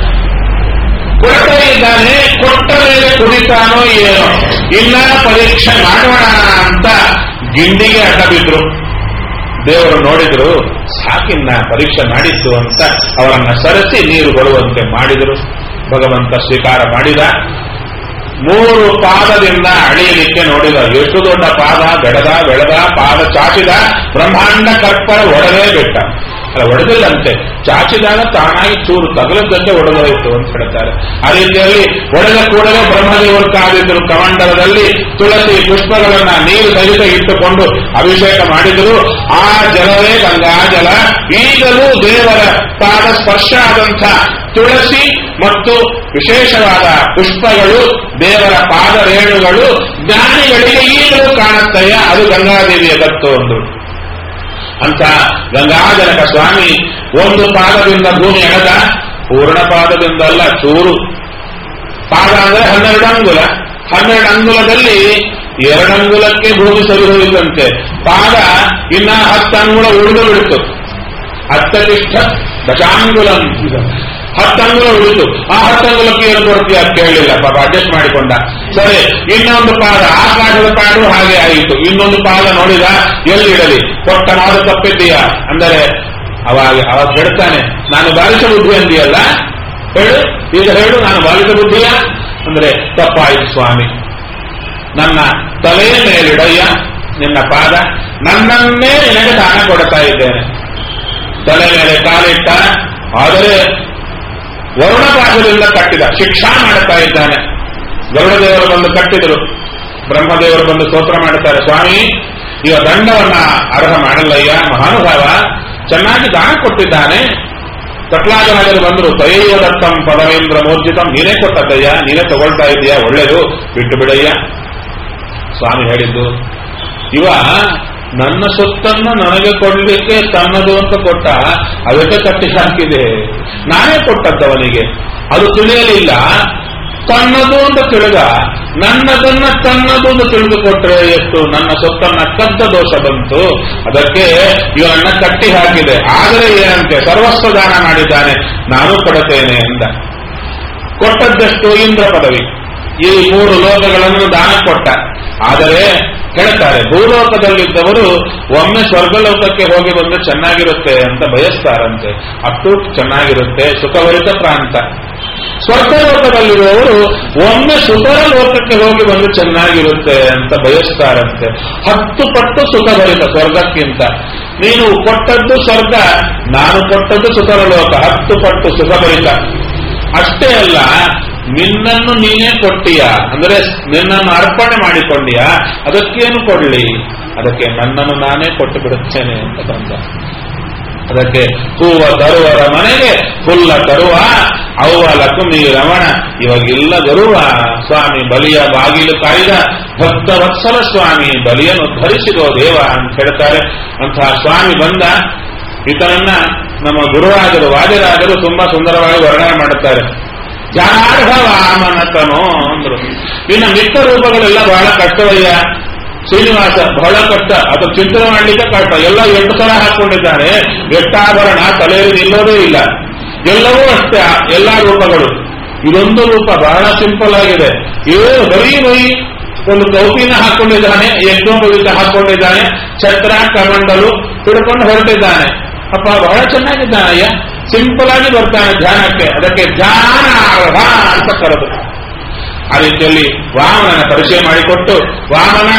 ಕೊಡ್ತಾ ಇದ್ದಾನೆ ಕೊಟ್ಟ ಮೇಲೆ ಕುಡಿತಾನೋ ಏನೋ ಇಲ್ಲ ಪರೀಕ್ಷೆ ಮಾಡೋಣ ಅಂತ ಗಿಂಡಿಗೆ ಅಡ್ಡ ಬಿದ್ರು ದೇವರು ನೋಡಿದ್ರು ಸಾಕಿನ್ನ ಪರೀಕ್ಷೆ ಮಾಡಿದ್ದು ಅಂತ ಅವರನ್ನ ಸರಿಸಿ ನೀರು ಬರುವಂತೆ ಮಾಡಿದರು ಭಗವಂತ ಸ್ವೀಕಾರ ಮಾಡಿದ ಮೂರು ಪಾದದಿಂದ ಅಳಿಯಲಿಕ್ಕೆ ನೋಡಿದ ಎಷ್ಟು ದೊಡ್ಡ ಪಾದ ಬೆಳೆದ ಬೆಳೆದ ಪಾದ ಚಾಚಿದ ಬ್ರಹ್ಮಾಂಡ ಕರ್ಪರ ಒಡದೇ ಬಿಟ್ಟ ಅಲ್ಲ ಒಡೆದಿಲ್ಲಂತೆ ಚಾಚಿದಾಗ ತಾನಾಗಿ ಚೂರು ತಗಲದಂತೆ ಒಡೆದೋಯ್ತು ಅಂತ ಹೇಳ್ತಾರೆ ಆ ರೀತಿಯಲ್ಲಿ ಒಡೆದ ಕೂಡಲೇ ಬ್ರಹ್ಮದೇವರು ಕಾದಿದ್ದರು ಕಮಂಡಲದಲ್ಲಿ ತುಳಸಿ ಪುಷ್ಪಗಳನ್ನ ನೀರು ಸಹಿತ ಇಟ್ಟುಕೊಂಡು ಅಭಿಷೇಕ ಮಾಡಿದರು ಆ ಜಲವೇ ಗಂಗಾ ಜಲ ಈಗಲೂ ದೇವರ ಪಾದ ಸ್ಪರ್ಶ ಆದಂಥ ತುಳಸಿ ಮತ್ತು ವಿಶೇಷವಾದ ಪುಷ್ಪಗಳು ದೇವರ ಪಾದ ರೇಣುಗಳು ಜ್ಞಾನಿಗಳಿಗೆ ಈಗಲೂ ಕಾಣುತ್ತಯ್ಯ ಅದು ಗಂಗಾದೇವಿಯ ದತ್ತು ಒಂದು ಅಂತ ಗಂಗಾಜನಕ ಸ್ವಾಮಿ ಒಂದು ಪಾದದಿಂದ ಭೂಮಿ ಎಳೆದ ಪೂರ್ಣ ಪಾದದಿಂದ ಅಲ್ಲ ಚೂರು ಪಾದ ಅಂದ್ರೆ ಹನ್ನೆರಡು ಅಂಗುಲ ಹನ್ನೆರಡು ಅಂಗುಲದಲ್ಲಿ ಎರಡು ಅಂಗುಲಕ್ಕೆ ಭೂಮಿ ಸರಿ ಹೋಯಿತಂತೆ ಪಾದ ಇನ್ನ ಹತ್ತು ಅಂಗುಲ ಉಳಿದು ಬಿಡ್ತು ಹತ್ತತಿಷ್ಠ ದಶಾಂಗುಲಂ ಹತ್ತಂಗುಲ ಉಳಿತು ಆ ಹತ್ತಂಗುಲಕ್ಕೆ ಏನು ಕೊಡ್ತೀಯ ಕೇಳಲಿಲ್ಲ ಪಾಪ ಅಡ್ಜಸ್ಟ್ ಮಾಡಿಕೊಂಡ ಸರಿ ಇನ್ನೊಂದು ಪಾದ ಆಕಾಶದ ಪಾಡು ಹಾಗೆ ಆಯಿತು ಇನ್ನೊಂದು ಪಾದ ನೋಡಿದ ಎಲ್ಲಿಡಲಿ ಕೊಟ್ಟ ಮಾಡು ತಪ್ಪಿದ್ದೀಯ ಅಂದರೆ ಅವಾಗ ಅವಾಗ ಹೇಳ್ತಾನೆ ನಾನು ಬಾಲಿಶ ಬುದ್ಧಿ ಅಂದಿಯಲ್ಲ ಹೇಳು ಈಗ ಹೇಳು ನಾನು ಬಾಲಿಶ ಬುದ್ಧಿಯ ಅಂದ್ರೆ ತಪ್ಪಾಯಿತು ಸ್ವಾಮಿ ನನ್ನ ತಲೆಯ ಮೇಲಿಡಯ್ಯ ನಿನ್ನ ಪಾದ ನನ್ನನ್ನೇ ನಿನಗೆ ದಾನ ಕೊಡ್ತಾ ಇದ್ದೇನೆ ತಲೆ ಮೇಲೆ ಕಾಲಿಟ್ಟ ಆದರೆ ವರುಣ ಪಾದದಿಂದ ಕಟ್ಟಿದ ಶಿಕ್ಷಾ ಮಾಡುತ್ತಾ ಇದ್ದಾನೆ ಗರುಡದೇವರು ಬಂದು ಕಟ್ಟಿದರು ಬ್ರಹ್ಮದೇವರು ಬಂದು ಸ್ತೋತ್ರ ಮಾಡುತ್ತಾರೆ ಸ್ವಾಮಿ ಈಗ ದಂಡವನ್ನ ಅರ್ಹ ಮಾಡಲ್ಲಯ್ಯ ಮಹಾನುಭಾವ ಚೆನ್ನಾಗಿ ದಾನ ಕೊಟ್ಟಿದ್ದಾನೆ ಕಟ್ಲಾಗರಾಜರು ಬಂದರು ತಯೈವ ದತ್ತಂ ಪದವೇಂದ್ರ ಮೂರ್ಜಿತಂ ನೀನೇ ಕೊಟ್ಟದ್ದಯ್ಯ ನೀನೇ ತಗೊಳ್ತಾ ಇದೆಯಾ ಒಳ್ಳೇದು ಬಿಟ್ಟು ಬಿಡಯ್ಯ ಸ್ವಾಮಿ ಹೇಳಿದ್ದು ಇವ ನನ್ನ ಸೊತ್ತನ್ನು ನನಗೆ ಕೊಡ್ಲಿಕ್ಕೆ ತನ್ನದು ಅಂತ ಕೊಟ್ಟ ಅದಕ್ಕೆ ಕಟ್ಟಿ ಹಾಕಿದೆ ನಾನೇ ಕೊಟ್ಟದ್ದವನಿಗೆ ಅದು ತಿಳಿಯಲಿಲ್ಲ ತನ್ನದು ಅಂತ ತಿಳಿದ ನನ್ನದನ್ನ ತನ್ನದು ಅಂತ ತಿಳಿದುಕೊಟ್ರೆ ಎಷ್ಟು ನನ್ನ ಸೊತ್ತನ್ನ ಕದ್ದ ದೋಷ ಬಂತು ಅದಕ್ಕೆ ಇವನನ್ನ ಕಟ್ಟಿ ಹಾಕಿದೆ ಆದರೆ ಏನಂತೆ ಸರ್ವಸ್ವ ದಾನ ಮಾಡಿದ್ದಾನೆ ನಾನು ಕೊಡುತ್ತೇನೆ ಎಂದ ಕೊಟ್ಟದ್ದಷ್ಟು ಇಂದ್ರ ಪದವಿ ಈ ಮೂರು ಲೋಕಗಳನ್ನು ದಾನ ಕೊಟ್ಟ ಆದರೆ ಹೇಳ್ತಾರೆ ಭೂಲೋಕದಲ್ಲಿದ್ದವರು ಒಮ್ಮೆ ಸ್ವರ್ಗಲೋಕಕ್ಕೆ ಹೋಗಿ ಬಂದು ಚೆನ್ನಾಗಿರುತ್ತೆ ಅಂತ ಬಯಸ್ತಾರಂತೆ ಅಷ್ಟು ಚೆನ್ನಾಗಿರುತ್ತೆ ಸುಖಭರಿತ ಪ್ರಾಂತ ಸ್ವರ್ಗಲೋಕದಲ್ಲಿರುವವರು ಒಮ್ಮೆ ಸುಖರ ಲೋಕಕ್ಕೆ ಹೋಗಿ ಬಂದು ಚೆನ್ನಾಗಿರುತ್ತೆ ಅಂತ ಬಯಸ್ತಾರಂತೆ ಹತ್ತು ಪಟ್ಟು ಸುಖಭರಿತ ಸ್ವರ್ಗಕ್ಕಿಂತ ನೀನು ಕೊಟ್ಟದ್ದು ಸ್ವರ್ಗ ನಾನು ಕೊಟ್ಟದ್ದು ಸುಖರ ಲೋಕ ಹತ್ತು ಪಟ್ಟು ಸುಖಭರಿತ ಅಷ್ಟೇ ಅಲ್ಲ ನಿನ್ನನ್ನು ನೀನೇ ಕೊಟ್ಟಿಯ ಅಂದ್ರೆ ನಿನ್ನನ್ನು ಅರ್ಪಣೆ ಮಾಡಿಕೊಂಡಿಯ ಅದಕ್ಕೇನು ಕೊಡ್ಲಿ ಅದಕ್ಕೆ ನನ್ನನ್ನು ನಾನೇ ಕೊಟ್ಟು ಬಿಡುತ್ತೇನೆ ಅಂತ ಬಂದ ಅದಕ್ಕೆ ಹೂವ ತರುವರ ಮನೆಗೆ ಹುಲ್ಲ ತರುವ ಅವ್ವ ಲಕ್ಷ್ಮಿ ರಮಣ ಇವಾಗಿಲ್ಲ ಗರುವ ಸ್ವಾಮಿ ಬಲಿಯ ಬಾಗಿಲು ಕಾಯ್ದ ಭಕ್ತ ವತ್ಸಲ ಸ್ವಾಮಿ ಬಲಿಯನ್ನು ಧರಿಸಿದೋ ದೇವ ಅಂತ ಹೇಳ್ತಾರೆ ಅಂತಹ ಸ್ವಾಮಿ ಬಂದ ಈತನನ್ನ ನಮ್ಮ ಗುರುರಾಜರು ವಾದಿರಾಜರು ತುಂಬಾ ಸುಂದರವಾಗಿ ವರ್ಣನೆ ಮಾಡುತ್ತಾರೆ ಜಾನಾರ್ಹ ವಾಮನತನೋ ಅಂದ್ರು ಇನ್ನು ಮಿಕ್ಕ ರೂಪಗಳೆಲ್ಲ ಬಹಳ ಕಷ್ಟವಯ್ಯ ಶ್ರೀನಿವಾಸ ಬಹಳ ಕಷ್ಟ ಅದು ಚಿಂತನೆ ಮಾಡಲಿಕ್ಕೆ ಕಷ್ಟ ಎಲ್ಲ ಎಂಟು ತರ ಹಾಕೊಂಡಿದ್ದಾನೆ ಎಟ್ಟಾಭರಣ ತಲೆಯಲ್ಲಿ ನಿಲ್ಲೋದೇ ಇಲ್ಲ ಎಲ್ಲವೂ ಅಷ್ಟೇ ಆ ಎಲ್ಲಾ ರೂಪಗಳು ಇದೊಂದು ರೂಪ ಬಹಳ ಸಿಂಪಲ್ ಆಗಿದೆ ಏನು ಬರೀ ಬರೀ ಒಂದು ಕೌಪಿನ ಹಾಕೊಂಡಿದ್ದಾನೆ ಯಜ್ಞೋಪವೀತ ಹಾಕೊಂಡಿದ್ದಾನೆ ಛತ್ರ ಕಮಂಡಲು ಹಿಡ್ಕೊಂಡು ಹೊರಟಿದ್ದಾನೆ ಅಪ್ಪ ಬಹಳ ಚೆನ್ನಾಗಿದ್ದಾನಯ್ಯ ಸಿಂಪಲ್ ಆಗಿ ಬರ್ತಾನೆ ಧ್ಯಾನಕ್ಕೆ ಅದಕ್ಕೆ ಧ್ಯಾನ ಅಂತ ಕರೆದು ಆ ರೀತಿಯಲ್ಲಿ ವಾಮನನ ಪರಿಚಯ ಮಾಡಿಕೊಟ್ಟು ವಾಮನ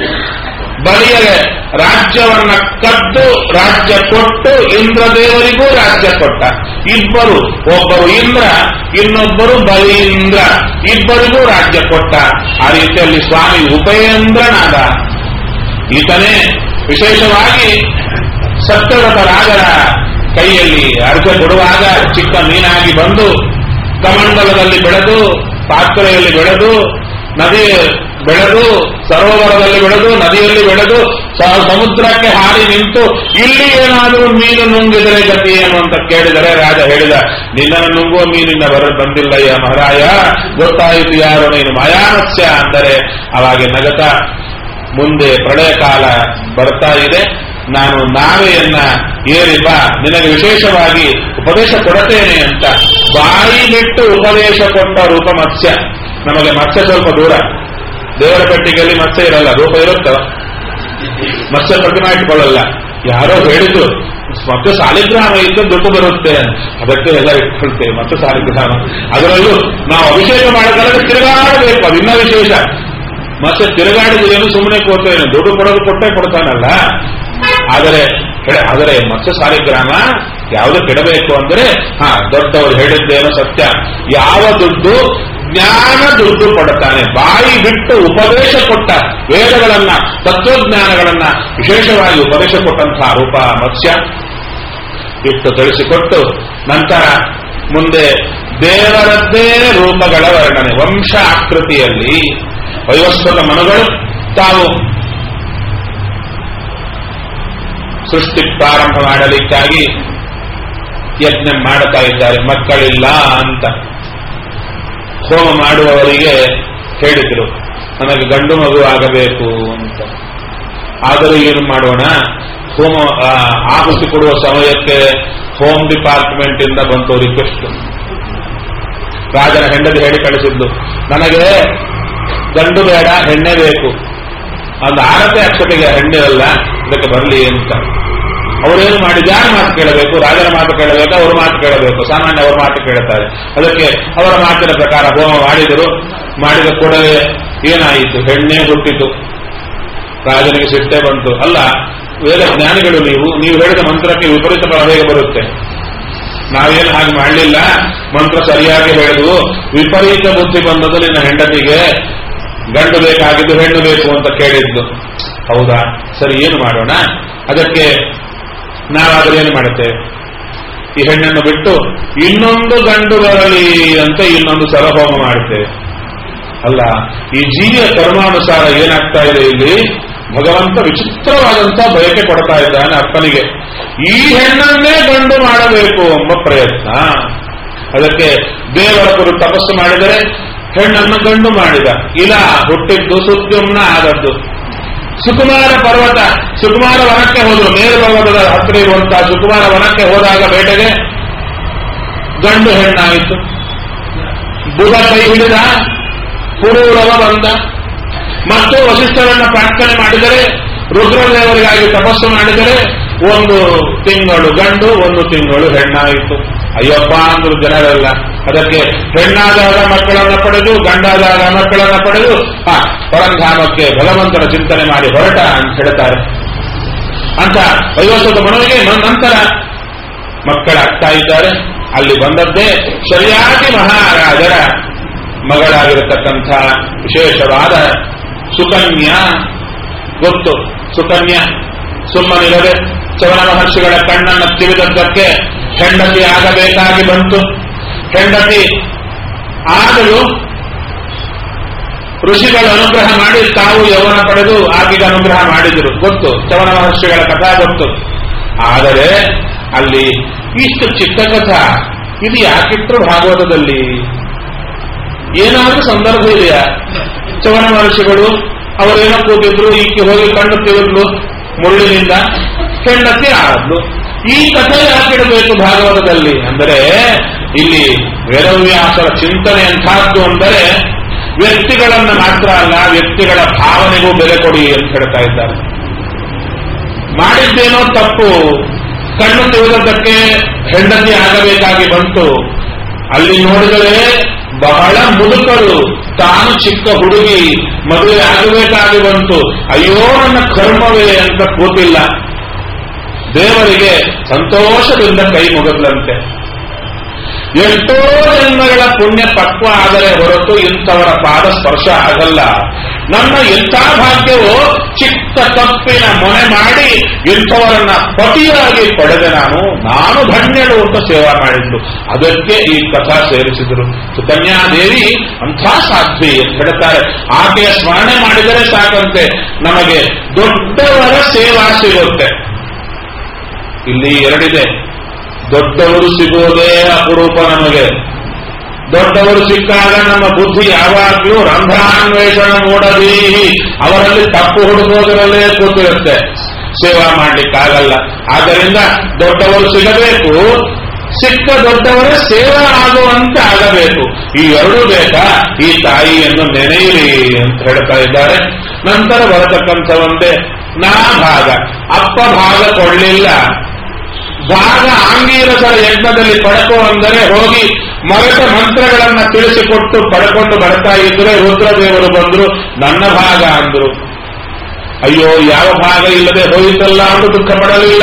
ಬಲಿಯಗೆ ರಾಜ್ಯವನ್ನ ಕದ್ದು ರಾಜ್ಯ ಕೊಟ್ಟು ಇಂದ್ರದೇವರಿಗೂ ರಾಜ್ಯ ಕೊಟ್ಟ ಇಬ್ಬರು ಒಬ್ಬರು ಇಂದ್ರ ಇನ್ನೊಬ್ಬರು ಬಲೀಂದ್ರ ಇಬ್ಬರಿಗೂ ರಾಜ್ಯ ಕೊಟ್ಟ ಆ ರೀತಿಯಲ್ಲಿ ಸ್ವಾಮಿ ಉಪೇಂದ್ರನಾದ ಈತನೇ ವಿಶೇಷವಾಗಿ ಸತ್ಯವ್ರತ ರಾಜರ ಕೈಯಲ್ಲಿ ಅರ್ಘ ಕೊಡುವಾಗ ಚಿಕ್ಕ ಮೀನಾಗಿ ಬಂದು ಕಮಂಡಲದಲ್ಲಿ ಬೆಳೆದು ಪಾತ್ರೆಯಲ್ಲಿ ಬೆಳೆದು ನದಿ ಬೆಳೆದು ಸರೋವರದಲ್ಲಿ ಬೆಳೆದು ನದಿಯಲ್ಲಿ ಬೆಳೆದು ಸ- ಸಮುದ್ರಕ್ಕೆ ಹಾರಿ ನಿಂತು ಇಲ್ಲಿ ಏನಾದರೂ ಮೀನು ನುಂಗಿದರೆ ಗತಿ ಏನು ಅಂತ ಕೇಳಿದರೆ ರಾಜ ಹೇಳಿದ ನಿನ್ನನ್ನು ನುಂಗುವ ಮೀನಿನ ಬರ ಬಂದಿಲ್ಲಯ್ಯ ಮಹಾರಾಯ ಗೊತ್ತಾಯಿತು ಯಾರು ನೀನು ಮಾಯಾಮತ್ಸ್ಯ ಅಂದರೆ ಅವಾಗೆ ನಗತ ಮುಂದೆ ಪ್ರಳಯ ಕಾಲ ಬರ್ತಾ ಇದೆ ನಾನು ನಾವೆಯನ್ನ ಏರಿ ಬಾ ನಿನಗೆ ವಿಶೇಷವಾಗಿ ಉಪದೇಶ ಕೊಡುತ್ತೇನೆ ಅಂತ ಬಾಯಿ ಬಿಟ್ಟು ಉಪದೇಶ ಕೊಟ್ಟ ರೂಪ ಮತ್ಸ್ಯ ನಮಗೆ ಮತ್ಸ್ಯ ಸ್ವಲ್ಪ ದೂರ ದೇವರ ಪೆಟ್ಟಿಗೆಯಲ್ಲಿ ಮತ್ಸ್ಯ ಇರಲ್ಲ ರೂಪ ಇರುತ್ತವ ಮತ್ಸ್ಯ ಪ್ರತಿಮಾ ಇಟ್ಕೊಳ್ಳಲ್ಲ ಯಾರೋ ಹೇಳಿದ್ರು ಮತ್ತೆ ಸಾಲಿಗ್ರಾಮ ಇದ್ದು ದುಡ್ಡು ಬರುತ್ತೆ ಅದಕ್ಕೆ ಎಲ್ಲ ಇಟ್ಕೊಳ್ತೇವೆ ಮತ್ತೆ ಸಾಲಿಗ್ರಾಮ ಅದರಲ್ಲೂ ನಾವು ಅಭಿಷೇಕ ಮಾಡೋದಾದ್ರೆ ತಿರುಗಾಡಬೇಕು ಅದು ಇನ್ನೂ ವಿಶೇಷ ಮತ್ತೆ ತಿರುಗಾಡಿದ್ರೇನು ಸುಮ್ಮನೆ ಕೂತೇನು ದುಡ್ಡು ಕೊಡೋದು ಕೊಟ್ಟೆ ಕೊಡ್ತಾನಲ್ಲ ಆದರೆ ಕೆಡ- ಆದರೆ ಮತ್ಸ್ಯ ಸಾಲಿಗ್ರಾಮ ಯಾವುದು ಕೆಡಬೇಕು ಅಂದ್ರೆ ಹಾ ದೊಡ್ಡವರು ಹೇಳಿದ್ದೇನೋ ಸತ್ಯ ಯಾವ ದುಡ್ಡು ಜ್ಞಾನ ದುಡ್ಡು ಕೊಡುತ್ತಾನೆ ಬಾಯಿ ಬಿಟ್ಟು ಉಪದೇಶ ಕೊಟ್ಟ ವೇದಗಳನ್ನ ತತ್ವಜ್ಞಾನಗಳನ್ನ ವಿಶೇಷವಾಗಿ ಉಪದೇಶ ಕೊಟ್ಟಂತಹ ರೂಪ ಮತ್ಸ್ಯ ಇಟ್ಟು ತಿಳಿಸಿಕೊಟ್ಟು ನಂತರ ಮುಂದೆ ದೇವರದ್ದೇ ರೂಪಗಳ ವರ್ಣನೆ ವಂಶ ಆಕೃತಿಯಲ್ಲಿ ವೈವಸ್ವತ ಮನುಗಳು ತಾವು ಸೃಷ್ಟಿ ಪ್ರಾರಂಭ ಮಾಡಲಿಕ್ಕಾಗಿ ಯಜ್ಞ ಮಾಡುತ್ತಾ ಇದ್ದಾರೆ ಮಕ್ಕಳಿಲ್ಲ ಅಂತ ಹೋಮ ಮಾಡುವವರಿಗೆ ಹೇಳಿದ್ರು ನನಗೆ ಗಂಡು ಮಗು ಆಗಬೇಕು ಅಂತ ಆದರೂ ಏನು ಮಾಡೋಣ ಹೋಮ ಆ, ಆಹುತಿ ಕೊಡುವ ಸಮಯಕ್ಕೆ ಹೋಮ್ ಡಿಪಾರ್ಟ್ಮೆಂಟ್ ಇಂದ ಬಂತು ರಿಕ್ವೆಸ್ಟ್ ರಾಜನ ಹೆಂಡತಿ ಹೇಳಿ ಕಳಿಸಿದ್ದು ನನಗೆ ಗಂಡು ಬೇಡ ಹೆಣ್ಣೆ ಬೇಕು ಒಂದು ಆರತೆ ಅಕ್ಷತೆಗೆ ಹೆಣ್ಣಿರಲ್ಲ ಇದಕ್ಕೆ ಬರಲಿ ಅಂತ ಅವರೇನು ಮಾಡಿದ ಯಾರ ಮಾತು ಕೇಳಬೇಕು ರಾಜನ ಮಾತು ಕೇಳಬೇಕು ಅವ್ರ ಮಾತು ಕೇಳಬೇಕು ಸಾಮಾನ್ಯ ಅವ್ರ ಮಾತು ಕೇಳುತ್ತಾರೆ ಅದಕ್ಕೆ ಅವರ ಮಾತಿನ ಪ್ರಕಾರ ಹೋಮ ಮಾಡಿದರು ಮಾಡಿದ ಕೂಡಲೇ ಏನಾಯಿತು ಹೆಣ್ಣೆ ಹುಟ್ಟಿತು ರಾಜನಿಗೆ ಸಿಟ್ಟೆ ಬಂತು ಅಲ್ಲ ವೇದ ಜ್ಞಾನಿಗಳು ನೀವು ನೀವು ಹೇಳಿದ ಮಂತ್ರಕ್ಕೆ ವಿಪರೀತ ಫಲ ಹೇಗೆ ಬರುತ್ತೆ ನಾವೇನು ಹಾಗೆ ಮಾಡಲಿಲ್ಲ ಮಂತ್ರ ಸರಿಯಾಗಿ ಹೇಳಿದ್ವು ವಿಪರೀತ ಬುದ್ಧಿ ಬಂದದ್ದು ನಿನ್ನ ಹೆಂಡತಿಗೆ ಗಂಡು ಬೇಕಾಗಿದ್ದು ಹೆಣ್ಣು ಬೇಕು ಅಂತ ಕೇಳಿದ್ದು ಹೌದಾ ಸರಿ ಏನು ಮಾಡೋಣ ಅದಕ್ಕೆ ನಾವಾದ್ರೆ ಏನು ಮಾಡುತ್ತೇವೆ ಈ ಹೆಣ್ಣನ್ನು ಬಿಟ್ಟು ಇನ್ನೊಂದು ಗಂಡು ಬರಲಿ ಅಂತ ಇನ್ನೊಂದು ಸಲ ಹೋಮ ಮಾಡುತ್ತೇವೆ ಅಲ್ಲ ಈ ಜೀವಿಯ ಕರ್ಮಾನುಸಾರ ಏನಾಗ್ತಾ ಇದೆ ಇಲ್ಲಿ ಭಗವಂತ ವಿಚಿತ್ರವಾದಂತಹ ಬಯಕೆ ಕೊಡ್ತಾ ಇದ್ದಾನೆ ಅಪ್ಪನಿಗೆ ಈ ಹೆಣ್ಣನ್ನೇ ಗಂಡು ಮಾಡಬೇಕು ಎಂಬ ಪ್ರಯತ್ನ ಅದಕ್ಕೆ ದೇವರ ಕುರು ತಪಸ್ಸು ಮಾಡಿದರೆ ಹೆಣ್ಣನ್ನು ಗಂಡು ಮಾಡಿದ ಇಲ್ಲ ಹುಟ್ಟಿದ್ದು ಸುದ್ಯುಮ್ನ ಆದದ್ದು ಸುಕುಮಾರ ಪರ್ವತ ಸುಕುಮಾರ ವನಕ್ಕೆ ಹೋದ್ರು ಮೇರು ಪರ್ವತದ ಹತ್ತಿರ ಇರುವಂತಹ ಸುಕುಮಾರ ವನಕ್ಕೆ ಹೋದಾಗ ಬೇಟೆಗೆ ಗಂಡು ಹೆಣ್ಣಾಯಿತು ಬುಧ ಕೈ ಹಿಡಿದ ಪುರೂರವ ಬಂದ ಮತ್ತು ವಸಿಷ್ಠರನ್ನ ಪ್ರಾರ್ಥನೆ ಮಾಡಿದರೆ ರುದ್ರದೇವರಿಗಾಗಿ ತಪಸ್ಸು ಮಾಡಿದರೆ ಒಂದು ತಿಂಗಳು ಗಂಡು ಒಂದು ತಿಂಗಳು ಹೆಣ್ಣಾಯಿತು ಅಯ್ಯಪ್ಪ ಅಂದ್ರು ಜನರೆಲ್ಲ ಅದಕ್ಕೆ ಹೆಣ್ಣಾದಾಗ ಮಕ್ಕಳನ್ನ ಪಡೆದು ಗಂಡಾದಾಗ ಮಕ್ಕಳನ್ನ ಪಡೆದು ಆ ಪರಂಧಾಮಕ್ಕೆ ಭಗವಂತನ ಚಿಂತನೆ ಮಾಡಿ ಹೊರಟ ಅಂತ ಹೇಳ್ತಾರೆ ಅಂತ ವಯೋಸದ ಮನವಿಗೆ ನಂತರ ಮಕ್ಕಳಾಗ್ತಾ ಇದ್ದಾರೆ ಅಲ್ಲಿ ಬಂದದ್ದೇ ಸರಿಯಾಗಿ ಮಹಾರಾಜರ ಮಗಳಾಗಿರತಕ್ಕಂಥ ವಿಶೇಷವಾದ ಸುಕನ್ಯಾ ಗೊತ್ತು ಸುಕನ್ಯಾ ಸುಮ್ಮನಿರದೆ ಚವನ ಮಹರ್ಷಿಗಳ ಕಣ್ಣನ್ನು ತಿವಿದದ್ದಕ್ಕೆ ಹೆಂಡತಿ ಆಗಬೇಕಾಗಿ ಬಂತು ಹೆಂಡತಿ ಆಗಲು ಋಷಿಗಳು ಅನುಗ್ರಹ ಮಾಡಿ ತಾವು ಯೌವನ ಪಡೆದು ಆಕೆಗೆ ಅನುಗ್ರಹ ಮಾಡಿದರು ಗೊತ್ತು ಚವನ ಮಹರ್ಷಿಗಳ ಕಥಾ ಗೊತ್ತು ಆದರೆ ಅಲ್ಲಿ ಇಷ್ಟು ಚಿಕ್ಕ ಕಥಾ ಇದು ಯಾಕಿಟ್ರು ಭಾಗವತದಲ್ಲಿ ಏನಾದ್ರೂ ಸಂದರ್ಭ ಇದೆಯಾ ಚವನ ಮಹರ್ಷಿಗಳು ಅವರೇನೋ ಕೂತಿದ್ರು ಈಕೆ ಹೋಗಿ ಕಣ್ಣು ತಿರುಗ್ಲು ಮುಳ್ಳಿನಿಂದ ಹೆಂಡತಿ ಆದ್ಲು ಈ ಕಥೆ ಯಾಕಿಡಬೇಕು ಭಾಗವತದಲ್ಲಿ ಅಂದರೆ ಇಲ್ಲಿ ವೇದವ್ಯಾಸರ ಚಿಂತನೆ ಎಂಥದ್ದು ಅಂದರೆ ವ್ಯಕ್ತಿಗಳನ್ನ ಮಾತ್ರ ಅಲ್ಲ ವ್ಯಕ್ತಿಗಳ ಭಾವನೆಗೂ ಬೆಲೆ ಕೊಡಿ ಅಂತ ಹೇಳ್ತಾ ಇದ್ದಾರೆ ಮಾಡಿದ್ದೇನೋ ತಪ್ಪು ಕಣ್ಣು ತೆಗೆದದ್ದಕ್ಕೆ ಹೆಂಡತಿ ಆಗಬೇಕಾಗಿ ಬಂತು ಅಲ್ಲಿ ನೋಡಿದರೆ ಬಹಳ ಮುದುಕರು ತಾನು ಚಿಕ್ಕ ಹುಡುಗಿ ಮದುವೆ ಆಗಬೇಕಾಗಿ ಬಂತು ಅಯ್ಯೋ ನನ್ನ ಕರ್ಮವೇ ಅಂತ ಕೂತಿಲ್ಲ ದೇವರಿಗೆ ಸಂತೋಷದಿಂದ ಕೈ ಮುಗಿದ್ಲಂತೆ ಎಷ್ಟೋ ಜನ್ಮಗಳ ಪುಣ್ಯ ಪಕ್ವ ಆದರೆ ಹೊರತು ಇಂಥವರ ಪಾದ ಸ್ಪರ್ಶ ಆಗಲ್ಲ ನನ್ನ ಎಂಥ ಭಾಗ್ಯವೋ ಚಿಕ್ಕ ತಪ್ಪಿನ ಮೊನೆ ಮಾಡಿ ಇಂಥವರನ್ನ ಪತಿಯಾಗಿ ಪಡೆದೆ ನಾನು ನಾನು ಧನ್ಯಳು ಅಂತ ಸೇವಾ ಮಾಡಿದ್ಲು ಅದಕ್ಕೆ ಈ ಕಥಾ ಸೇರಿಸಿದರು ಸುಕನ್ಯಾದೇವಿ ಅಂಥ ಸಾಧ್ವಿ ಅಂತ ಹೇಳ್ತಾರೆ ಆಕೆಯ ಸ್ಮರಣೆ ಮಾಡಿದರೆ ಸಾಕಂತೆ ನಮಗೆ ದೊಡ್ಡವರ ಸೇವಾ ಸಿಗುತ್ತೆ ಇಲ್ಲಿ ಎರಡಿದೆ ದೊಡ್ಡವರು ಸಿಗೋದೇ ಅಪರೂಪ ನಮಗೆ ದೊಡ್ಡವರು ಸಿಕ್ಕಾಗ ನಮ್ಮ ಬುದ್ಧಿ ಯಾವಾಗಲೂ ರಂಧ್ರಾನ್ವೇಷಣ ಮೂಡದಿ ಅವರಲ್ಲಿ ತಪ್ಪು ಹುಡುಕೋದರಲ್ಲೇ ಕೂತಿರುತ್ತೆ ಸೇವಾ ಮಾಡ್ಲಿಕ್ಕಾಗಲ್ಲ ಆದ್ದರಿಂದ ದೊಡ್ಡವರು ಸಿಗಬೇಕು ಸಿಕ್ಕ ದೊಡ್ಡವರ ಸೇವಾ ಆಗುವಂತೆ ಆಗಬೇಕು ಈ ಎರಡೂ ಬೇಕಾ ಈ ತಾಯಿಯನ್ನು ನೆನೆಯಿರಿ ಅಂತ ಹೇಳ್ತಾ ಇದ್ದಾರೆ ನಂತರ ಬರತಕ್ಕಂಥ ಒಂದೇ ನಾ ಭಾಗ ಅಪ್ಪ ಭಾಗ ಕೊಡ್ಲಿಲ್ಲ ಭಾಗ ಆಂಗೀರಸರ ಯಜ್ಞದಲ್ಲಿ ಪಡಕೋ ಅಂದರೆ ಹೋಗಿ ಮರೆತ ಮಂತ್ರಗಳನ್ನ ತಿಳಿಸಿಕೊಟ್ಟು ಪಡ್ಕೊಂಡು ಬರ್ತಾ ಇದ್ರೆ ರುದ್ರದೇವರು ಬಂದ್ರು ನನ್ನ ಭಾಗ ಅಂದ್ರು ಅಯ್ಯೋ ಯಾವ ಭಾಗ ಇಲ್ಲದೆ ಹೋಯಿತಲ್ಲ ಅಂತ ದುಃಖ ಪಡಲಿಲ್ಲ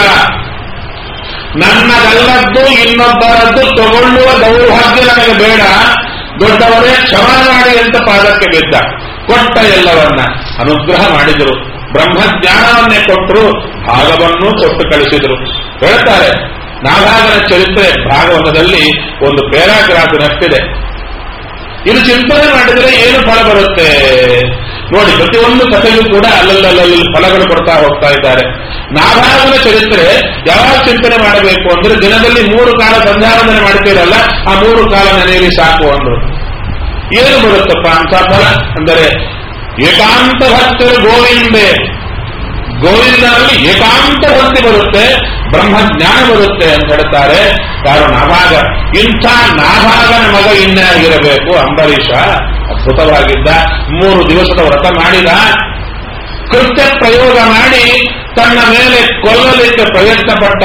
ನನ್ನದಲ್ಲದ್ದು ಇನ್ನೊಬ್ಬರದ್ದು ತಗೊಳ್ಳುವ ದೌರ್ಭಾಗ್ಯ ನನಗೆ ಬೇಡ ದೊಡ್ಡವರೇ ಕ್ಷಮ ಮಾಡಿ ಅಂತ ಪಾದಕ್ಕೆ ಬಿದ್ದ ಕೊಟ್ಟ ಎಲ್ಲವನ್ನ ಅನುಗ್ರಹ ಮಾಡಿದರು ಬ್ರಹ್ಮಜ್ಞಾನವನ್ನೇ ಕೊಟ್ಟರು ಭಾಗವನ್ನು ಕೊಟ್ಟು ಕಳಿಸಿದರು ಹೇಳ್ತಾರೆ ನಾಗಾಗನ ಚರಿತ್ರೆ ಭಾಗವತದಲ್ಲಿ ಒಂದು ಪ್ಯಾರಾಗ್ರಾಫಿನಷ್ಟಿದೆ ಇದು ಚಿಂತನೆ ಮಾಡಿದರೆ ಏನು ಫಲ ಬರುತ್ತೆ ನೋಡಿ ಪ್ರತಿಯೊಂದು ಕಥೆಯೂ ಕೂಡ ಅಲ್ಲಲ್ಲಲ್ಲಿ ಫಲಗಳು ಕೊಡ್ತಾ ಹೋಗ್ತಾ ಇದ್ದಾರೆ ನಾಭಾಗನ ಚರಿತ್ರೆ ಯಾವಾಗ ಚಿಂತನೆ ಮಾಡಬೇಕು ಅಂದ್ರೆ ದಿನದಲ್ಲಿ ಮೂರು ಕಾಲ ಸಂಧ್ಯಾವಂದನೆ ಮಾಡ್ತೀರಲ್ಲ ಆ ಮೂರು ಕಾಲ ನೆನೆಯಲ್ಲಿ ಸಾಕು ಅಂದ್ರು ಏನು ಬರುತ್ತಪ್ಪ ಅಂತ ಫಲ ಅಂದರೆ ಏಕಾಂತ ಭಕ್ತರು ಗೋವಿಂದೆ ಗೋವಿಂದನಲ್ಲಿ ಏಕಾಂತ ಭಕ್ತಿ ಬರುತ್ತೆ ಬ್ರಹ್ಮಜ್ಞಾನ ಬರುತ್ತೆ ಅಂತ ಹೇಳ್ತಾರೆ ಯಾರು ನಾಭಾಗ ಇಂಥ ನಾಭಾಗನ ಮಗ ಇನ್ನಾಗಿರಬೇಕು ಅಂಬರೀಷ ಅದ್ಭುತವಾಗಿದ್ದ ಮೂರು ದಿವಸದ ವ್ರತ ಮಾಡಿದ ಕೃತ್ಯ ಪ್ರಯೋಗ ಮಾಡಿ ತನ್ನ ಮೇಲೆ ಕೊಲ್ಲಲಿಕ್ಕೆ ಪ್ರಯತ್ನ ಪಟ್ಟ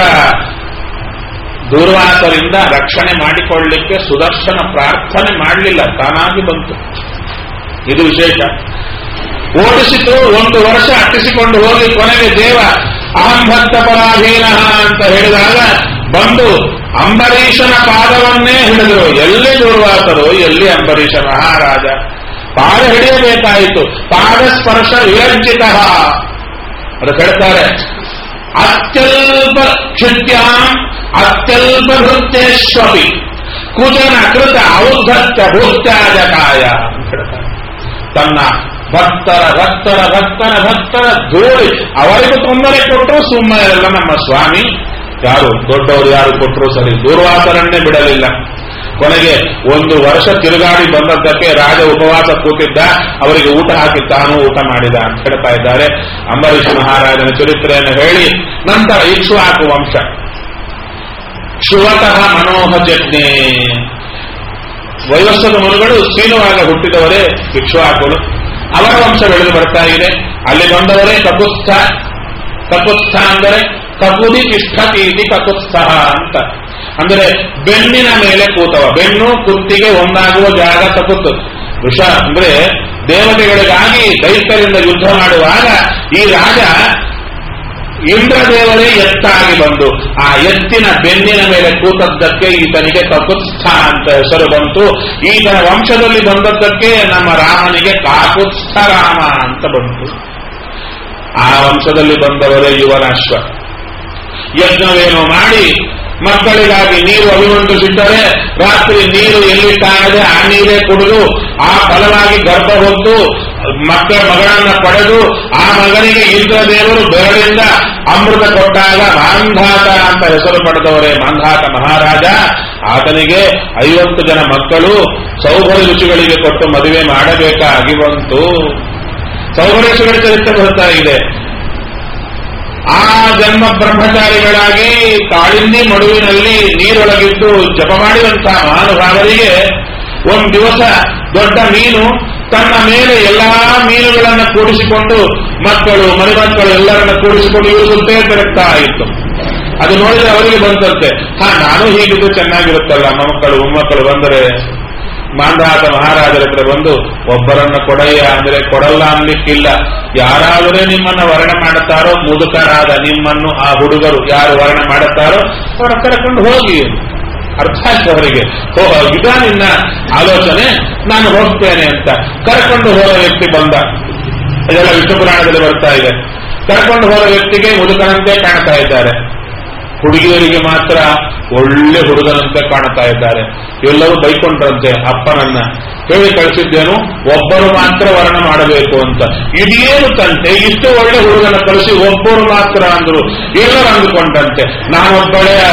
ದೂರ್ವಾಸರಿಂದ ರಕ್ಷಣೆ ಮಾಡಿಕೊಳ್ಳಲಿಕ್ಕೆ ಸುದರ್ಶನ ಪ್ರಾರ್ಥನೆ ಮಾಡಲಿಲ್ಲ ತಾನಾಗಿ ಬಂತು ಇದು ವಿಶೇಷ ಓಡಿಸಿತು ಒಂದು ವರ್ಷ ಅಟ್ಟಿಸಿಕೊಂಡು ಹೋಗಿ ಕೊನೆಗೆ ದೇವ ಅಹಂ ಭಕ್ತ ಪರಾಧೀನ ಅಂತ ಹೇಳಿದಾಗ ಬಂದು ಅಂಬರೀಷನ ಪಾದವನ್ನೇ ಹಿಡಿದರು ಎಲ್ಲಿ ದುರ್ವಾಸರು ಎಲ್ಲಿ ಅಂಬರೀಷ ಮಹಾರಾಜ ಪಾದ ಹಿಡಿಯಬೇಕಾಯಿತು ಪಾದ ಸ್ಪರ್ಶ ವಿರರ್ಜಿತ ಅದು ಹೇಳ್ತಾರೆ ಅತ್ಯಲ್ಪ ಕ್ಷಿತ್ಯಾಂ ಅತ್ಯಲ್ಪ ಭೃತ್ಯೇಶ್ವಪಿ ಕುಜನ ಕೃತ ಔದ್ಧತ್ಯ ಭೂತ್ಯಾಜಕಾಯ ಅಂತ ಹೇಳ್ತಾರೆ ತನ್ನ ಭಕ್ತರ ಭಕ್ತರ ಭಕ್ತರ ಭಕ್ತರ ಧೂಳಿ ಅವರಿಗೂ ತೊಂದರೆ ಕೊಟ್ಟರು ಸುಮ್ಮನೆ ಇರಲ್ಲ ನಮ್ಮ ಸ್ವಾಮಿ ಯಾರು ದೊಡ್ಡವರು ಯಾರು ಕೊಟ್ಟರು ಸರಿ ದೂರ್ವಾಸರನ್ನೇ ಬಿಡಲಿಲ್ಲ ಕೊನೆಗೆ ಒಂದು ವರ್ಷ ತಿರುಗಾಡಿ ಬಂದದ್ದಕ್ಕೆ ರಾಜ ಉಪವಾಸ ಕೂತಿದ್ದ ಅವರಿಗೆ ಊಟ ಹಾಕಿ ತಾನು ಊಟ ಮಾಡಿದ ಅಂತ ಹೇಳ್ತಾ ಇದ್ದಾರೆ ಅಂಬರೀಷ ಮಹಾರಾಜನ ಚರಿತ್ರೆಯನ್ನು ಹೇಳಿ ನಂತರ ಇಕ್ಷ್ವಾಕು ವಂಶ ಶುವತಃ ಮನೋಹ ಜಜ್ಞೆ ವಯಸ್ಸದ ಮನುಗಳು ಸೀನುವಾಗ ಹುಟ್ಟಿದವರೇ ಇಕ್ಷ್ವಾಕುಗಳು ಅವರ ವಂಶ ಬೆಳೆದು ಬರ್ತಾ ಇದೆ ಅಲ್ಲಿ ಬಂದವರೇ ಕಪುತ್ಥ ಕಪುತ್ಥ ಅಂದರೆ ಕಪುದಿ ತಿಷ್ಠತೀತಿ ಕಪುತ್ಥ ಅಂತ ಅಂದರೆ ಬೆನ್ನಿನ ಮೇಲೆ ಕೂತವ ಬೆನ್ನು ಕುತ್ತಿಗೆ ಒಂದಾಗುವ ಜಾಗ ಕಪುತ್ತು ವಿಷ ಅಂದ್ರೆ ದೇವತೆಗಳಿಗಾಗಿ ದೈತ್ಯರಿಂದ ಯುದ್ಧ ಮಾಡುವಾಗ ಈ ರಾಜ ಇಂದ್ರದೇವರೇ ಎತ್ತಾಗಿ ಬಂದು ಆ ಎತ್ತಿನ ಬೆನ್ನಿನ ಮೇಲೆ ಕೂತದ್ದಕ್ಕೆ ಈತನಿಗೆ ಕಕುತ್ಸ್ಥ ಅಂತ ಹೆಸರು ಬಂತು ಈತನ ವಂಶದಲ್ಲಿ ಬಂದದ್ದಕ್ಕೆ ನಮ್ಮ ರಾಮನಿಗೆ ಕಾಕುತ್ಸ್ಥ ರಾಮ ಅಂತ ಬಂತು ಆ ವಂಶದಲ್ಲಿ ಬಂದವರೇ ಯುವನಾಶ್ವ ಯಜ್ಞವೇನೋ ಮಾಡಿ ಮಕ್ಕಳಿಗಾಗಿ ನೀರು ಅಭಿಮಂತ್ರಿಸಿಟ್ಟರೆ ರಾತ್ರಿ ನೀರು ಎಲ್ಲಿ ಕಾಣದೆ ಆ ನೀರೇ ಕುಡಿದು ಆ ಫಲವಾಗಿ ಗರ್ಭ ಹೊತ್ತು ಮಕ್ಕಳ ಮಗಳನ್ನ ಪಡೆದು ಆ ಮಗನಿಗೆ ಇಂದ್ರದೇವರು ಬೆರಳಿಂದ ಅಮೃತ ಕೊಟ್ಟಾಗ ಮಾಂಧಾತ ಅಂತ ಹೆಸರು ಪಡೆದವರೇ ಮಾಂಧಾತ ಮಹಾರಾಜ ಆತನಿಗೆ ಐವತ್ತು ಜನ ಮಕ್ಕಳು ಸೌಭರಿ ರುಚಿಗಳಿಗೆ ಕೊಟ್ಟು ಮದುವೆ ಮಾಡಬೇಕಾಗಿ ಬಂತು ಸೌಭರಿ ಋಷಿಗಳ ಚರಿತ್ರೆ ಬರ್ತಾ ಇದೆ ಆ ಜನ್ಮ ಬ್ರಹ್ಮಚಾರಿಗಳಾಗಿ ಕಾಳಿಂದಿ ಮಡುವಿನಲ್ಲಿ ನೀರೊಳಗಿದ್ದು ಜಪ ಮಾಡಿದಂತಹ ಮಹಾನುಭಾವರಿಗೆ ಒಂದು ದಿವಸ ದೊಡ್ಡ ಮೀನು ತನ್ನ ಮೇಲೆ ಎಲ್ಲಾ ಮೀನುಗಳನ್ನ ಕೂಡಿಸಿಕೊಂಡು ಮಕ್ಕಳು ಮರಿಮಕ್ಕಳು ಎಲ್ಲರನ್ನ ಕೂಡಿಸಿಕೊಂಡು ಇವರು ಸುತ್ತೇ ತಿರುಗ್ತಾ ಇತ್ತು ಅದು ನೋಡಿದ್ರೆ ಅವರಿಗೆ ಬಂತಂತೆ ಹಾ ನಾನು ಹೀಗಿದ್ದು ಚೆನ್ನಾಗಿರುತ್ತಲ್ಲ ಮಕ್ಕಳು ಮೊಮ್ಮಕ್ಕಳು ಬಂದರೆ ಮಾಂಧಾತ ಮಹಾರಾಜರ ಹತ್ರ ಬಂದು ಒಬ್ಬರನ್ನ ಕೊಡಯ್ಯ ಅಂದ್ರೆ ಕೊಡಲ್ಲ ಅನ್ಲಿಕ್ಕಿಲ್ಲ ಯಾರಾದರೆ ನಿಮ್ಮನ್ನ ವರ್ಣೆ ಮಾಡುತ್ತಾರೋ ಮುದುಕರಾದ ನಿಮ್ಮನ್ನು ಆ ಹುಡುಗರು ಯಾರು ವರ್ಣೆ ಮಾಡುತ್ತಾರೋ ಅವರ ಕರ್ಕೊಂಡು ಹೋಗಿ ಅರ್ಥ ಆಯ್ತು ಅವರಿಗೆ ಓ ಇದ ನಿನ್ನ ಆಲೋಚನೆ ನಾನು ಹೋಗ್ತೇನೆ ಅಂತ ಕರ್ಕೊಂಡು ಹೋದ ವ್ಯಕ್ತಿ ಬಂದ ಇದೆಲ್ಲ ವಿಷ್ಣು ಪುರಾಣದಲ್ಲಿ ಬರ್ತಾ ಇದೆ ಕರ್ಕೊಂಡು ಹೋದ ವ್ಯಕ್ತಿಗೆ ಮುದುಕನಂತೆ ಕಾಣ್ತಾ ಇದ್ದಾರೆ ಹುಡುಗಿಯರಿಗೆ ಮಾತ್ರ ಒಳ್ಳೆ ಹುಡುಗನಂತೆ ಕಾಣ್ತಾ ಇದ್ದಾರೆ ಎಲ್ಲರೂ ಬೈಕೊಂಡ್ರಂತೆ ಅಪ್ಪನನ್ನ ಹೇಳಿ ಕಳಿಸಿದ್ದೇನು ಒಬ್ಬರು ಮಾತ್ರ ವರ್ಣ ಮಾಡಬೇಕು ಅಂತ ಇದೇನು ತಂತೆ ಇಷ್ಟು ಒಳ್ಳೆ ಹುಡುಗನ ಕಳಿಸಿ ಒಬ್ಬರು ಮಾತ್ರ ಅಂದ್ರು ಎಲ್ಲರೂ ಅಂದುಕೊಂಡಂತೆ ನಾನೊಬ್ಬಳೇ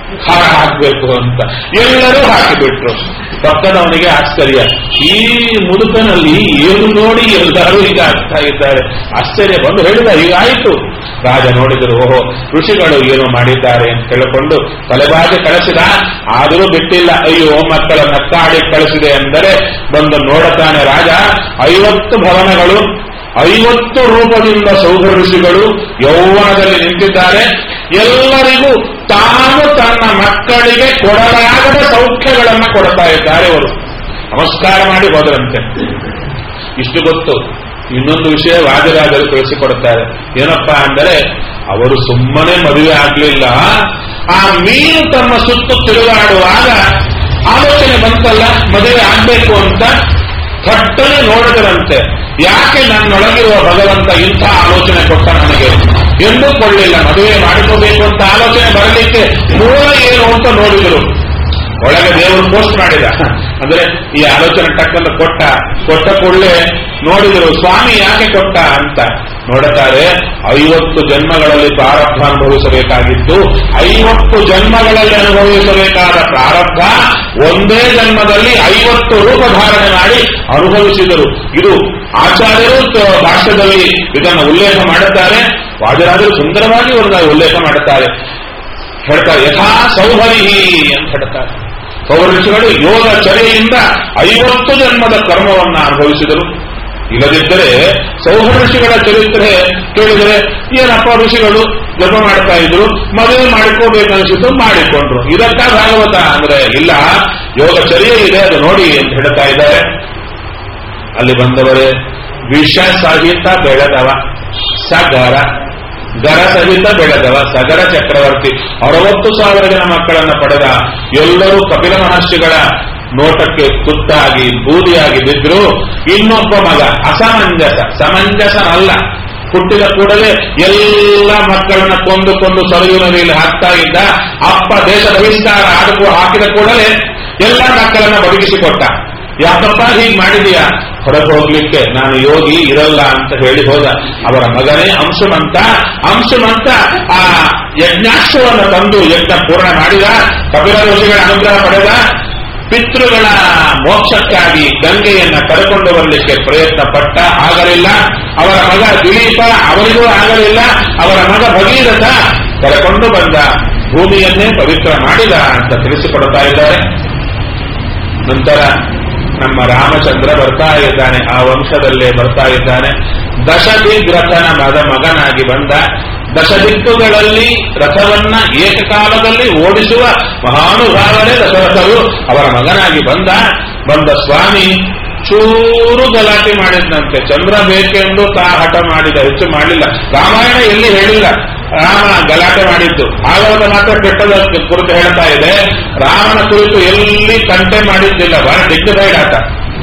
ಹಾರ ಹಾಕಬೇಕು ಅಂತ ಎಲ್ಲರೂ ಹಾಕಿಬಿಟ್ರು ಪಕ್ಕದವನಿಗೆ ಆಶ್ಚರ್ಯ ಈ ಮುದುಕನಲ್ಲಿ ಏನು ನೋಡಿ ಎಲ್ಲರೂ ಈಗ ಆಗ್ತಾ ಇದ್ದಾರೆ ಆಶ್ಚರ್ಯ ಬಂದು ಹೇಳಿದ ಹೀಗಾಯಿತು ರಾಜ ನೋಡಿದರು ಓಹೋ ಋಷಿಗಳು ಏನು ಮಾಡಿದ್ದಾರೆ ಅಂತ ತಿಳ್ಕೊಂಡು ತಲೆಬಾಗಿ ಕಳಿಸಿದ ಆದರೂ ಬಿಟ್ಟಿಲ್ಲ ಅಯ್ಯೋ ಮಕ್ಕಳ ನಕ್ಕಾಡಿ ಕಳಿಸಿದೆ ಎಂದರೆ ಬಂದು ನೋಡುತ್ತಾನೆ ರಾಜ ಐವತ್ತು ಭವನಗಳು ಐವತ್ತು ರೂಪದಿಂದ ಸೌಧ ಋಷಿಗಳು ಯೌವನದಲ್ಲಿ ನಿಂತಿದ್ದಾರೆ ಎಲ್ಲರಿಗೂ ತಾನು ತನ್ನ ಮಕ್ಕಳಿಗೆ ಕೊಡಲಾಗದ ಸೌಖ್ಯಗಳನ್ನು ಕೊಡ್ತಾ ಇದ್ದಾರೆ ಅವರು ನಮಸ್ಕಾರ ಮಾಡಿ ಹೋದರಂತೆ ಇಷ್ಟು ಗೊತ್ತು ಇನ್ನೊಂದು ವಿಷಯ ವಾದಿರಾಜರು ತಿಳಿಸಿಕೊಡುತ್ತಾರೆ ಏನಪ್ಪಾ ಅಂದರೆ ಅವರು ಸುಮ್ಮನೆ ಮದುವೆ ಆಗಲಿಲ್ಲ ಆ ಮೀನು ತಮ್ಮ ಸುತ್ತು ತಿರುಗಾಡುವಾಗ ಆಲೋಚನೆ ಬಂತಲ್ಲ ಮದುವೆ ಆಗ್ಬೇಕು ಅಂತ ಥಟ್ಟನೆ ನೋಡಿದರಂತೆ ಯಾಕೆ ನನ್ನೊಳಗಿರುವ ಭಗವಂತ ಇಂಥ ಆಲೋಚನೆ ಕೊಟ್ಟ ನನಗೆ ಎಂದೂ ಕೊಳ್ಳಿಲ್ಲ ಮದುವೆ ಮಾಡಿಕೋಬೇಕು ಅಂತ ಆಲೋಚನೆ ಬರಲಿಕ್ಕೆ ಮೂಲ ಏನು ಅಂತ ನೋಡಿದರು ಒಳಗೆ ದೇವರು ಪೋಸ್ಟ್ ಮಾಡಿದ ಅಂದ್ರೆ ಈ ಆಲೋಚನೆ ಟಕ್ಕನ್ನು ಕೊಟ್ಟ ಕೊಟ್ಟ ಕೂಡಲೇ ನೋಡಿದರು ಸ್ವಾಮಿ ಯಾಕೆ ಕೊಟ್ಟ ಅಂತ ನೋಡುತ್ತಾರೆ ಐವತ್ತು ಜನ್ಮಗಳಲ್ಲಿ ಪ್ರಾರಬ್ಧ ಅನುಭವಿಸಬೇಕಾಗಿತ್ತು ಐವತ್ತು ಜನ್ಮಗಳಲ್ಲಿ ಅನುಭವಿಸಬೇಕಾದ ಪ್ರಾರಬ್ಧ ಒಂದೇ ಜನ್ಮದಲ್ಲಿ ಐವತ್ತು ರೂಪ ಧಾರಣೆ ಮಾಡಿ ಅನುಭವಿಸಿದರು ಇದು ಆಚಾರ್ಯರು ತ- ಭಾಷ್ಯದಲ್ಲಿ ಇದನ್ನು ಉಲ್ಲೇಖ ಮಾಡುತ್ತಾರೆ ವಾಜರಾಜರು ಸುಂದರವಾಗಿ ಇವ್ರನ್ನ ಉಲ್ಲೇಖ ಮಾಡುತ್ತಾರೆ ಹೇಳ್ತಾರೆ ಯಥಾ ಸೌಹರಿಹಿ ಅಂತ ಹೇಳ್ತಾರೆ ಸೌಹರ್ಷಿಗಳು ಯೋಗ ಚರ್ಯೆಯಿಂದ ಐವತ್ತು ಜನ್ಮದ ಕರ್ಮವನ್ನು ಅನುಭವಿಸಿದರು ಇಲ್ಲದಿದ್ದರೆ ಸೌಹರ್ಷಿಗಳ ಚರಿತ್ರೆ ಕೇಳಿದರೆ ಏನಪ್ಪ ಋಷಿಗಳು ಜಪ ಮಾಡ್ತಾ ಇದ್ರು ಮದುವೆ ಮಾಡಿಕೋಬೇಕನ್ಸಿದ್ದು ಮಾಡಿಕೊಂಡ್ರು ಇದಕ್ಕ ಭಾಗವತ ಅಂದ್ರೆ ಇಲ್ಲ ಯೋಗ ಚರ್ಯೆ ಇದೆ ಅದು ನೋಡಿ ಅಂತ ಹೇಳ್ತಾ ಇದ್ದಾರೆ ಅಲ್ಲಿ ಬಂದವರೇ ವಿಷ ಸಹಿತ ಬೆಳೆದವ ಸಗರ ಗರ ಸಹಿತ ಬೆಳೆದವ ಸಗರ ಚಕ್ರವರ್ತಿ ಅರವತ್ತು ಸಾವಿರ ಜನ ಮಕ್ಕಳನ್ನ ಪಡೆದ ಎಲ್ಲರೂ ಕಪಿಲ ಮಹರ್ಷಿಗಳ ನೋಟಕ್ಕೆ ತುತ್ತಾಗಿ ಬೂದಿಯಾಗಿ ಬಿದ್ರು ಇನ್ನೊಬ್ಬ ಮಗ ಅಸಮಂಜಸ ಸಮಂಜಸನಲ್ಲ ಹುಟ್ಟಿದ ಕೂಡಲೇ ಎಲ್ಲ ಮಕ್ಕಳನ್ನ ಕೊಂದು ಕೊಂದು ಸರಯು ನದಿಯಲ್ಲಿ ಹಾಕ್ತಾ ಇದ್ದ ಅಪ್ಪ ದೇಶ ಬಹಿಷ್ಕಾರ ಆಡಕು ಹಾಕಿದ ಕೂಡಲೇ ಎಲ್ಲ ಮಕ್ಕಳನ್ನ ಬದುಕಿಸಿಕೊಟ್ಟ ಯಾಕಪ್ಪ ಹೀಗೆ ಮಾಡಿದೀಯಾ ಹೊರಗೆ ಹೋಗ್ಲಿಕ್ಕೆ ನಾನು ಯೋಗಿ ಇರಲ್ಲ ಅಂತ ಹೇಳಿ ಹೋದ ಅವರ ಮಗನೇ ಅಂಶುಮಂತ ಅಂಶುಮಂತ ಆ ಯಜ್ಞಾಶ್ವವನ್ನು ತಂದು ಯಜ್ಞ ಪೂರ್ಣ ಮಾಡಿದ ಕಪಿಲ ಋಷಿಗಳ ಅನುಗ್ರಹ ಪಡೆದ ಪಿತೃಗಳ ಮೋಕ್ಷಕ್ಕಾಗಿ ಗಂಗೆಯನ್ನ ಕರೆಕೊಂಡು ಬರಲಿಕ್ಕೆ ಪ್ರಯತ್ನ ಪಟ್ಟ ಆಗಲಿಲ್ಲ ಅವರ ಮಗ ದಿಲೀಪ ಅವರಿಗೂ ಆಗಲಿಲ್ಲ ಅವರ ಮಗ ಭಗೀರಥ ಕರೆಕೊಂಡು ಬಂದ ಭೂಮಿಯನ್ನೇ ಪವಿತ್ರ ಮಾಡಿದ ಅಂತ ತಿಳಿಸಿಕೊಡ್ತಾ ಇದ್ದಾರೆ ನಂತರ ನಮ್ಮ ರಾಮಚಂದ್ರ ಬರ್ತಾ ಇದ್ದಾನೆ ಆ ವಂಶದಲ್ಲೇ ಬರ್ತಾ ಇದ್ದಾನೆ ದಶದಿಗ್ರಥನ ಮಗ ಮಗನಾಗಿ ಬಂದ ದಶದಿಕ್ಕುಗಳಲ್ಲಿ ರಥವನ್ನ ಏಕಕಾಲದಲ್ಲಿ ಓಡಿಸುವ ಮಹಾನುಭಾವನೇ ದಶರಥರು ಅವರ ಮಗನಾಗಿ ಬಂದ ಬಂದ ಸ್ವಾಮಿ ಚೂರು ಗಲಾಟೆ ಮಾಡಿದಂತೆ ಚಂದ್ರ ಬೇಕೆಂದು ತಾ ಹಠ ಮಾಡಿದ ಹೆಚ್ಚು ಮಾಡಲಿಲ್ಲ ರಾಮಾಯಣ ಎಲ್ಲಿ ಹೇಳಿಲ್ಲ ರಾಮ ಗಲಾಟೆ ಮಾಡಿದ್ದು ಭಾಗವತ ಮಾತ್ರ ಕೆಟ್ಟದ ಕುರಿತು ಹೇಳ್ತಾ ಇದೆ ರಾಮನ ಕುರಿತು ಎಲ್ಲಿ ಕಂಟೆ ಮಾಡಿದ್ದಿಲ್ಲ ಬಹಳ ಡಿಗ್ನಿಫೈಡ್ ಆತ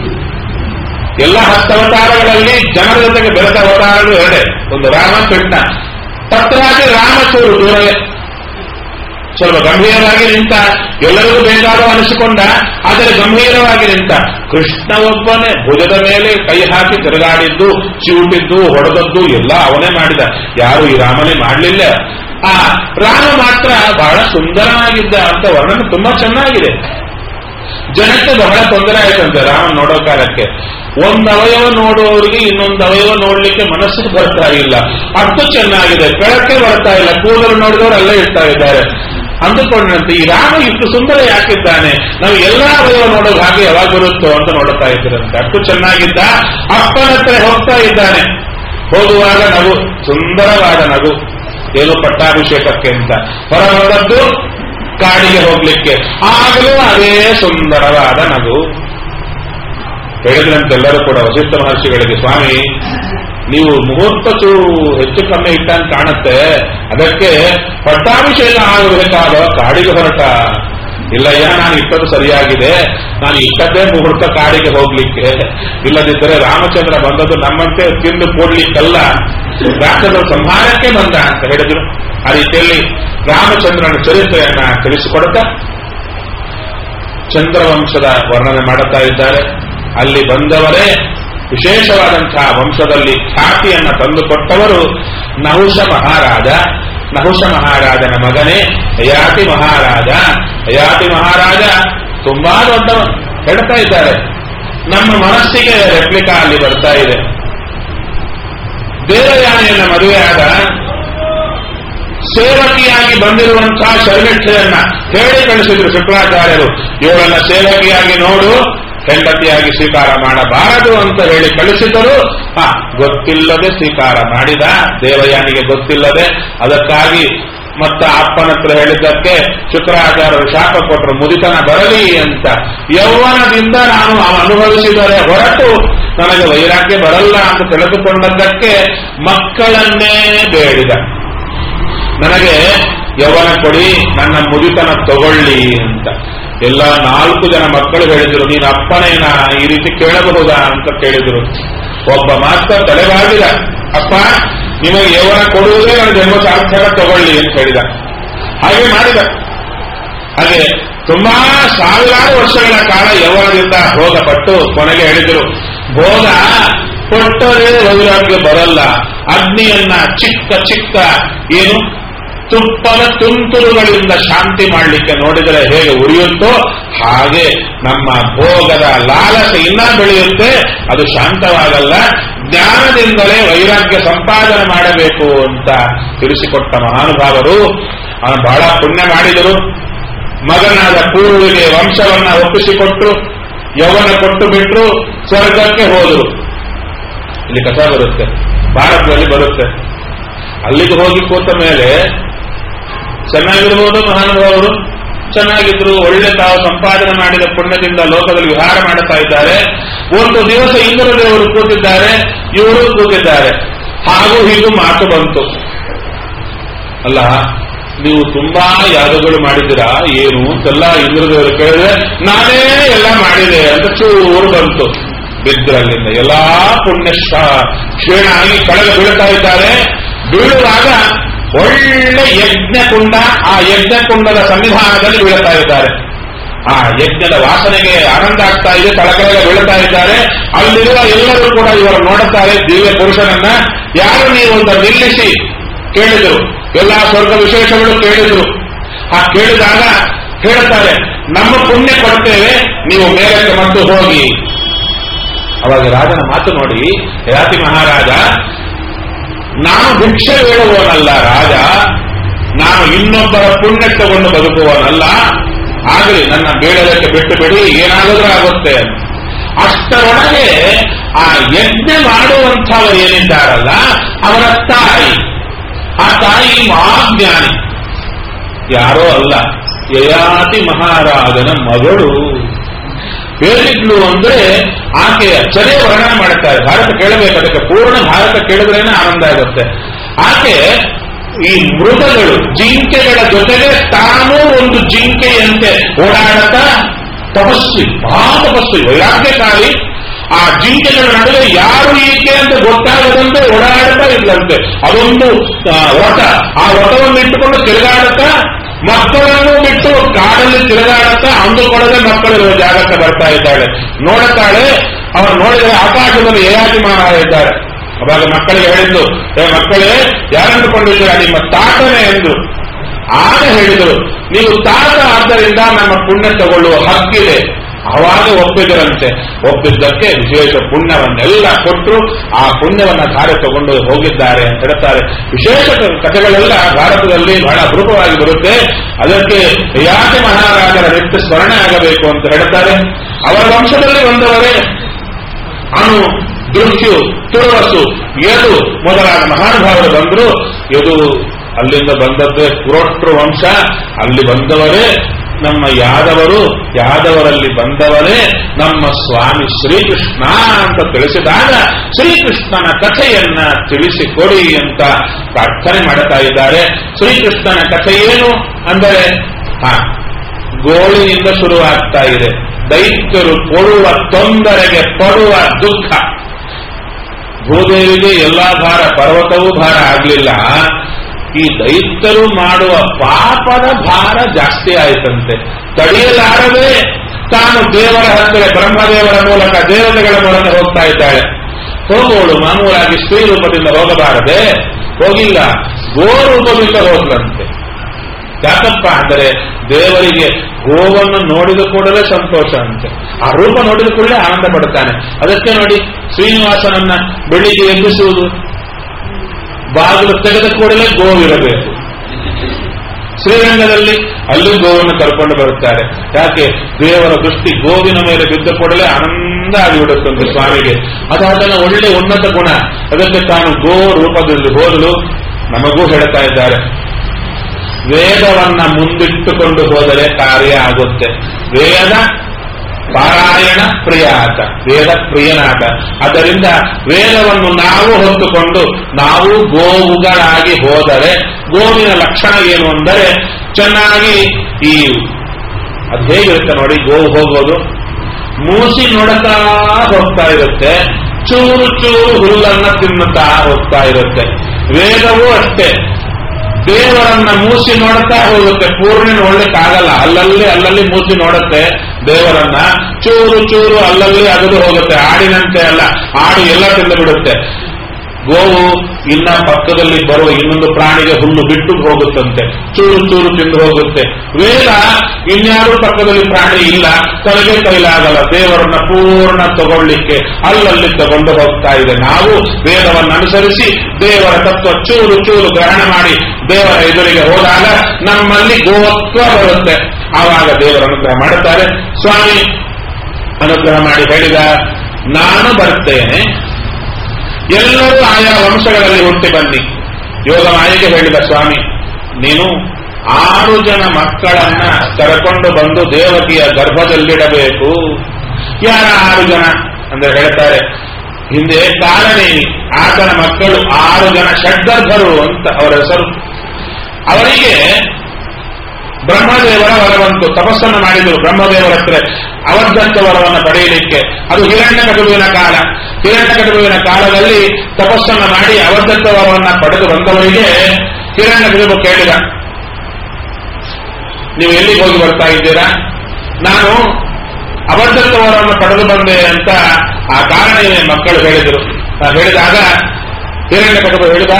ಎಲ್ಲ ಹತ್ತವತಾರಗಳಲ್ಲಿ ಜನರ ಜೊತೆಗೆ ಬೆರೆತ ಅವತಾರಗಳು ಎರಡೇ ಒಂದು ರಾಮ ಕೃಷ್ಣ ತತ್ರಾಗಿ ರಾಮ ಚೂರು ದೂರವೇ ಸ್ವಲ್ಪ ಗಂಭೀರವಾಗಿ ನಿಂತ ಎಲ್ಲರಿಗೂ ಬೇಕಾದ ಅನಿಸಿಕೊಂಡ ಆದರೆ ಗಂಭೀರವಾಗಿ ನಿಂತ ಕೃಷ್ಣ ಒಬ್ಬನೇ ಭುಜದ ಮೇಲೆ ಕೈ ಹಾಕಿ ತಿರುಗಾಡಿದ್ದು ಚಿವುಟಿದ್ದು ಹೊಡೆದದ್ದು ಎಲ್ಲ ಅವನೇ ಮಾಡಿದ ಯಾರು ಈ ರಾಮನೇ ಮಾಡಲಿಲ್ಲ ಆ ರಾಮ ಮಾತ್ರ ಬಹಳ ಸುಂದರನಾಗಿದ್ದ ಅಂತ ವರ್ಣನೆ ತುಂಬಾ ಚೆನ್ನಾಗಿದೆ ಜನಕ್ಕೆ ಬಹಳ ತೊಂದರೆ ಆಯ್ತಂತೆ ರಾಮ ನೋಡೋ ಕಾಲಕ್ಕೆ ಒಂದ್ ಅವಯವ ನೋಡುವವರಿಗೆ ಇನ್ನೊಂದು ಅವಯವ ನೋಡ್ಲಿಕ್ಕೆ ಮನಸ್ಸಿಗೆ ಬರ್ತಾ ಇಲ್ಲ ಅಷ್ಟು ಚೆನ್ನಾಗಿದೆ ಬೆಳಕೆ ಬರ್ತಾ ಇಲ್ಲ ಕೂದಲು ನೋಡಿದವರು ಅಲ್ಲೇ ಇರ್ತಾ ಇದ್ದಾರೆ ಅಂದುಕೊಂಡಂತೆ ಈ ರಾಮ ಇಷ್ಟು ಸುಂದರ ಯಾಕಿದ್ದಾನೆ ನಾವು ಎಲ್ಲಾ ಅವಯವ ನೋಡೋದು ಹಾಗೆ ಯಾವಾಗ ಬರುತ್ತೋ ಅಂತ ನೋಡುತ್ತಾ ಇದ್ದರಂತೆ ಅಷ್ಟು ಚೆನ್ನಾಗಿದ್ದ ಅಪ್ಪನ ಹತ್ರ ಹೋಗ್ತಾ ಇದ್ದಾನೆ ಹೋಗುವಾಗ ನಗು ಸುಂದರವಾದ ನಗು ಏನು ಪಟ್ಟಾಭಿಷೇಕಕ್ಕೆ ಅಂತ ಹೊರ ಬಂದದ್ದು ಕಾಡಿಗೆ ಹೋಗ್ಲಿಕ್ಕೆ ಆಗಲೂ ಅದೇ ಸುಂದರವಾದ ನಗು ಹೇಳಿದ್ರಂತೆಲ್ಲರೂ ಕೂಡ ವಸಿಷ್ಠ ಮಹರ್ಷಿಗಳಿಗೆ ಸ್ವಾಮಿ ನೀವು ಮುಹೂರ್ತ ಚೂರು ಹೆಚ್ಚು ಕಮ್ಮಿ ಇಟ್ಟಂಗೆ ಕಾಣುತ್ತೆ ಅದಕ್ಕೆ ಪಟ್ಟಾಭಿಷೇಕ ಆಗಬೇಕಾದ ಕಾಡಿಗೆ ಹೊರಟ ಇಲ್ಲಯ್ಯ ನಾನು ಇಟ್ಟದ್ದು ಸರಿಯಾಗಿದೆ ನಾನು ಇಟ್ಟದ್ದೇ ಮುಹೂರ್ತ ಕಾಡಿಗೆ ಹೋಗ್ಲಿಕ್ಕೆ ಇಲ್ಲದಿದ್ದರೆ ರಾಮಚಂದ್ರ ಬಂದದ್ದು ನಮ್ಮಂತೆ ತಿಂದು ಕೊಡ್ಲಿಕ್ಕಲ್ಲ ರಾಕ್ಷಸರ ಸಂಹಾರಕ್ಕೆ ಬಂದ ಅಂತ ಹೇಳಿದ್ರು ಆ ರೀತಿಯಲ್ಲಿ ರಾಮಚಂದ್ರನ ಚರಿತ್ರೆಯನ್ನ ತಿಳಿಸಿಕೊಡುತ್ತಾ ಚಂದ್ರವಂಶದ ವರ್ಣನೆ ಮಾಡುತ್ತಾ ಇದ್ದಾರೆ ಅಲ್ಲಿ ಬಂದವರೇ ವಿಶೇಷವಾದಂತಹ ವಂಶದಲ್ಲಿ ಖ್ಯಾತಿಯನ್ನ ತಂದುಕೊಟ್ಟವರು ನಹುಷ ಮಹಾರಾಜ ನಹುಷ ಮಹಾರಾಜನ ಮಗನೇ ಯಯಾತಿ ಮಹಾರಾಜ ಯಯಾತಿ ಮಹಾರಾಜ ತುಂಬಾ ದೊಡ್ಡವ ಹೇಳ್ತಾ ಇದ್ದಾರೆ ನಮ್ಮ ಮನಸ್ಸಿಗೆ ರೆಪ್ಲಿಕಾ ಅಲ್ಲಿ ಬರ್ತಾ ಇದೆ ದೇವಯಾನೆಯನ್ನ ಮದುವೆಯಾದ ಸೇವಕಿಯಾಗಿ ಬಂದಿರುವಂತಹ ಶರ್ಮಿಷ್ಠೆಯನ್ನ ಹೇಳಿ ಕಳಿಸಿದ್ರು ಶುಕ್ರಾಚಾರ್ಯರು ಇವಳನ್ನ ಸೇವಕಿಯಾಗಿ ನೋಡು ಹೆಂಡತಿಯಾಗಿ ಸ್ವೀಕಾರ ಮಾಡಬಾರದು ಅಂತ ಹೇಳಿ ಕಳಿಸಿದರು ಆ ಗೊತ್ತಿಲ್ಲದೆ ಸ್ವೀಕಾರ ಮಾಡಿದ ದೇವಯಾನಿಗೆ ಗೊತ್ತಿಲ್ಲದೆ ಅದಕ್ಕಾಗಿ ಮತ್ತ ಅಪ್ಪನ ಹತ್ರ ಹೇಳಿದ್ದಕ್ಕೆ ಶುಕ್ರಾಚಾರ್ಯರು ಶಾಪ ಕೊಟ್ಟರು ಮುದಿತನ ಬರಲಿ ಅಂತ ಯೌವನದಿಂದ ನಾನು ಅನುಭವಿಸಿದರೆ ಹೊರಟು ನನಗೆ ವೈರಾಗ್ಯ ಬರಲ್ಲ ಅಂತ ತಿಳಿದುಕೊಂಡದ್ದಕ್ಕೆ ಮಕ್ಕಳನ್ನೇ ಬೇಡಿದ ನನಗೆ ಯೌವನ ಕೊಡಿ ನನ್ನ ಮುದಿತನ ತಗೊಳ್ಳಿ ಅಂತ ಎಲ್ಲ ನಾಲ್ಕು ಜನ ಮಕ್ಕಳು ಹೇಳಿದ್ರು ನೀನು ಅಪ್ಪನೇನ ಈ ರೀತಿ ಕೇಳಬಹುದಾ ಅಂತ ಕೇಳಿದ್ರು ಒಬ್ಬ ಮಾತ್ರ ತಲೆಬಾಗಿದ ಅಪ್ಪ ನಿಮಗೆ ಯೌವನ ಕೊಡುವುದೇ ನನ್ನ ಜನ್ಮ ಸಾರ್ಥಕ ತಗೊಳ್ಳಿ ಅಂತ ಹೇಳಿದ ಹಾಗೆ ಮಾಡಿದ ಹಾಗೆ ತುಂಬಾ ಸಾವಿರಾರು ವರ್ಷಗಳ ಕಾಲ ಯೌವನದಿಂದ ಭೋಗಪಟ್ಟು ಕೊನೆಗೆ ಹೇಳಿದರು ಭೋಗ ಕೊಟ್ಟರೆ ವೈರಾಗ್ಯ ಬರಲ್ಲ ಅಗ್ನಿಯನ್ನ ಚಿಕ್ಕ ಚಿಕ್ಕ ಏನು ತುಪ್ಪದ ತುಂತುರುಗಳಿಂದ ಶಾಂತಿ ಮಾಡಲಿಕ್ಕೆ ನೋಡಿದರೆ ಹೇಗೆ ಉರಿಯುತ್ತೋ ಹಾಗೆ ನಮ್ಮ ಭೋಗದ ಲಾಲಸೆ ಇನ್ನ ಬೆಳೆಯುತ್ತೆ ಅದು ಶಾಂತವಾಗಲ್ಲ ಜ್ಞಾನದಿಂದಲೇ ವೈರಾಗ್ಯ ಸಂಪಾದನೆ ಮಾಡಬೇಕು ಅಂತ ತಿಳಿಸಿಕೊಟ್ಟ ಮಹಾನುಭಾವರು ಅವನು ಬಹಳ ಪುಣ್ಯ ಮಾಡಿದರು ಮಗನಾದ ಪೂರ್ವಿಗೆ ವಂಶವನ್ನ ಒಪ್ಪಿಸಿಕೊಟ್ಟು ಯೌವನ ಕೊಟ್ಟು ಬಿಟ್ಟರು ಸ್ವರ್ಗಕ್ಕೆ ಹೋದರು ಇಲ್ಲಿ ಕಸ ಬರುತ್ತೆ ಭಾರತದಲ್ಲಿ ಬರುತ್ತೆ ಅಲ್ಲಿಗೆ ಹೋಗಿ ಕೂತ ಮೇಲೆ ಚೆನ್ನಾಗಿರ್ಬೋದು ಮಹಾನುಭಾವರು ಚೆನ್ನಾಗಿದ್ರು ಒಳ್ಳೆ ತಾವು ಸಂಪಾದನೆ ಮಾಡಿದ ಪುಣ್ಯದಿಂದ ಲೋಕದಲ್ಲಿ ವಿಹಾರ ಮಾಡುತ್ತಾ ಇದ್ದಾರೆ ಒಂದು ದಿವಸ ಇಂದ್ರ ದೇವರು ಕೂತಿದ್ದಾರೆ ಇವರು ಕೂತಿದ್ದಾರೆ ಹಾಗೂ ಹೀಗೂ ಮಾತು ಬಂತು ಅಲ್ಲ ನೀವು ತುಂಬಾ ಯಾಗಗಳು ಮಾಡಿದ್ದೀರಾ ಏನು ಅಂತೆಲ್ಲ ಇಂದ್ರದೇವರು ಕೇಳಿದ್ರೆ ನಾನೇ ಎಲ್ಲ ಮಾಡಿದೆ ಅಂತ ಚೂರು ಬಂತು ಬಿದ್ರಲ್ಲಿಂದ ಎಲ್ಲಾ ಪುಣ್ಯ ಕ್ಷೀಣ ಆಗಿ ಕೆಳಗೆ ಬೀಳ್ತಾ ಇದ್ದಾರೆ ಬೀಳುವಾಗ ಒಳ್ಳೆ ಯಜ್ಞಕುಂಡ ಆ ಯಜ್ಞಕುಂಡದ ಸನ್ನಿಧಾನದಲ್ಲಿ ಬೀಳ್ತಾ ಇದ್ದಾರೆ ಆ ಯಜ್ಞದ ವಾಸನೆಗೆ ಆನಂದ ಆಗ್ತಾ ಇದೆ ತಳಕೆಳಗೆ ಬೀಳ್ತಾ ಇದ್ದಾರೆ ಅಲ್ಲಿರುವ ಎಲ್ಲರೂ ಕೂಡ ಇವರು ನೋಡುತ್ತಾರೆ ದಿವ್ಯ ಪುರುಷನನ್ನ ಯಾರು ನೀವು ಅಂತ ನಿಲ್ಲಿಸಿ ಕೇಳಿದರು ಎಲ್ಲಾ ಸ್ವರ್ಗ ವಿಶೇಷಗಳು ಕೇಳಿದ್ರು ಆ ಕೇಳಿದಾಗ ಹೇಳ್ತಾರೆ ನಮ್ಮ ಪುಣ್ಯ ಕೊಡ್ತೇವೆ ನೀವು ಮೇಲಕ್ಕೆ ಮತ್ತು ಹೋಗಿ ಅವಾಗ ರಾಜನ ಮಾತು ನೋಡಿ ಯಾತಿ ಮಹಾರಾಜ ನಾನು ಭಿಕ್ಷೆ ಹೇಳುವವನಲ್ಲ ರಾಜ ನಾನು ಇನ್ನೊಬ್ಬರ ಪುಣ್ಯ ತಗೊಂಡು ಬದುಕುವವನಲ್ಲ ಆಗಲಿ ನನ್ನ ಬೇಡದಕ್ಕೆ ಬಿಟ್ಟು ಬಿಡಿ ಏನಾದರೂ ಆಗುತ್ತೆ ಅಷ್ಟರೊಳಗೆ ಆ ಯಜ್ಞ ಮಾಡುವಂಥವರು ಏನಿದ್ದಾರಲ್ಲ ಅವರ ತಾಯಿ ಆ ತಾಯಿ ಮಹಾಜ್ಞಾನಿ ಯಾರೋ ಅಲ್ಲ ಯಯಾತಿ ಮಹಾರಾಜನ ಮಗಳು ಹೇಳಿದ್ಲು ಅಂದ್ರೆ ಆಕೆಯ ಚರೆ ವರ್ಣನೆ ಮಾಡುತ್ತಾರೆ ಭಾರತ ಕೇಳಬೇಕು ಅದಕ್ಕೆ ಪೂರ್ಣ ಭಾರತ ಕೇಳಿದ್ರೇನೆ ಆನಂದ ಆಗುತ್ತೆ ಆಕೆ ಈ ಮೃಗಗಳು ಜಿಂಕೆಗಳ ಜೊತೆಗೆ ತಾನೂ ಒಂದು ಜಿಂಕೆಯಂತೆ ಓಡಾಡುತ್ತಾ ತಪಸ್ವಿ ಬಹಳ ತಪಸ್ವಿ ವೈರಾಗ್ಯಕಾರಿ ಆ ಜಿಂಕೆಗಳ ನಡುವೆ ಯಾರು ಈಕೆ ಅಂತ ಗೊತ್ತಾಗದಂತೆ ಓಡಾಡುತ್ತಾ ಇದ್ದಂತೆ ಅದೊಂದು ಆ, ವ್ರತ ಆ ವ್ರತವನ್ನು ಇಟ್ಟುಕೊಂಡು ತಿರುಗಾಡುತ್ತಾ ಮಕ್ಕಳನ್ನು ಬಿಟ್ಟು ಕಾಡಲ್ಲಿ ತಿರುಗಾಡುತ್ತಾ ಅಂದುಕೊಳ್ಳದೆ ಮಕ್ಕಳಿರುವ ಜಾಗಕ್ಕೆ ಬರ್ತಾ ಇದ್ದಾಳೆ ನೋಡುತ್ತಾಳೆ ಅವರು ನೋಡಿದರೆ ಆಕಾಶದಲ್ಲಿ ಯಯಾತಿ ಮಹಾರಾಜ ಇದ್ದಾರೆ ಅವಾಗ ಮಕ್ಕಳಿಗೆ ಹೇಳಿದ್ದು ಏ ಮಕ್ಕಳೇ ಯಾರಂದುಕೊಂಡಿದ್ದೀರಾ ನಿಮ್ಮ ತಾತನೇ ಎಂದು ಆಗ ಹೇಳಿದರು ನೀವು ತಾತ ಆದ್ದರಿಂದ ನಮ್ಮ ಪುಣ್ಯ ತಗೊಳ್ಳುವ ಹಕ್ಕಿದೆ ಅವಾಗ ಒಪ್ಪಿದರಂತೆ ಒಪ್ಪಿದ್ದಕ್ಕೆ ವಿಶೇಷ ಪುಣ್ಯವನ್ನೆಲ್ಲ ಕೊಟ್ಟು ಆ ಪುಣ್ಯವನ್ನ ಧಾರೆ ತಗೊಂಡು ಹೋಗಿದ್ದಾರೆ ಅಂತ ಹೇಳ್ತಾರೆ ವಿಶೇಷ ಕಥೆಗಳೆಲ್ಲ ಭಾರತದಲ್ಲಿ ಬಹಳ ಅಪರೂಪವಾಗಿ ಬರುತ್ತೆ ಅದಕ್ಕೆ ಯಾಕೆ ಮಹಾರಾಜರ ವ್ಯಕ್ತಿ ಸ್ಮರಣೆ ಆಗಬೇಕು ಅಂತ ಹೇಳ್ತಾರೆ ಅವರ ವಂಶದಲ್ಲಿ ಬಂದವರೇ ಅನು ದೃಶ್ಯು ತುಳಸು ಯದು ಮೊದಲಾದ ಮಹಾನುಭಾವರು ಬಂದರು ಯದು ಅಲ್ಲಿಂದ ಬಂದದ್ದೇ ಪುರೋಷ್ಟ್ರ ವಂಶ ಅಲ್ಲಿ ಬಂದವರೇ ನಮ್ಮ ಯಾದವರು ಯಾದವರಲ್ಲಿ ಬಂದವರೇ ನಮ್ಮ ಸ್ವಾಮಿ ಶ್ರೀಕೃಷ್ಣ ಅಂತ ತಿಳಿಸಿದಾಗ ಶ್ರೀಕೃಷ್ಣನ ಕಥೆಯನ್ನ ತಿಳಿಸಿಕೊಡಿ ಅಂತ ಪ್ರಾರ್ಥನೆ ಮಾಡುತ್ತಾ ಇದ್ದಾರೆ ಶ್ರೀಕೃಷ್ಣನ ಕಥೆ ಏನು ಅಂದರೆ ಹಾ ಗೋಳಿನಿಂದ ಶುರುವಾಗ್ತಾ ಇದೆ ದೈತ್ಯರು ಕೊಡುವ ತೊಂದರೆಗೆ ಪಡುವ ದುಃಖ ಭೂದೇವಿಗೆ ಎಲ್ಲಾ ಭಾರ ಪರ್ವತವೂ ಭಾರ ಆಗಲಿಲ್ಲ ಈ ದೈತ್ಯರು ಮಾಡುವ ಪಾಪದ ಭಾರ ಜಾಸ್ತಿ ಆಯಿತಂತೆ ತಡೆಯಲಾರದೆ ತಾನು ದೇವರ ಹತ್ತಿರ ಬ್ರಹ್ಮದೇವರ ಮೂಲಕ ದೇವತೆಗಳ ಮೂಲಕ ಹೋಗ್ತಾ ಇದ್ದಾಳೆ ಹೋಗೋಳು ಮಾಮೂಲಾಗಿ ಸ್ತ್ರೀ ರೂಪದಿಂದ ಹೋಗಬಾರದೆ ಹೋಗಿಲ್ಲ ಗೋರೂಪದಿಂದ ಹೋದ್ರಂತೆ ಯಾಕಪ್ಪ ಅಂದರೆ ದೇವರಿಗೆ ಗೋವನ್ನು ನೋಡಿದ ಕೂಡಲೇ ಸಂತೋಷ ಅಂತೆ ಆ ರೂಪ ನೋಡಿದ ಕೂಡಲೇ ಆನಂದ ಪಡುತ್ತಾನೆ ಅದಕ್ಕೆ ನೋಡಿ ಶ್ರೀನಿವಾಸನನ್ನ ಬೆಳಿಗ್ಗೆ ಎಬ್ಬಿಸುವುದು ಬಾಗಿಲು ತೆಗೆದ ಕೂಡಲೇ ಗೋವಿರಬೇಕು ಶ್ರೀರಂಗದಲ್ಲಿ ಅಲ್ಲೂ ಗೋವನ್ನು ಕರ್ಕೊಂಡು ಬರುತ್ತಾರೆ ಯಾಕೆ ದೇವರ ದೃಷ್ಟಿ ಗೋವಿನ ಮೇಲೆ ಬಿದ್ದ ಕೂಡಲೇ ಆನಂದ ಆಗಿಬಿಡುತ್ತಂತೆ ಸ್ವಾಮಿಗೆ ಅದಾದನ ಒಳ್ಳೆ ಉನ್ನತ ಗುಣ ಅದಕ್ಕೆ ತಾನು ಗೋ ರೂಪದಲ್ಲಿ ಹೋದಲು ನಮಗೂ ಹೇಳ್ತಾ ಇದ್ದಾರೆ ವೇದವನ್ನ ಮುಂದಿಟ್ಟುಕೊಂಡು ಹೋದರೆ ಕಾರ್ಯ ಆಗುತ್ತೆ ವೇದ ಪಾರಾಯಣ ಪ್ರಿಯಾತ ವೇದ ಪ್ರಿಯನಾಟ ಅದರಿಂದ ವೇದವನ್ನು ನಾವು ಹೊತ್ತುಕೊಂಡು ನಾವು ಗೋವುಗಳಾಗಿ ಹೋದರೆ ಗೋವಿನ ಲಕ್ಷಣ ಏನು ಅಂದರೆ ಚೆನ್ನಾಗಿ ಈ ಅದು ಹೇಗಿರುತ್ತೆ ನೋಡಿ ಗೋವು ಹೋಗೋದು ಮೂಸಿ ನೋಡುತ್ತಾ ಹೋಗ್ತಾ ಇರುತ್ತೆ ಚೂರು ಚೂರು ಹುಲ್ಲನ್ನ ತಿನ್ನುತ್ತಾ ಹೋಗ್ತಾ ಇರುತ್ತೆ ವೇದವೂ ಅಷ್ಟೇ ದೇವರನ್ನ ಮೂಸಿ ನೋಡುತ್ತಾ ಹೋಗುತ್ತೆ ಪೂರ್ಣ ನೋಡ್ಲಿಕ್ಕಾಗಲ್ಲ ಅಲ್ಲಲ್ಲಿ ಅಲ್ಲಲ್ಲಿ ಮೂಸಿ ನೋಡುತ್ತೆ ದೇವರನ್ನ ಚೂರು ಚೂರು ಅಲ್ಲಲ್ಲಿ ಅಗದು ಹೋಗುತ್ತೆ ಆಡಿನಂತೆ ಅಲ್ಲ ಆಡು ಎಲ್ಲ ತಿಂದು ಬಿಡುತ್ತೆ ಗೋವು ಇನ್ನ ಪಕ್ಕದಲ್ಲಿ ಬರುವ ಇನ್ನೊಂದು ಪ್ರಾಣಿಗೆ ಹುಲ್ಲು ಬಿಟ್ಟು ಹೋಗುತ್ತಂತೆ ಚೂರು ಚೂರು ತಿಂದು ಹೋಗುತ್ತೆ ವೇದ ಇನ್ಯಾರು ಪಕ್ಕದಲ್ಲಿ ಪ್ರಾಣಿ ಇಲ್ಲ ತನಗೆ ಕೈಲಾಗಲ್ಲ ದೇವರನ್ನ ಪೂರ್ಣ ತಗೊಳ್ಳಿಕ್ಕೆ ಅಲ್ಲಲ್ಲಿ ತಗೊಂಡು ಹೋಗ್ತಾ ಇದೆ ನಾವು ವೇದವನ್ನು ಅನುಸರಿಸಿ ದೇವರ ತತ್ವ ಚೂರು ಚೂರು ಗ್ರಹಣ ಮಾಡಿ ದೇವರ ಎದುರಿಗೆ ಹೋದಾಗ ನಮ್ಮಲ್ಲಿ ಗೋವತ್ವ ಬರುತ್ತೆ ಆವಾಗ ದೇವರ ಅನುಗ್ರಹ ಮಾಡುತ್ತಾರೆ ಸ್ವಾಮಿ ಅನುಗ್ರಹ ಮಾಡಿ ಹೇಳಿದ ನಾನು ಬರ್ತೇನೆ ಎಲ್ಲರೂ ಆಯಾ ವಂಶಗಳಲ್ಲಿ ಹುಟ್ಟಿ ಬನ್ನಿ ಯೋಗ ಮಾಯಿಗೆ ಹೇಳಿದ ಸ್ವಾಮಿ ನೀನು ಆರು ಜನ ಮಕ್ಕಳನ್ನ ಕರ್ಕೊಂಡು ಬಂದು ದೇವಕಿಯ ಗರ್ಭದಲ್ಲಿಡಬೇಕು ಯಾರ ಆರು ಜನ ಅಂದ್ರೆ ಹೇಳ್ತಾರೆ ಹಿಂದೆ ಕಾಲನೇನಿ ಆತನ ಮಕ್ಕಳು ಆರು ಜನ ಷಡ್ಗರ್ಭರು ಅಂತ ಅವರ ಹೆಸರು ಅವರಿಗೆ ಬ್ರಹ್ಮದೇವರ ವರವಂತು ತಪಸ್ಸನ್ನು ಮಾಡಿದರು ಬ್ರಹ್ಮದೇವರ ಹತ್ರ ಅವರ್ಧಂತ ವರವನ್ನು ಪಡೆಯಲಿಕ್ಕೆ ಅದು ಹಿರಣ್ಯ ಕಟುವಿನ ಕಾಲ ಹಿರಣ್ಯ ಕಟುವಿನ ಕಾಲದಲ್ಲಿ ತಪಸ್ಸನ್ನು ಮಾಡಿ ಅವರ್ಧಂತ ವರವನ್ನು ಪಡೆದು ಬಂದವರಿಗೆ ಹಿರಣ್ಯ ಕಟುವು ಕೇಳಿದ ನೀವು ಎಲ್ಲಿಗೆ ಹೋಗಿ ಬರ್ತಾ ಇದ್ದೀರಾ ನಾನು ಅವರ್ಧಂತ ವರವನ್ನು ಪಡೆದು ಬಂದೆ ಅಂತ ಆ ಕಾರಣ ಏನೇ ಮಕ್ಕಳು ಹೇಳಿದರು ಆ ಹೇಳಿದಾಗ ಹಿರಣ್ಯ ಕಟುವು ಹೇಳಿದ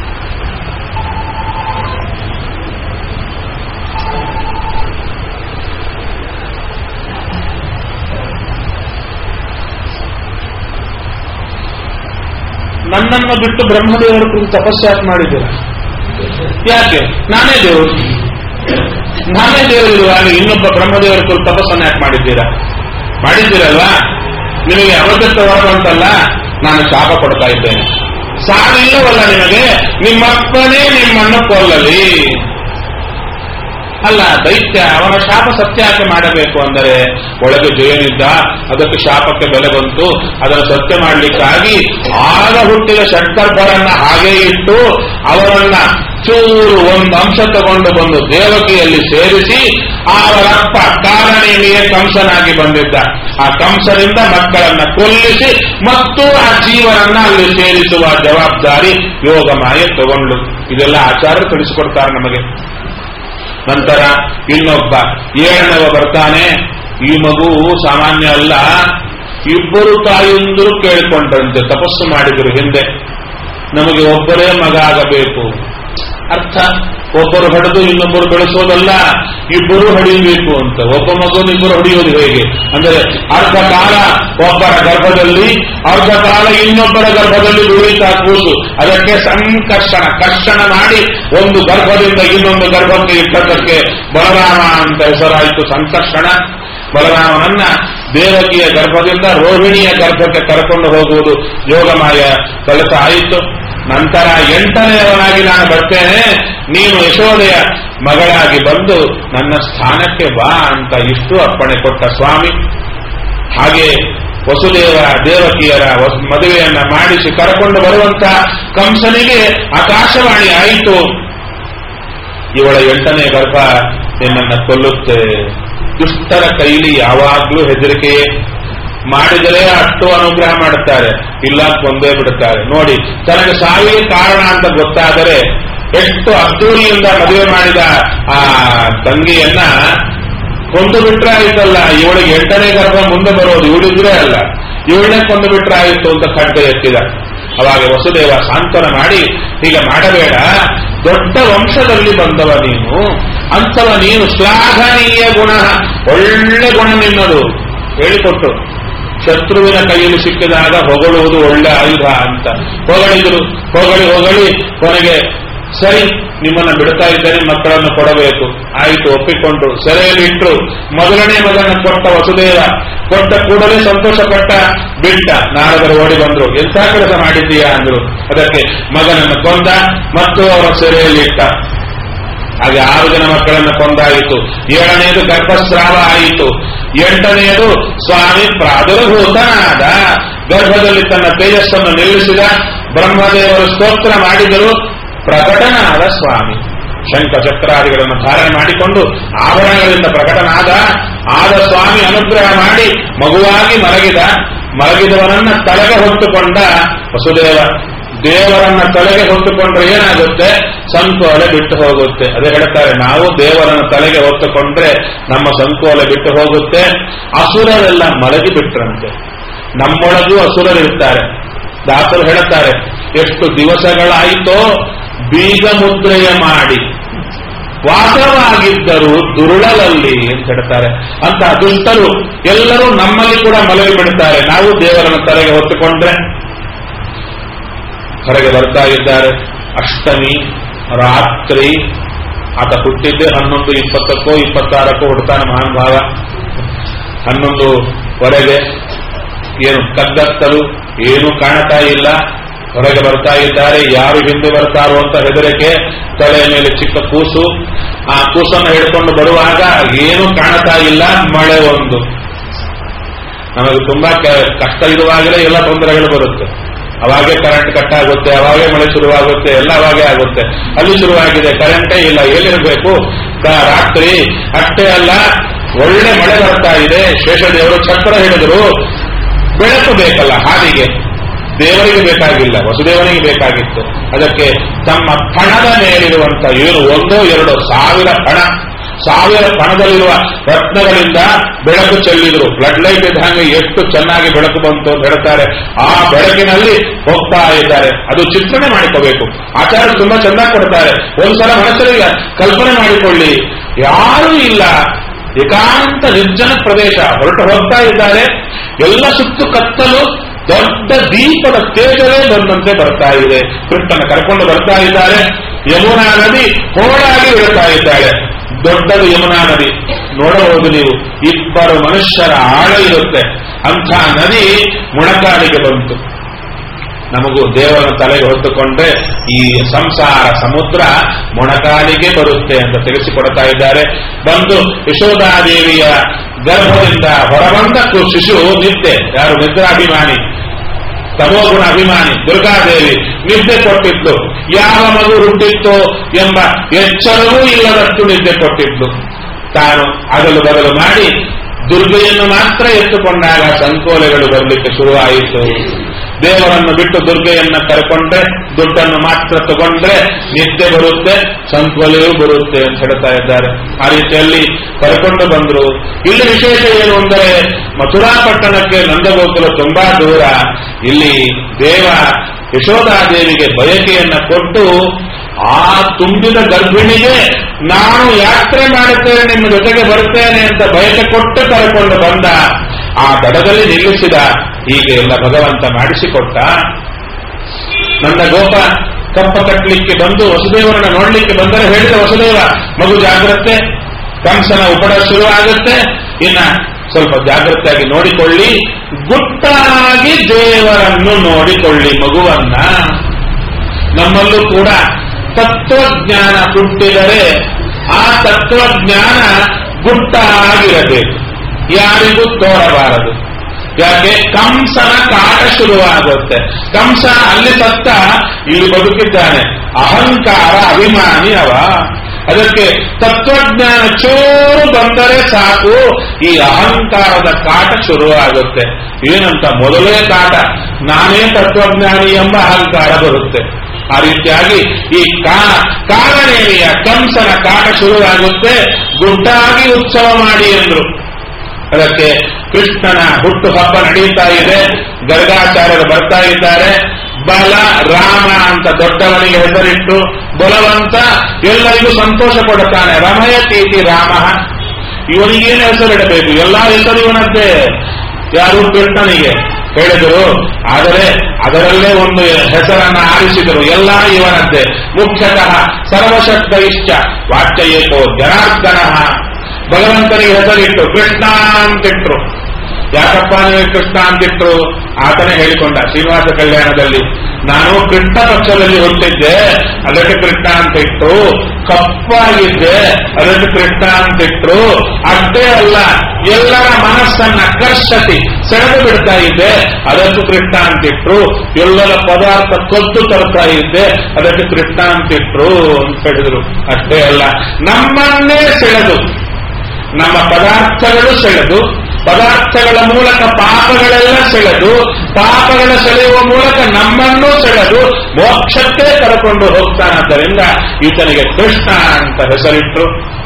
ನನ್ನನ್ನು ಬಿಟ್ಟು ಬ್ರಹ್ಮದೇವರ ಕುರಿತು ತಪಸ್ಸಾಕ್ ಮಾಡಿದ್ದೀರ ಯಾಕೆ ನಾನೇ ದೇವರು ನಾನೇ ದೇವರಿರುವಾಗ ಇನ್ನೊಬ್ಬ ಬ್ರಹ್ಮದೇವರ ಕುರಿತು ತಪಸ್ಸನ್ನು ಯಾಕೆ ಮಾಡಿದ್ದೀರಾ ಮಾಡಿದ್ದೀರಲ್ವಾ ನಿಮಗೆ ಅವಗತ ಅಂತಲ್ಲ ನಾನು ಶಾಪ ಕೊಡ್ತಾ ಇದ್ದೇನೆ ಸಾವಿಲ್ಲವಲ್ಲ ನಿಮಗೆ ನಿಮ್ಮಪ್ಪನೇ ನಿಮ್ಮನ್ನು ಕೊಲ್ಲಲಿ ಅಲ್ಲ ದೈತ್ಯ ಅವನ ಶಾಪ ಸತ್ಯಾಕೆ ಮಾಡಬೇಕು ಅಂದರೆ ಒಳಗೆ ಜಯನಿದ್ದ ಅದಕ್ಕೆ ಶಾಪಕ್ಕೆ ಬೆಲೆ ಬಂತು ಅದನ್ನು ಸತ್ಯ ಮಾಡಲಿಕ್ಕಾಗಿ ಆಗ ಹುಟ್ಟಿದ ಷಡ್ಗರ್ಭರನ್ನ ಹಾಗೆ ಇಟ್ಟು ಅವರನ್ನ ಚೂರು ಒಂದು ಅಂಶ ತಗೊಂಡು ಬಂದು ದೇವಕಿಯಲ್ಲಿ ಸೇರಿಸಿ ಅವರಪ್ಪ ಕಾರಣೇನಿಯೇ ಕಂಸನಾಗಿ ಬಂದಿದ್ದ ಆ ಕಂಸನಿಂದ ಮಕ್ಕಳನ್ನ ಕೊಲ್ಲಿಸಿ ಮತ್ತು ಆ ಜೀವನನ್ನ ಅಲ್ಲಿ ಸೇರಿಸುವ ಜವಾಬ್ದಾರಿ ಯೋಗಮಾಯ ತಗೊಂಡು ಇದೆಲ್ಲ ಆಚಾರ್ಯರು ತಿಳಿಸಿಕೊಡ್ತಾರೆ ನಮಗೆ ನಂತರ ಇನ್ನೊಬ್ಬ ಏಳನವ ಬರ್ತಾನೆ ಈ ಮಗು ಸಾಮಾನ್ಯ ಅಲ್ಲ ಇಬ್ಬರು ತಾಯಂದರು ಕೇಳಿಕೊಂಡ್ರಂತೆ ತಪಸ್ಸು ಮಾಡಿದರು ಹಿಂದೆ ನಮಗೆ ಒಬ್ಬರೇ ಮಗ ಆಗಬೇಕು ಅರ್ಥ ಒಬ್ಬರು ಹೊಡೆದು ಇನ್ನೊಬ್ಬರು ಬೆಳೆಸೋದಲ್ಲ ಇಬ್ಬರು ಹೊಡೆಯಬೇಕು ಅಂತ ಒಬ್ಬ ಮಗುವನ್ನು ಇಬ್ಬರು ಹೊಡೆಯೋದು ಹೇಗೆ ಅಂದರೆ ಅರ್ಧ ಕಾಲ ಒಬ್ಬರ ಗರ್ಭದಲ್ಲಿ ಅರ್ಧ ಕಾಲ ಇನ್ನೊಬ್ಬರ ಗರ್ಭದಲ್ಲಿ ದುಡಿತಾ ಕೂಸು ಅದಕ್ಕೆ ಸಂಕರ್ಷಣ ಕರ್ಷಣ ಮಾಡಿ ಒಂದು ಗರ್ಭದಿಂದ ಇನ್ನೊಂದು ಗರ್ಭಕ್ಕೆ ಇಟ್ಟದ್ದಕ್ಕೆ ಬಲರಾಮ ಅಂತ ಹೆಸರಾಯಿತು ಸಂಕರ್ಷಣ ಬಲರಾಮನನ್ನ ದೇವಕಿಯ ಗರ್ಭದಿಂದ ರೋಹಿಣಿಯ ಗರ್ಭಕ್ಕೆ ಕರ್ಕೊಂಡು ಹೋಗುವುದು ಯೋಗಮಾಯ ಕೆಲಸ ಆಯಿತು ನಂತರ ಎಂಟನೆಯವನಾಗಿ ನಾನು ಬರ್ತೇನೆ ನೀನು ಯಶೋದೆಯ ಮಗಳಾಗಿ ಬಂದು ನನ್ನ ಸ್ಥಾನಕ್ಕೆ ಬಾ ಅಂತ ಇಷ್ಟು ಅರ್ಪಣೆ ಕೊಟ್ಟ ಸ್ವಾಮಿ ಹಾಗೆ ವಸುದೇವ ದೇವಕಿಯರ ವಸ್- ಮದುವೆಯನ್ನ ಮಾಡಿಸಿ ಕರ್ಕೊಂಡು ಬರುವಂತ ಕಂಸನಿಗೆ ಆಕಾಶವಾಣಿ ಆಯಿತು ಇವಳ ಎಂಟನೇ ಗರ್ಭ ನಿನ್ನನ್ನು ಕೊಲ್ಲುತ್ತೆ ದುಷ್ಟರ ಕೈಲಿ ಯಾವಾಗ್ಲೂ ಹೆದರಿಕೆಯೇ ಮಾಡಿದರೆ ಅಷ್ಟು ಅನುಗ್ರಹ ಮಾಡುತ್ತಾರೆ ಇಲ್ಲ ಕೊಂದೇ ಬಿಡುತ್ತಾರೆ ನೋಡಿ ತನಗೆ ಸಾವಿಗೆ ಕಾರಣ ಅಂತ ಗೊತ್ತಾದರೆ ಎಷ್ಟು ಅದ್ದೂರಿಯಿಂದ ಮದುವೆ ಮಾಡಿದ ಆ ತಂಗಿಯನ್ನ ಕೊಂದು ಬಿಟ್ರೆ ಆಯ್ತಲ್ಲ ಇವಳಿಗೆ ಎಂಟನೇ ಗರ್ಭ ಮುಂದೆ ಬರೋದು ಇವಳಿದ್ರೆ ಅಲ್ಲ ಇವಳನ್ನೇ ಕೊಂದು ಬಿಟ್ರೆ ಆಯಿತು ಅಂತ ಖಡ್ಗ ಎತ್ತಿದ ಅವಾಗ ವಸುದೇವ ಸಾಂತ್ವನ ಮಾಡಿ ಹೀಗೆ ಮಾಡಬೇಡ ದೊಡ್ಡ ವಂಶದಲ್ಲಿ ಬಂದವ ನೀನು ಅಂತವ ನೀನು ಶ್ಲಾಘನೀಯ ಗುಣ ಒಳ್ಳೆ ಗುಣ ನಿನ್ನದು ಹೇಳಿಕೊಟ್ಟು ಶತ್ರುವಿನ ಕೈಯಲ್ಲಿ ಸಿಕ್ಕಿದಾಗ ಹೊಗಳುವುದು ಒಳ್ಳೆ ಆಯುಧ ಅಂತ ಹೊಗಳಿದ್ರು ಹೊಗಳಿ ಹೊಗಳಿ ಕೊನೆಗೆ ಸರಿ ನಿಮ್ಮನ್ನ ಬಿಡ್ತಾ ಇದ್ದೇನೆ ಮಕ್ಕಳನ್ನು ಕೊಡಬೇಕು ಆಯಿತು ಒಪ್ಪಿಕೊಂಡ್ರು ಸೆರೆಯಲ್ಲಿ ಇಟ್ಟರು ಮೊದಲನೇ ಮಗನ ಕೊಟ್ಟ ವಸುದೇವ ಕೊಟ್ಟ ಕೂಡಲೇ ಸಂತೋಷಪಟ್ಟ ಬಿಟ್ಟ ನಾರದರು ಓಡಿ ಬಂದ್ರು ಎಂಥ ಕೆಲಸ ಮಾಡಿದ್ದೀಯಾ ಅಂದ್ರು ಅದಕ್ಕೆ ಮಗನನ್ನು ಕೊಂದ ಮತ್ತು ಅವರ ಸೆರೆಯಲ್ಲಿ ಇಟ್ಟ ಹಾಗೆ ಆರು ಜನ ಮಕ್ಕಳನ್ನು ಕೊಂದಾಯಿತು ಏಳನೆಯದು ಗರ್ಭಸ್ರಾವ ಆಯಿತು ಎಂಟನೆಯದು ಸ್ವಾಮಿ ಪ್ರಾದುರ್ಭೂತನಾದ ಗರ್ಭದಲ್ಲಿ ತನ್ನ ತೇಜಸ್ಸನ್ನು ನಿಲ್ಲಿಸಿದ ಬ್ರಹ್ಮದೇವರು ಸ್ತೋತ್ರ ಮಾಡಿದರು ಪ್ರಕಟನಾದ ಸ್ವಾಮಿ ಶಂಖ ಚಕ್ರಾದಿಗಳನ್ನು ಧಾರಣೆ ಮಾಡಿಕೊಂಡು ಆಭರಣಗಳಿಂದ ಪ್ರಕಟನಾದ ಆದ ಸ್ವಾಮಿ ಅನುಗ್ರಹ ಮಾಡಿ ಮಗುವಾಗಿ ಮಲಗಿದ ಮಲಗಿದವನನ್ನ ತಲೆಗೆ ಹೊತ್ತುಕೊಂಡ ವಸುದೇವ ದೇವರನ್ನ ತಲೆಗೆ ಹೊತ್ತುಕೊಂಡ್ರೆ ಏನಾಗುತ್ತೆ ಸಂಕೋಲೆ ಬಿಟ್ಟು ಹೋಗುತ್ತೆ ಅದೇ ಹೇಳ್ತಾರೆ ನಾವು ದೇವರನ್ನ ತಲೆಗೆ ಹೊತ್ತುಕೊಂಡ್ರೆ ನಮ್ಮ ಸಂಕೋಲೆ ಬಿಟ್ಟು ಹೋಗುತ್ತೆ ಅಸುರರೆಲ್ಲ ಮಲಗಿ ಬಿಟ್ರಂತೆ ನಮ್ಮೊಳಗೂ ಅಸುರರಿರ್ತಾರೆ ದಾಸರು ಹೇಳುತ್ತಾರೆ ಎಷ್ಟು ದಿವಸಗಳಾಯಿತೋ ಬೀಗ ಮುದ್ರೆಯ ಮಾಡಿ ವಾಸವಾಗಿದ್ದರು ದುರುಳಲಲ್ಲಿ ಅಂತ ಹೇಳ್ತಾರೆ ಅಂತ ದುಷ್ಟರು ಎಲ್ಲರೂ ನಮ್ಮಲ್ಲಿ ಕೂಡ ಮಲಗಿ ಬಿಡುತ್ತಾರೆ ನಾವು ದೇವರನ್ನ ತಲೆಗೆ ಹೊತ್ತುಕೊಂಡ್ರೆ ಹೊರಗೆ ಬರ್ತಾ ಇದ್ದಾರೆ ಅಷ್ಟಮಿ ರಾತ್ರಿ ಆತ ಹುಟ್ಟಿದ್ದೆ ಹನ್ನೊಂದು ಇಪ್ಪತ್ತಕ್ಕೋ ಇಪ್ಪತ್ತಾರಕ್ಕೋ ಹುಡ್ತಾನೆ ಮಹಾನ್ ಭಾವ ಹನ್ನೊಂದುವರೆಗೆ ಏನು ಕಗ್ಗತ್ತಲು ಏನು ಕಾಣ್ತಾ ಇಲ್ಲ ಹೊರಗೆ ಬರ್ತಾ ಇದ್ದಾರೆ ಯಾರು ಹಿಂದೆ ಬರ್ತಾರೋ ಅಂತ ಹೆದರಿಕೆ ತಲೆಯ ಮೇಲೆ ಚಿಕ್ಕ ಕೂಸು ಆ ಕೂಸನ್ನು ಹಿಡ್ಕೊಂಡು ಬರುವಾಗ ಏನು ಕಾಣ್ತಾ ಇಲ್ಲ ಮಳೆ ಒಂದು ನಮಗೆ ತುಂಬಾ ಕ- ಕಷ್ಟ ಇರುವಾಗಲೇ ಎಲ್ಲ ತೊಂದರೆಗಳು ಬರುತ್ತೆ ಅವಾಗೇ ಕರೆಂಟ್ ಕಟ್ ಆಗುತ್ತೆ ಅವಾಗೇ ಮಳೆ ಶುರುವಾಗುತ್ತೆ ಎಲ್ಲ ಅವಾಗೇ ಆಗುತ್ತೆ ಅಲ್ಲಿ ಶುರುವಾಗಿದೆ ಕರೆಂಟೇ ಇಲ್ಲ ಎಲ್ಲಿರಬೇಕು ಕ- ರಾತ್ರಿ ಅಷ್ಟೇ ಅಲ್ಲ ಒಳ್ಳೆ ಮಳೆ ಬರ್ತಾ ಇದೆ ಶೇಷದೇವರು ಚಕ್ರ ಹಿಡಿದ್ರು ಬೆಳಕು ಬೇಕಲ್ಲ ಹಾದಿಗೆ ದೇವರಿಗೆ ಬೇಕಾಗಿಲ್ಲ ವಸುದೇವನಿಗೆ ಬೇಕಾಗಿತ್ತು ಅದಕ್ಕೆ ತಮ್ಮ ಪಣದ ಮೇಲಿರುವಂತ ಏನು ಒಂದೋ ಎರಡೋ ಸಾವಿರ ಪಣ ಸಾವಿರ ಪಣದಲ್ಲಿರುವ ರತ್ನಗಳಿಂದ ಬೆಳಕು ಚೆಲ್ಲಿದ್ರು ಫ್ಲಡ್ ಲೈಟ್ ಇದ್ದಂಗೆ ಎಷ್ಟು ಚೆನ್ನಾಗಿ ಬೆಳಕು ಬಂತು ಅಂತ ಹೇಳ್ತಾರೆ ಆ ಬೆಳಕಿನಲ್ಲಿ ಹೋಗ್ತಾ ಇದ್ದಾರೆ ಅದು ಚಿತ್ರಣ ಮಾಡಿಕೋಬೇಕು ಆಚಾರ ತುಂಬಾ ಚೆನ್ನಾಗಿ ಕೊಡ್ತಾರೆ ಒಂದ್ಸಲ ಮನಸ್ಸಲ್ಲಿ ಕಲ್ಪನೆ ಮಾಡಿಕೊಳ್ಳಿ ಯಾರೂ ಇಲ್ಲ ಏಕಾಂತ ನಿರ್ಜನ ಪ್ರದೇಶ ಹೊರಟು ಹೋಗ್ತಾ ಇದ್ದಾರೆ ಎಲ್ಲ ಸುತ್ತು ಕತ್ತಲು ದೊಡ್ಡ ದೀಪದ ತೇಜವೇ ಬಂದಂತೆ ಬರ್ತಾ ಇದೆ ಕೃಷ್ಣನ ಕರ್ಕೊಂಡು ಬರ್ತಾ ಇದ್ದಾರೆ ಯಮುನಾ ನದಿ ಹೋಳಾಗಿ ಇರುತ್ತಾ ಇದ್ದಾಳೆ ದೊಡ್ಡದು ಯಮುನಾ ನದಿ ನೋಡಬಹುದು ನೀವು ಇಬ್ಬರು ಮನುಷ್ಯರ ಆಳ ಇರುತ್ತೆ ಅಂಥ ನದಿ ಮುಣಕಾಲಿಗೆ ಬಂತು ನಮಗೂ ದೇವರ ತಲೆಗೆ ಹೊತ್ತುಕೊಂಡ್ರೆ ಈ ಸಂಸಾರ ಸಮುದ್ರ ಮೊಣಕಾಲಿಗೆ ಬರುತ್ತೆ ಅಂತ ತಿಳಿಸಿಕೊಡ್ತಾ ಇದ್ದಾರೆ ಬಂದು ಯಶೋಧಾದೇವಿಯ ಗರ್ಭದಿಂದ ಹೊರಬಂದ ಕು- ಶಿಶು ನಿದ್ದೆ ಯಾರು ನಿದ್ರಾಭಿಮಾನಿ ತಮೋಗುಣ ಅಭಿಮಾನಿ ದುರ್ಗಾದೇವಿ ನಿದ್ದೆ ಕೊಟ್ಟಿದ್ದು ಯಾವ ಮಗು ಹುಟ್ಟಿತ್ತು ಎಂಬ ಎಚ್ಚರವೂ ಇಲ್ಲದಷ್ಟು ನಿದ್ದೆ ಕೊಟ್ಟಿದ್ದು ತಾನು ಅಗಲು ಬಗಲು ಮಾಡಿ ದುರ್ಗೆಯನ್ನು ಮಾತ್ರ ಎತ್ತುಕೊಂಡಾಗ ಸಂಕೋಲೆಗಳು ಬರಲಿಕ್ಕೆ ಶುರುವಾಯಿತು ದೇವರನ್ನು ಬಿಟ್ಟು ದುರ್ಗೆಯನ್ನ ಕರ್ಕೊಂಡ್ರೆ ದುಡ್ಡನ್ನು ಮಾತ್ರ ತಗೊಂಡ್ರೆ ನಿದ್ದೆ ಬರುತ್ತೆ ಸಂಕೋಲೆಯೂ ಬರುತ್ತೆ ಅಂತ ಹೇಳ್ತಾ ಇದ್ದಾರೆ ಆ ರೀತಿಯಲ್ಲಿ ಕರ್ಕೊಂಡು ಬಂದ್ರು ಇಲ್ಲಿ ವಿಶೇಷ ಏನು ಅಂದರೆ ಮಥುರಾ ಪಟ್ಟಣಕ್ಕೆ ನಂದಗೋಕುಲ ತುಂಬಾ ದೂರ ಇಲ್ಲಿ ದೇವ ಯಶೋಧಾದೇವಿಗೆ ಬಯಕೆಯನ್ನ ಕೊಟ್ಟು ಆ ತುಂಬಿದ ಗರ್ಭಿಣಿಗೆ ನಾನು ಯಾತ್ರೆ ಮಾಡುತ್ತೇನೆ ನಿಮ್ಮ ಜೊತೆಗೆ ಬರುತ್ತೇನೆ ಅಂತ ಬಯಕೆ ಕೊಟ್ಟು ಕರ್ಕೊಂಡು ಬಂದ ಆ ದಡದಲ್ಲಿ ನಿಲ್ಲಿಸಿದ ಹೀಗೆ ಎಲ್ಲ ಭಗವಂತ ಮಾಡಿಸಿಕೊಟ್ಟ ನನ್ನ ಗೋಪ ಕಪ್ಪ ಕಟ್ಟಲಿಕ್ಕೆ ಬಂದು ವಸುದೇವರನ್ನ ನೋಡ್ಲಿಕ್ಕೆ ಬಂದರೆ ಹೇಳಿದ ವಸುದೇವ ಮಗು ಜಾಗ್ರತೆ ಕಂಸನ ಉಪಡ ಶುರುವಾಗುತ್ತೆ ಇನ್ನ ಸ್ವಲ್ಪ ಜಾಗ್ರತೆಯಾಗಿ ನೋಡಿಕೊಳ್ಳಿ ಗುಟ್ಟಾಗಿ ದೇವರನ್ನು ನೋಡಿಕೊಳ್ಳಿ ಮಗುವನ್ನ ನಮ್ಮಲ್ಲೂ ಕೂಡ ತತ್ವಜ್ಞಾನ ಹುಟ್ಟಿದರೆ ಆ ತತ್ವಜ್ಞಾನ ಗುಟ್ಟಾಗಿರಬೇಕು ಯಾರಿಗೂ ತೋರಬಾರದು ಯಾಕೆ ಕಂಸನ ಕಾಟ ಶುರುವಾಗುತ್ತೆ ಕಂಸ ಅಲ್ಲಿ ಸತ್ತ ಇಲ್ಲಿ ಬದುಕಿದ್ದಾನೆ ಅಹಂಕಾರ ಅಭಿಮಾನಿ ಅವ ಅದಕ್ಕೆ ತತ್ವಜ್ಞಾನ ಚೂರು ಬಂದರೆ ಸಾಕು ಈ ಅಹಂಕಾರದ ಕಾಟ ಶುರುವಾಗುತ್ತೆ ಏನಂತ ಮೊದಲೇ ಕಾಟ ನಾನೇ ತತ್ವಜ್ಞಾನಿ ಎಂಬ ಅಹಂಕಾರ ಬರುತ್ತೆ ಆ ರೀತಿಯಾಗಿ ಈ ಕಾ ಕಾರಣೇರಿಯ ಕಂಸನ ಕಾಟ ಶುರುವಾಗುತ್ತೆ ಗುಡ್ಡಾಗಿ ಉತ್ಸವ ಮಾಡಿ ಎಂದ್ರು ಅದಕ್ಕೆ ಕೃಷ್ಣನ ಹುಟ್ಟು ಹಬ್ಬ ನಡೆಯುತ್ತಾ ಇದೆ ಗರ್ಗಾಚಾರ್ಯರು ಬರ್ತಾ ಇದ್ದಾರೆ ಬಲ ರಾಮ ಅಂತ ದೊಡ್ಡವನಿಗೆ ಹೆಸರಿಟ್ಟು ಬಲವಂತ ಎಲ್ಲರಿಗೂ ಸಂತೋಷ ಕೊಡುತ್ತಾನೆ ರಮಯತೀತಿ ರಾಮ ಇವನಿಗೇನು ಹೆಸರಿಡಬೇಕು ಎಲ್ಲಾ ಹೆಸರು ಇವನದ್ದೇ ಯಾರು ಕೃಷ್ಣನಿಗೆ ಹೇಳಿದರು ಆದರೆ ಅದರಲ್ಲೇ ಒಂದು ಹೆಸರನ್ನ ಆರಿಸಿದರು ಎಲ್ಲ ಇವನದ್ದೇ ಮುಖ್ಯತಃ ಸರ್ವಶಕ್ತ ಇಷ್ಟ ವಾಕ್ಯ ಏಕೋ ಜನಾರ್ದನ ಭಗವಂತನಿಗೆ ಹೆಸರಿಟ್ಟು ಕೃಷ್ಣ ಅಂತಿಟ್ರು ಯಾಕಪ್ಪ ನೀವು ಕೃಷ್ಣ ಅಂತಿಟ್ರು ಆತನೇ ಹೇಳಿಕೊಂಡ ಶ್ರೀನಿವಾಸ ಕಲ್ಯಾಣದಲ್ಲಿ ನಾನು ಕೃಷ್ಣ ಪಕ್ಷದಲ್ಲಿ ಹುಟ್ಟಿದ್ದೆ ಅದಕ್ಕೆ ಕೃಷ್ಣ ಅಂತ ಇಟ್ರು ಕಪ್ಪಾಗಿದ್ದೆ ಅದಕ್ಕೆ ಕೃಷ್ಣ ಅಂತ ಇಟ್ರು ಅಷ್ಟೇ ಅಲ್ಲ ಎಲ್ಲರ ಮನಸ್ಸನ್ನ ಕರ್ಷತಿ ಸೆಳೆದು ಬಿಡ್ತಾ ಇದ್ದೆ ಅದಕ್ಕೂ ಕೃಷ್ಣ ಅಂತಿಟ್ರು ಎಲ್ಲರ ಪದಾರ್ಥ ಕೊದ್ದು ತರ್ತಾ ಇದ್ದೆ ಅದಕ್ಕೆ ಕೃಷ್ಣ ಅಂತಿಟ್ರು ಅಂತ ಹೇಳಿದ್ರು ಅಷ್ಟೇ ಅಲ್ಲ ನಮ್ಮನ್ನೇ ಸೆಳೆದು ನಮ್ಮ ಪದಾರ್ಥಗಳು ಸೆಳೆದು ಪದಾರ್ಥಗಳ ಮೂಲಕ ಪಾಪಗಳೆಲ್ಲ ಸೆಳೆದು ಪಾಪಗಳ ಸೆಳೆಯುವ ಮೂಲಕ ನಮ್ಮನ್ನೂ ಸೆಳೆದು ಮೋಕ್ಷಕ್ಕೆ ಕರ್ಕೊಂಡು ಹೋಗ್ತಾನಾದ್ದರಿಂದ ಈತನಿಗೆ ಕೃಷ್ಣ ಅಂತ ಹೆಸರಿಟ್ಟು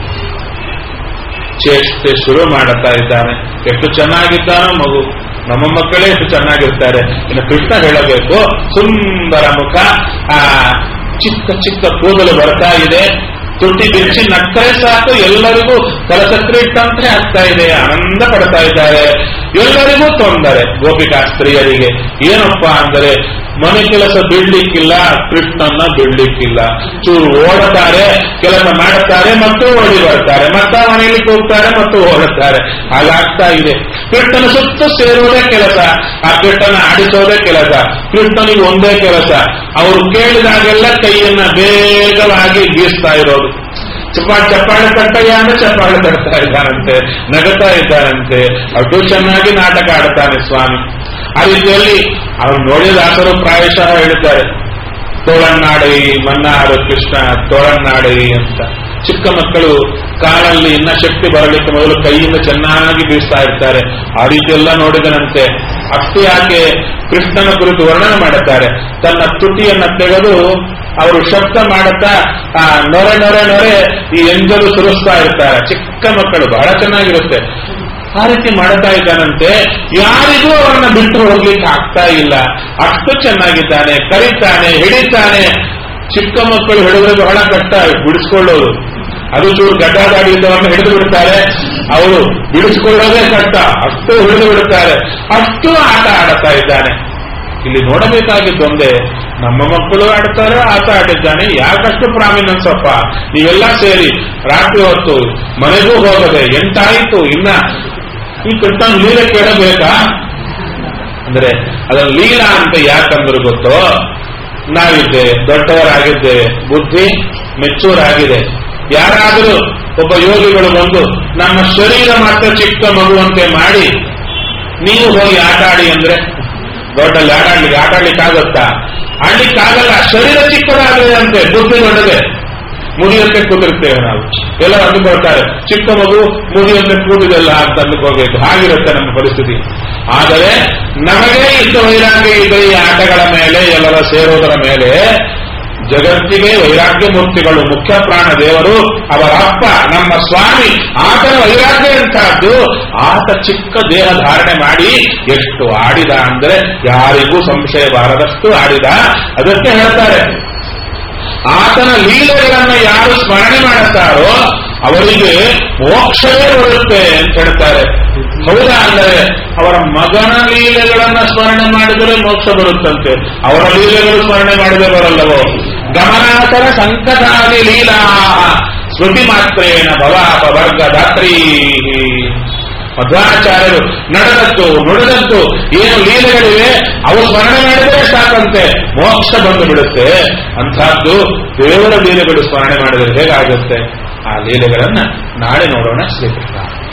ಚೇಷ್ಟೆ ಶುರು ಮಾಡುತ್ತಾ ಇದ್ದಾನೆ ಎಷ್ಟು ಚೆನ್ನಾಗಿದ್ದಾನೋ ಮಗು ನಮ್ಮ ಮಕ್ಕಳೇ ಎಷ್ಟು ಚೆನ್ನಾಗಿರ್ತಾರೆ ಇನ್ನು ಕೃಷ್ಣ ಹೇಳಬೇಕು ಸುಂದರ ಮುಖ ಆ ಚಿಕ್ಕ ಚಿಕ್ಕ ಕೂದಲು ಬರ್ತಾ ಇದೆ ತುಟಿ ಬಿಚ್ಚಿ ನಕ್ಕರೆ ಸಾಕು ಎಲ್ಲರಿಗೂ ಕಲಸಕ್ರಿಟ್ಟಂತೆ ಆಗ್ತಾ ಇದೆ ಆನಂದ ಪಡ್ತಾ ಇದ್ದಾರೆ ಎಲ್ಲರಿಗೂ ತೊಂದರೆ ಗೋಪಿಕಾ ಸ್ತ್ರೀಯರಿಗೆ ಏನಪ್ಪಾ ಅಂದರೆ ಮನೆ ಕೆಲಸ ಬಿಡ್ಲಿಕ್ಕಿಲ್ಲ ಕೃಷ್ಣನ್ನ ಬಿಡ್ಲಿಕ್ಕಿಲ್ಲ ಚೂರು ಓಡುತ್ತಾರೆ ಕೆಲಸ ಮಾಡುತ್ತಾರೆ ಮತ್ತು ಓಡಿ ಬರ್ತಾರೆ ಮತ್ತೆ ಮನೆಯಲ್ಲಿ ಹೋಗ್ತಾರೆ ಮತ್ತು ಓಡುತ್ತಾರೆ ಹಾಗಾಗ್ತಾ ಇದೆ ಕೃಷ್ಣನ ಸುತ್ತ ಸೇರುವುದೇ ಕೆಲಸ ಆ ಕೃಷ್ಣನ ಆಡಿಸೋದೇ ಕೆಲಸ ಕೃಷ್ಣನಿಗೆ ಒಂದೇ ಕೆಲಸ ಅವರು ಕೇಳಿದಾಗೆಲ್ಲ ಕೈಯನ್ನ ಬೇಗವಾಗಿ ಬೀಸ್ತಾ ಇರೋದು ಚಪ್ಪ ಚಪ್ಪಾಳೆ ತಟ್ಟಯ್ಯ ಅಂದ್ರೆ ಚಪ್ಪಾಳೆ ತಟ್ತಾ ಇದ್ದಾನಂತೆ ನಗತಾ ಇದ್ದಾನಂತೆ ಅಷ್ಟು ಚೆನ್ನಾಗಿ ನಾಟಕ ಆಡುತ್ತಾನೆ ಸ್ವಾಮಿ ಆ ರೀತಿಯಲ್ಲಿ ಅವ್ರು ನೋಡಿದಾಸರು ಪ್ರಾಯಶಃ ಹೇಳಿದ್ದಾರೆ ತೋಳನ್ನಾಡಿ ಮನ್ನಾಡು ಕೃಷ್ಣ ತೋಳನ್ನಾಡಿ ಅಂತ ಚಿಕ್ಕ ಮಕ್ಕಳು ಕಾಲಲ್ಲಿ ಇನ್ನ ಶಕ್ತಿ ಬರಲಿಕ್ಕೆ ಮೊದಲು ಕೈಯಿಂದ ಚೆನ್ನಾಗಿ ಬೀಸ್ತಾ ಇರ್ತಾರೆ ಆ ರೀತಿ ಎಲ್ಲ ನೋಡಿದನಂತೆ ಅಷ್ಟು ಯಾಕೆ ಕೃಷ್ಣನ ಕುರಿತು ವರ್ಣನೆ ಮಾಡುತ್ತಾರೆ ತನ್ನ ತುಟಿಯನ್ನ ತೆಗೆದು ಅವರು ಶಬ್ದ ಮಾಡುತ್ತಾ ಆ ನೊರೆ ನೊರೆ ನೊರೆ ಈ ಎಂಜಲು ಸುರಿಸ್ತಾ ಇರ್ತಾರೆ ಚಿಕ್ಕ ಮಕ್ಕಳು ಬಹಳ ಚೆನ್ನಾಗಿರುತ್ತೆ ಆ ರೀತಿ ಮಾಡ್ತಾ ಇದ್ದಾನಂತೆ ಯಾರಿಗೂ ಅವರನ್ನ ಬಿಟ್ಟು ಹೋಗ್ಲಿಕ್ಕೆ ಆಗ್ತಾ ಇಲ್ಲ ಅಷ್ಟು ಚೆನ್ನಾಗಿದ್ದಾನೆ ಕರೀತಾನೆ ಹಿಡಿತಾನೆ ಚಿಕ್ಕ ಮಕ್ಕಳು ಹಿಡಿದ್ರೆ ಬಹಳ ಕಷ್ಟ ಬಿಡಿಸ್ಕೊಳ್ಳೋದು ಅದು ಚೂರು ಗಡ್ಡಾದಾಡಿ ಇದ್ದವರನ್ನ ಹಿಡಿದು ಬಿಡ್ತಾರೆ ಅವರು ಬಿಡಿಸ್ಕೊಳ್ಳೋದೇ ಕಷ್ಟ ಅಷ್ಟು ಹಿಡಿದು ಬಿಡುತ್ತಾರೆ ಅಷ್ಟು ಆಟ ಆಡುತ್ತಾ ಇದ್ದಾನೆ ಇಲ್ಲಿ ನೋಡಬೇಕಾಗಿದ್ದೊಂದೇ ನಮ್ಮ ಮಕ್ಕಳು ಆಡ್ತಾರೆ ಆಟ ಆಡಿದ್ದಾನೆ ಯಾಕಷ್ಟು ಪ್ರಾಮಿನೆನ್ಸ್ ಅಪ್ಪ ನೀವೆಲ್ಲ ಸೇರಿ ರಾತ್ರಿ ಹೊತ್ತು ಮನೆಗೂ ಹೋಗದೆ ಎಂಟಾಯಿತು ಇನ್ನ ಈ ಕೃಷ್ಣನ್ ಲೀಲೆ ಕೇಳಬೇಕಾ ಅಂದ್ರೆ ಅದನ್ನ ಲೀಲಾ ಅಂತ ಯಾಕಂದ್ರೆ ಗೊತ್ತೋ ನಾವಿದ್ದೆ ದೊಡ್ಡವರಾಗಿದ್ದೆ ಬುದ್ಧಿ ಮೆಚ್ಚೂರಾಗಿದೆ ಯಾರಾದರೂ ಒಬ್ಬ ಯೋಗಿಗಳು ಬಂದು ನಮ್ಮ ಶರೀರ ಮಾತ್ರ ಚಿಕ್ಕ ಮಗುವಂತೆ ಮಾಡಿ ನೀವು ಹೋಗಿ ಆಟ ಆಡಿ ಅಂದ್ರೆ ದೊಡ್ಡಲ್ಲಿ ಆಟ ಆಡ್ಲಿಕ್ಕೆ ಆಟ ಆಡ್ಲಿಕ್ಕಾಗತ್ತಾ ಆಡ್ಲಿಕ್ಕಾಗಲ್ಲ ಶರೀರ ಚಿಕ್ಕದಾಗಿದೆ ಅಂತೆ ಬುದ್ಧಿ ದೊಡ್ಡದೆ ಮುಡಿಯಂತೆ ಕೂತಿರ್ತೇವೆ ನಾವು ಎಲ್ಲ ಅಂದುಕೊಳ್ತಾರೆ ಚಿಕ್ಕ ಮಗು ಮುಡಿಯಂತೆ ಕೂತಿದೆಲ್ಲ ಅಂತ ಅಂದುಕೋಬೇಕು ಹಾಗಿರುತ್ತೆ ನಮ್ಮ ಪರಿಸ್ಥಿತಿ ಆದರೆ ನಮಗೆ ಇದ್ದ ವೈರಾಗ್ಯ ಇದೆ ಈ ಆಟಗಳ ಮೇಲೆ ಎಲ್ಲರ ಸೇರೋದರ ಮೇಲೆ ಜಗತ್ತಿಗೆ ವೈರಾಗ್ಯ ಮೂರ್ತಿಗಳು ಮುಖ್ಯ ಪ್ರಾಣ ದೇವರು ಅವರ ಅಪ್ಪ ನಮ್ಮ ಸ್ವಾಮಿ ಆತನ ವೈರಾಗ್ಯ ಎಂತಹದ್ದು ಆತ ಚಿಕ್ಕ ದೇಹ ಧಾರಣೆ ಮಾಡಿ ಎಷ್ಟು ಆಡಿದ ಅಂದ್ರೆ ಯಾರಿಗೂ ಸಂಶಯ ಬಾರದಷ್ಟು ಆಡಿದ ಅದಕ್ಕೆ ಹೇಳ್ತಾರೆ ಆತನ ಲೀಲೆಗಳನ್ನ ಯಾರು ಸ್ಮರಣೆ ಮಾಡುತ್ತಾರೋ ಅವರಿಗೆ ಮೋಕ್ಷವೇ ಬರುತ್ತೆ ಅಂತ ಹೇಳ್ತಾರೆ ಹೌದಾ ಅಂದರೆ ಅವರ ಮಗನ ಲೀಲೆಗಳನ್ನ ಸ್ಮರಣೆ ಮಾಡಿದರೆ ಮೋಕ್ಷ ಬರುತ್ತಂತೆ ಅವರ ಲೀಲೆಗಳು ಸ್ಮರಣೆ ಮಾಡಿದರೆ ಬರಲ್ಲವೋ ಗಮನಾತರ ಸಂಕಟಾದಿ ಲೀಲಾ ಶ್ರುತಿ ಮಾತ್ರೇನ ಭವಾಪವರ್ಗ ದಾತ್ರೀ ಮಧ್ವಾಚಾರ್ಯರು ನಡೆದದ್ದು ನುಡಿದದ್ದು ಏನು ಲೀಲೆಗಳಿವೆ ಅವು ಸ್ಮರಣೆ ಮಾಡಿದರೆ ಸಾಕಂತೆ ಮೋಕ್ಷ ಬಂದು ಬಿಡುತ್ತೆ ಅಂತಹದ್ದು ದೇವರ ಲೀಲೆಗಳು ಸ್ಮರಣೆ ಮಾಡಿದರೆ ಹೇಗಾಗುತ್ತೆ ಆ ಲೀಲೆಗಳನ್ನ ನಾಳೆ ನೋಡೋಣ ಶ್ರೀಕೃಷ್ಣ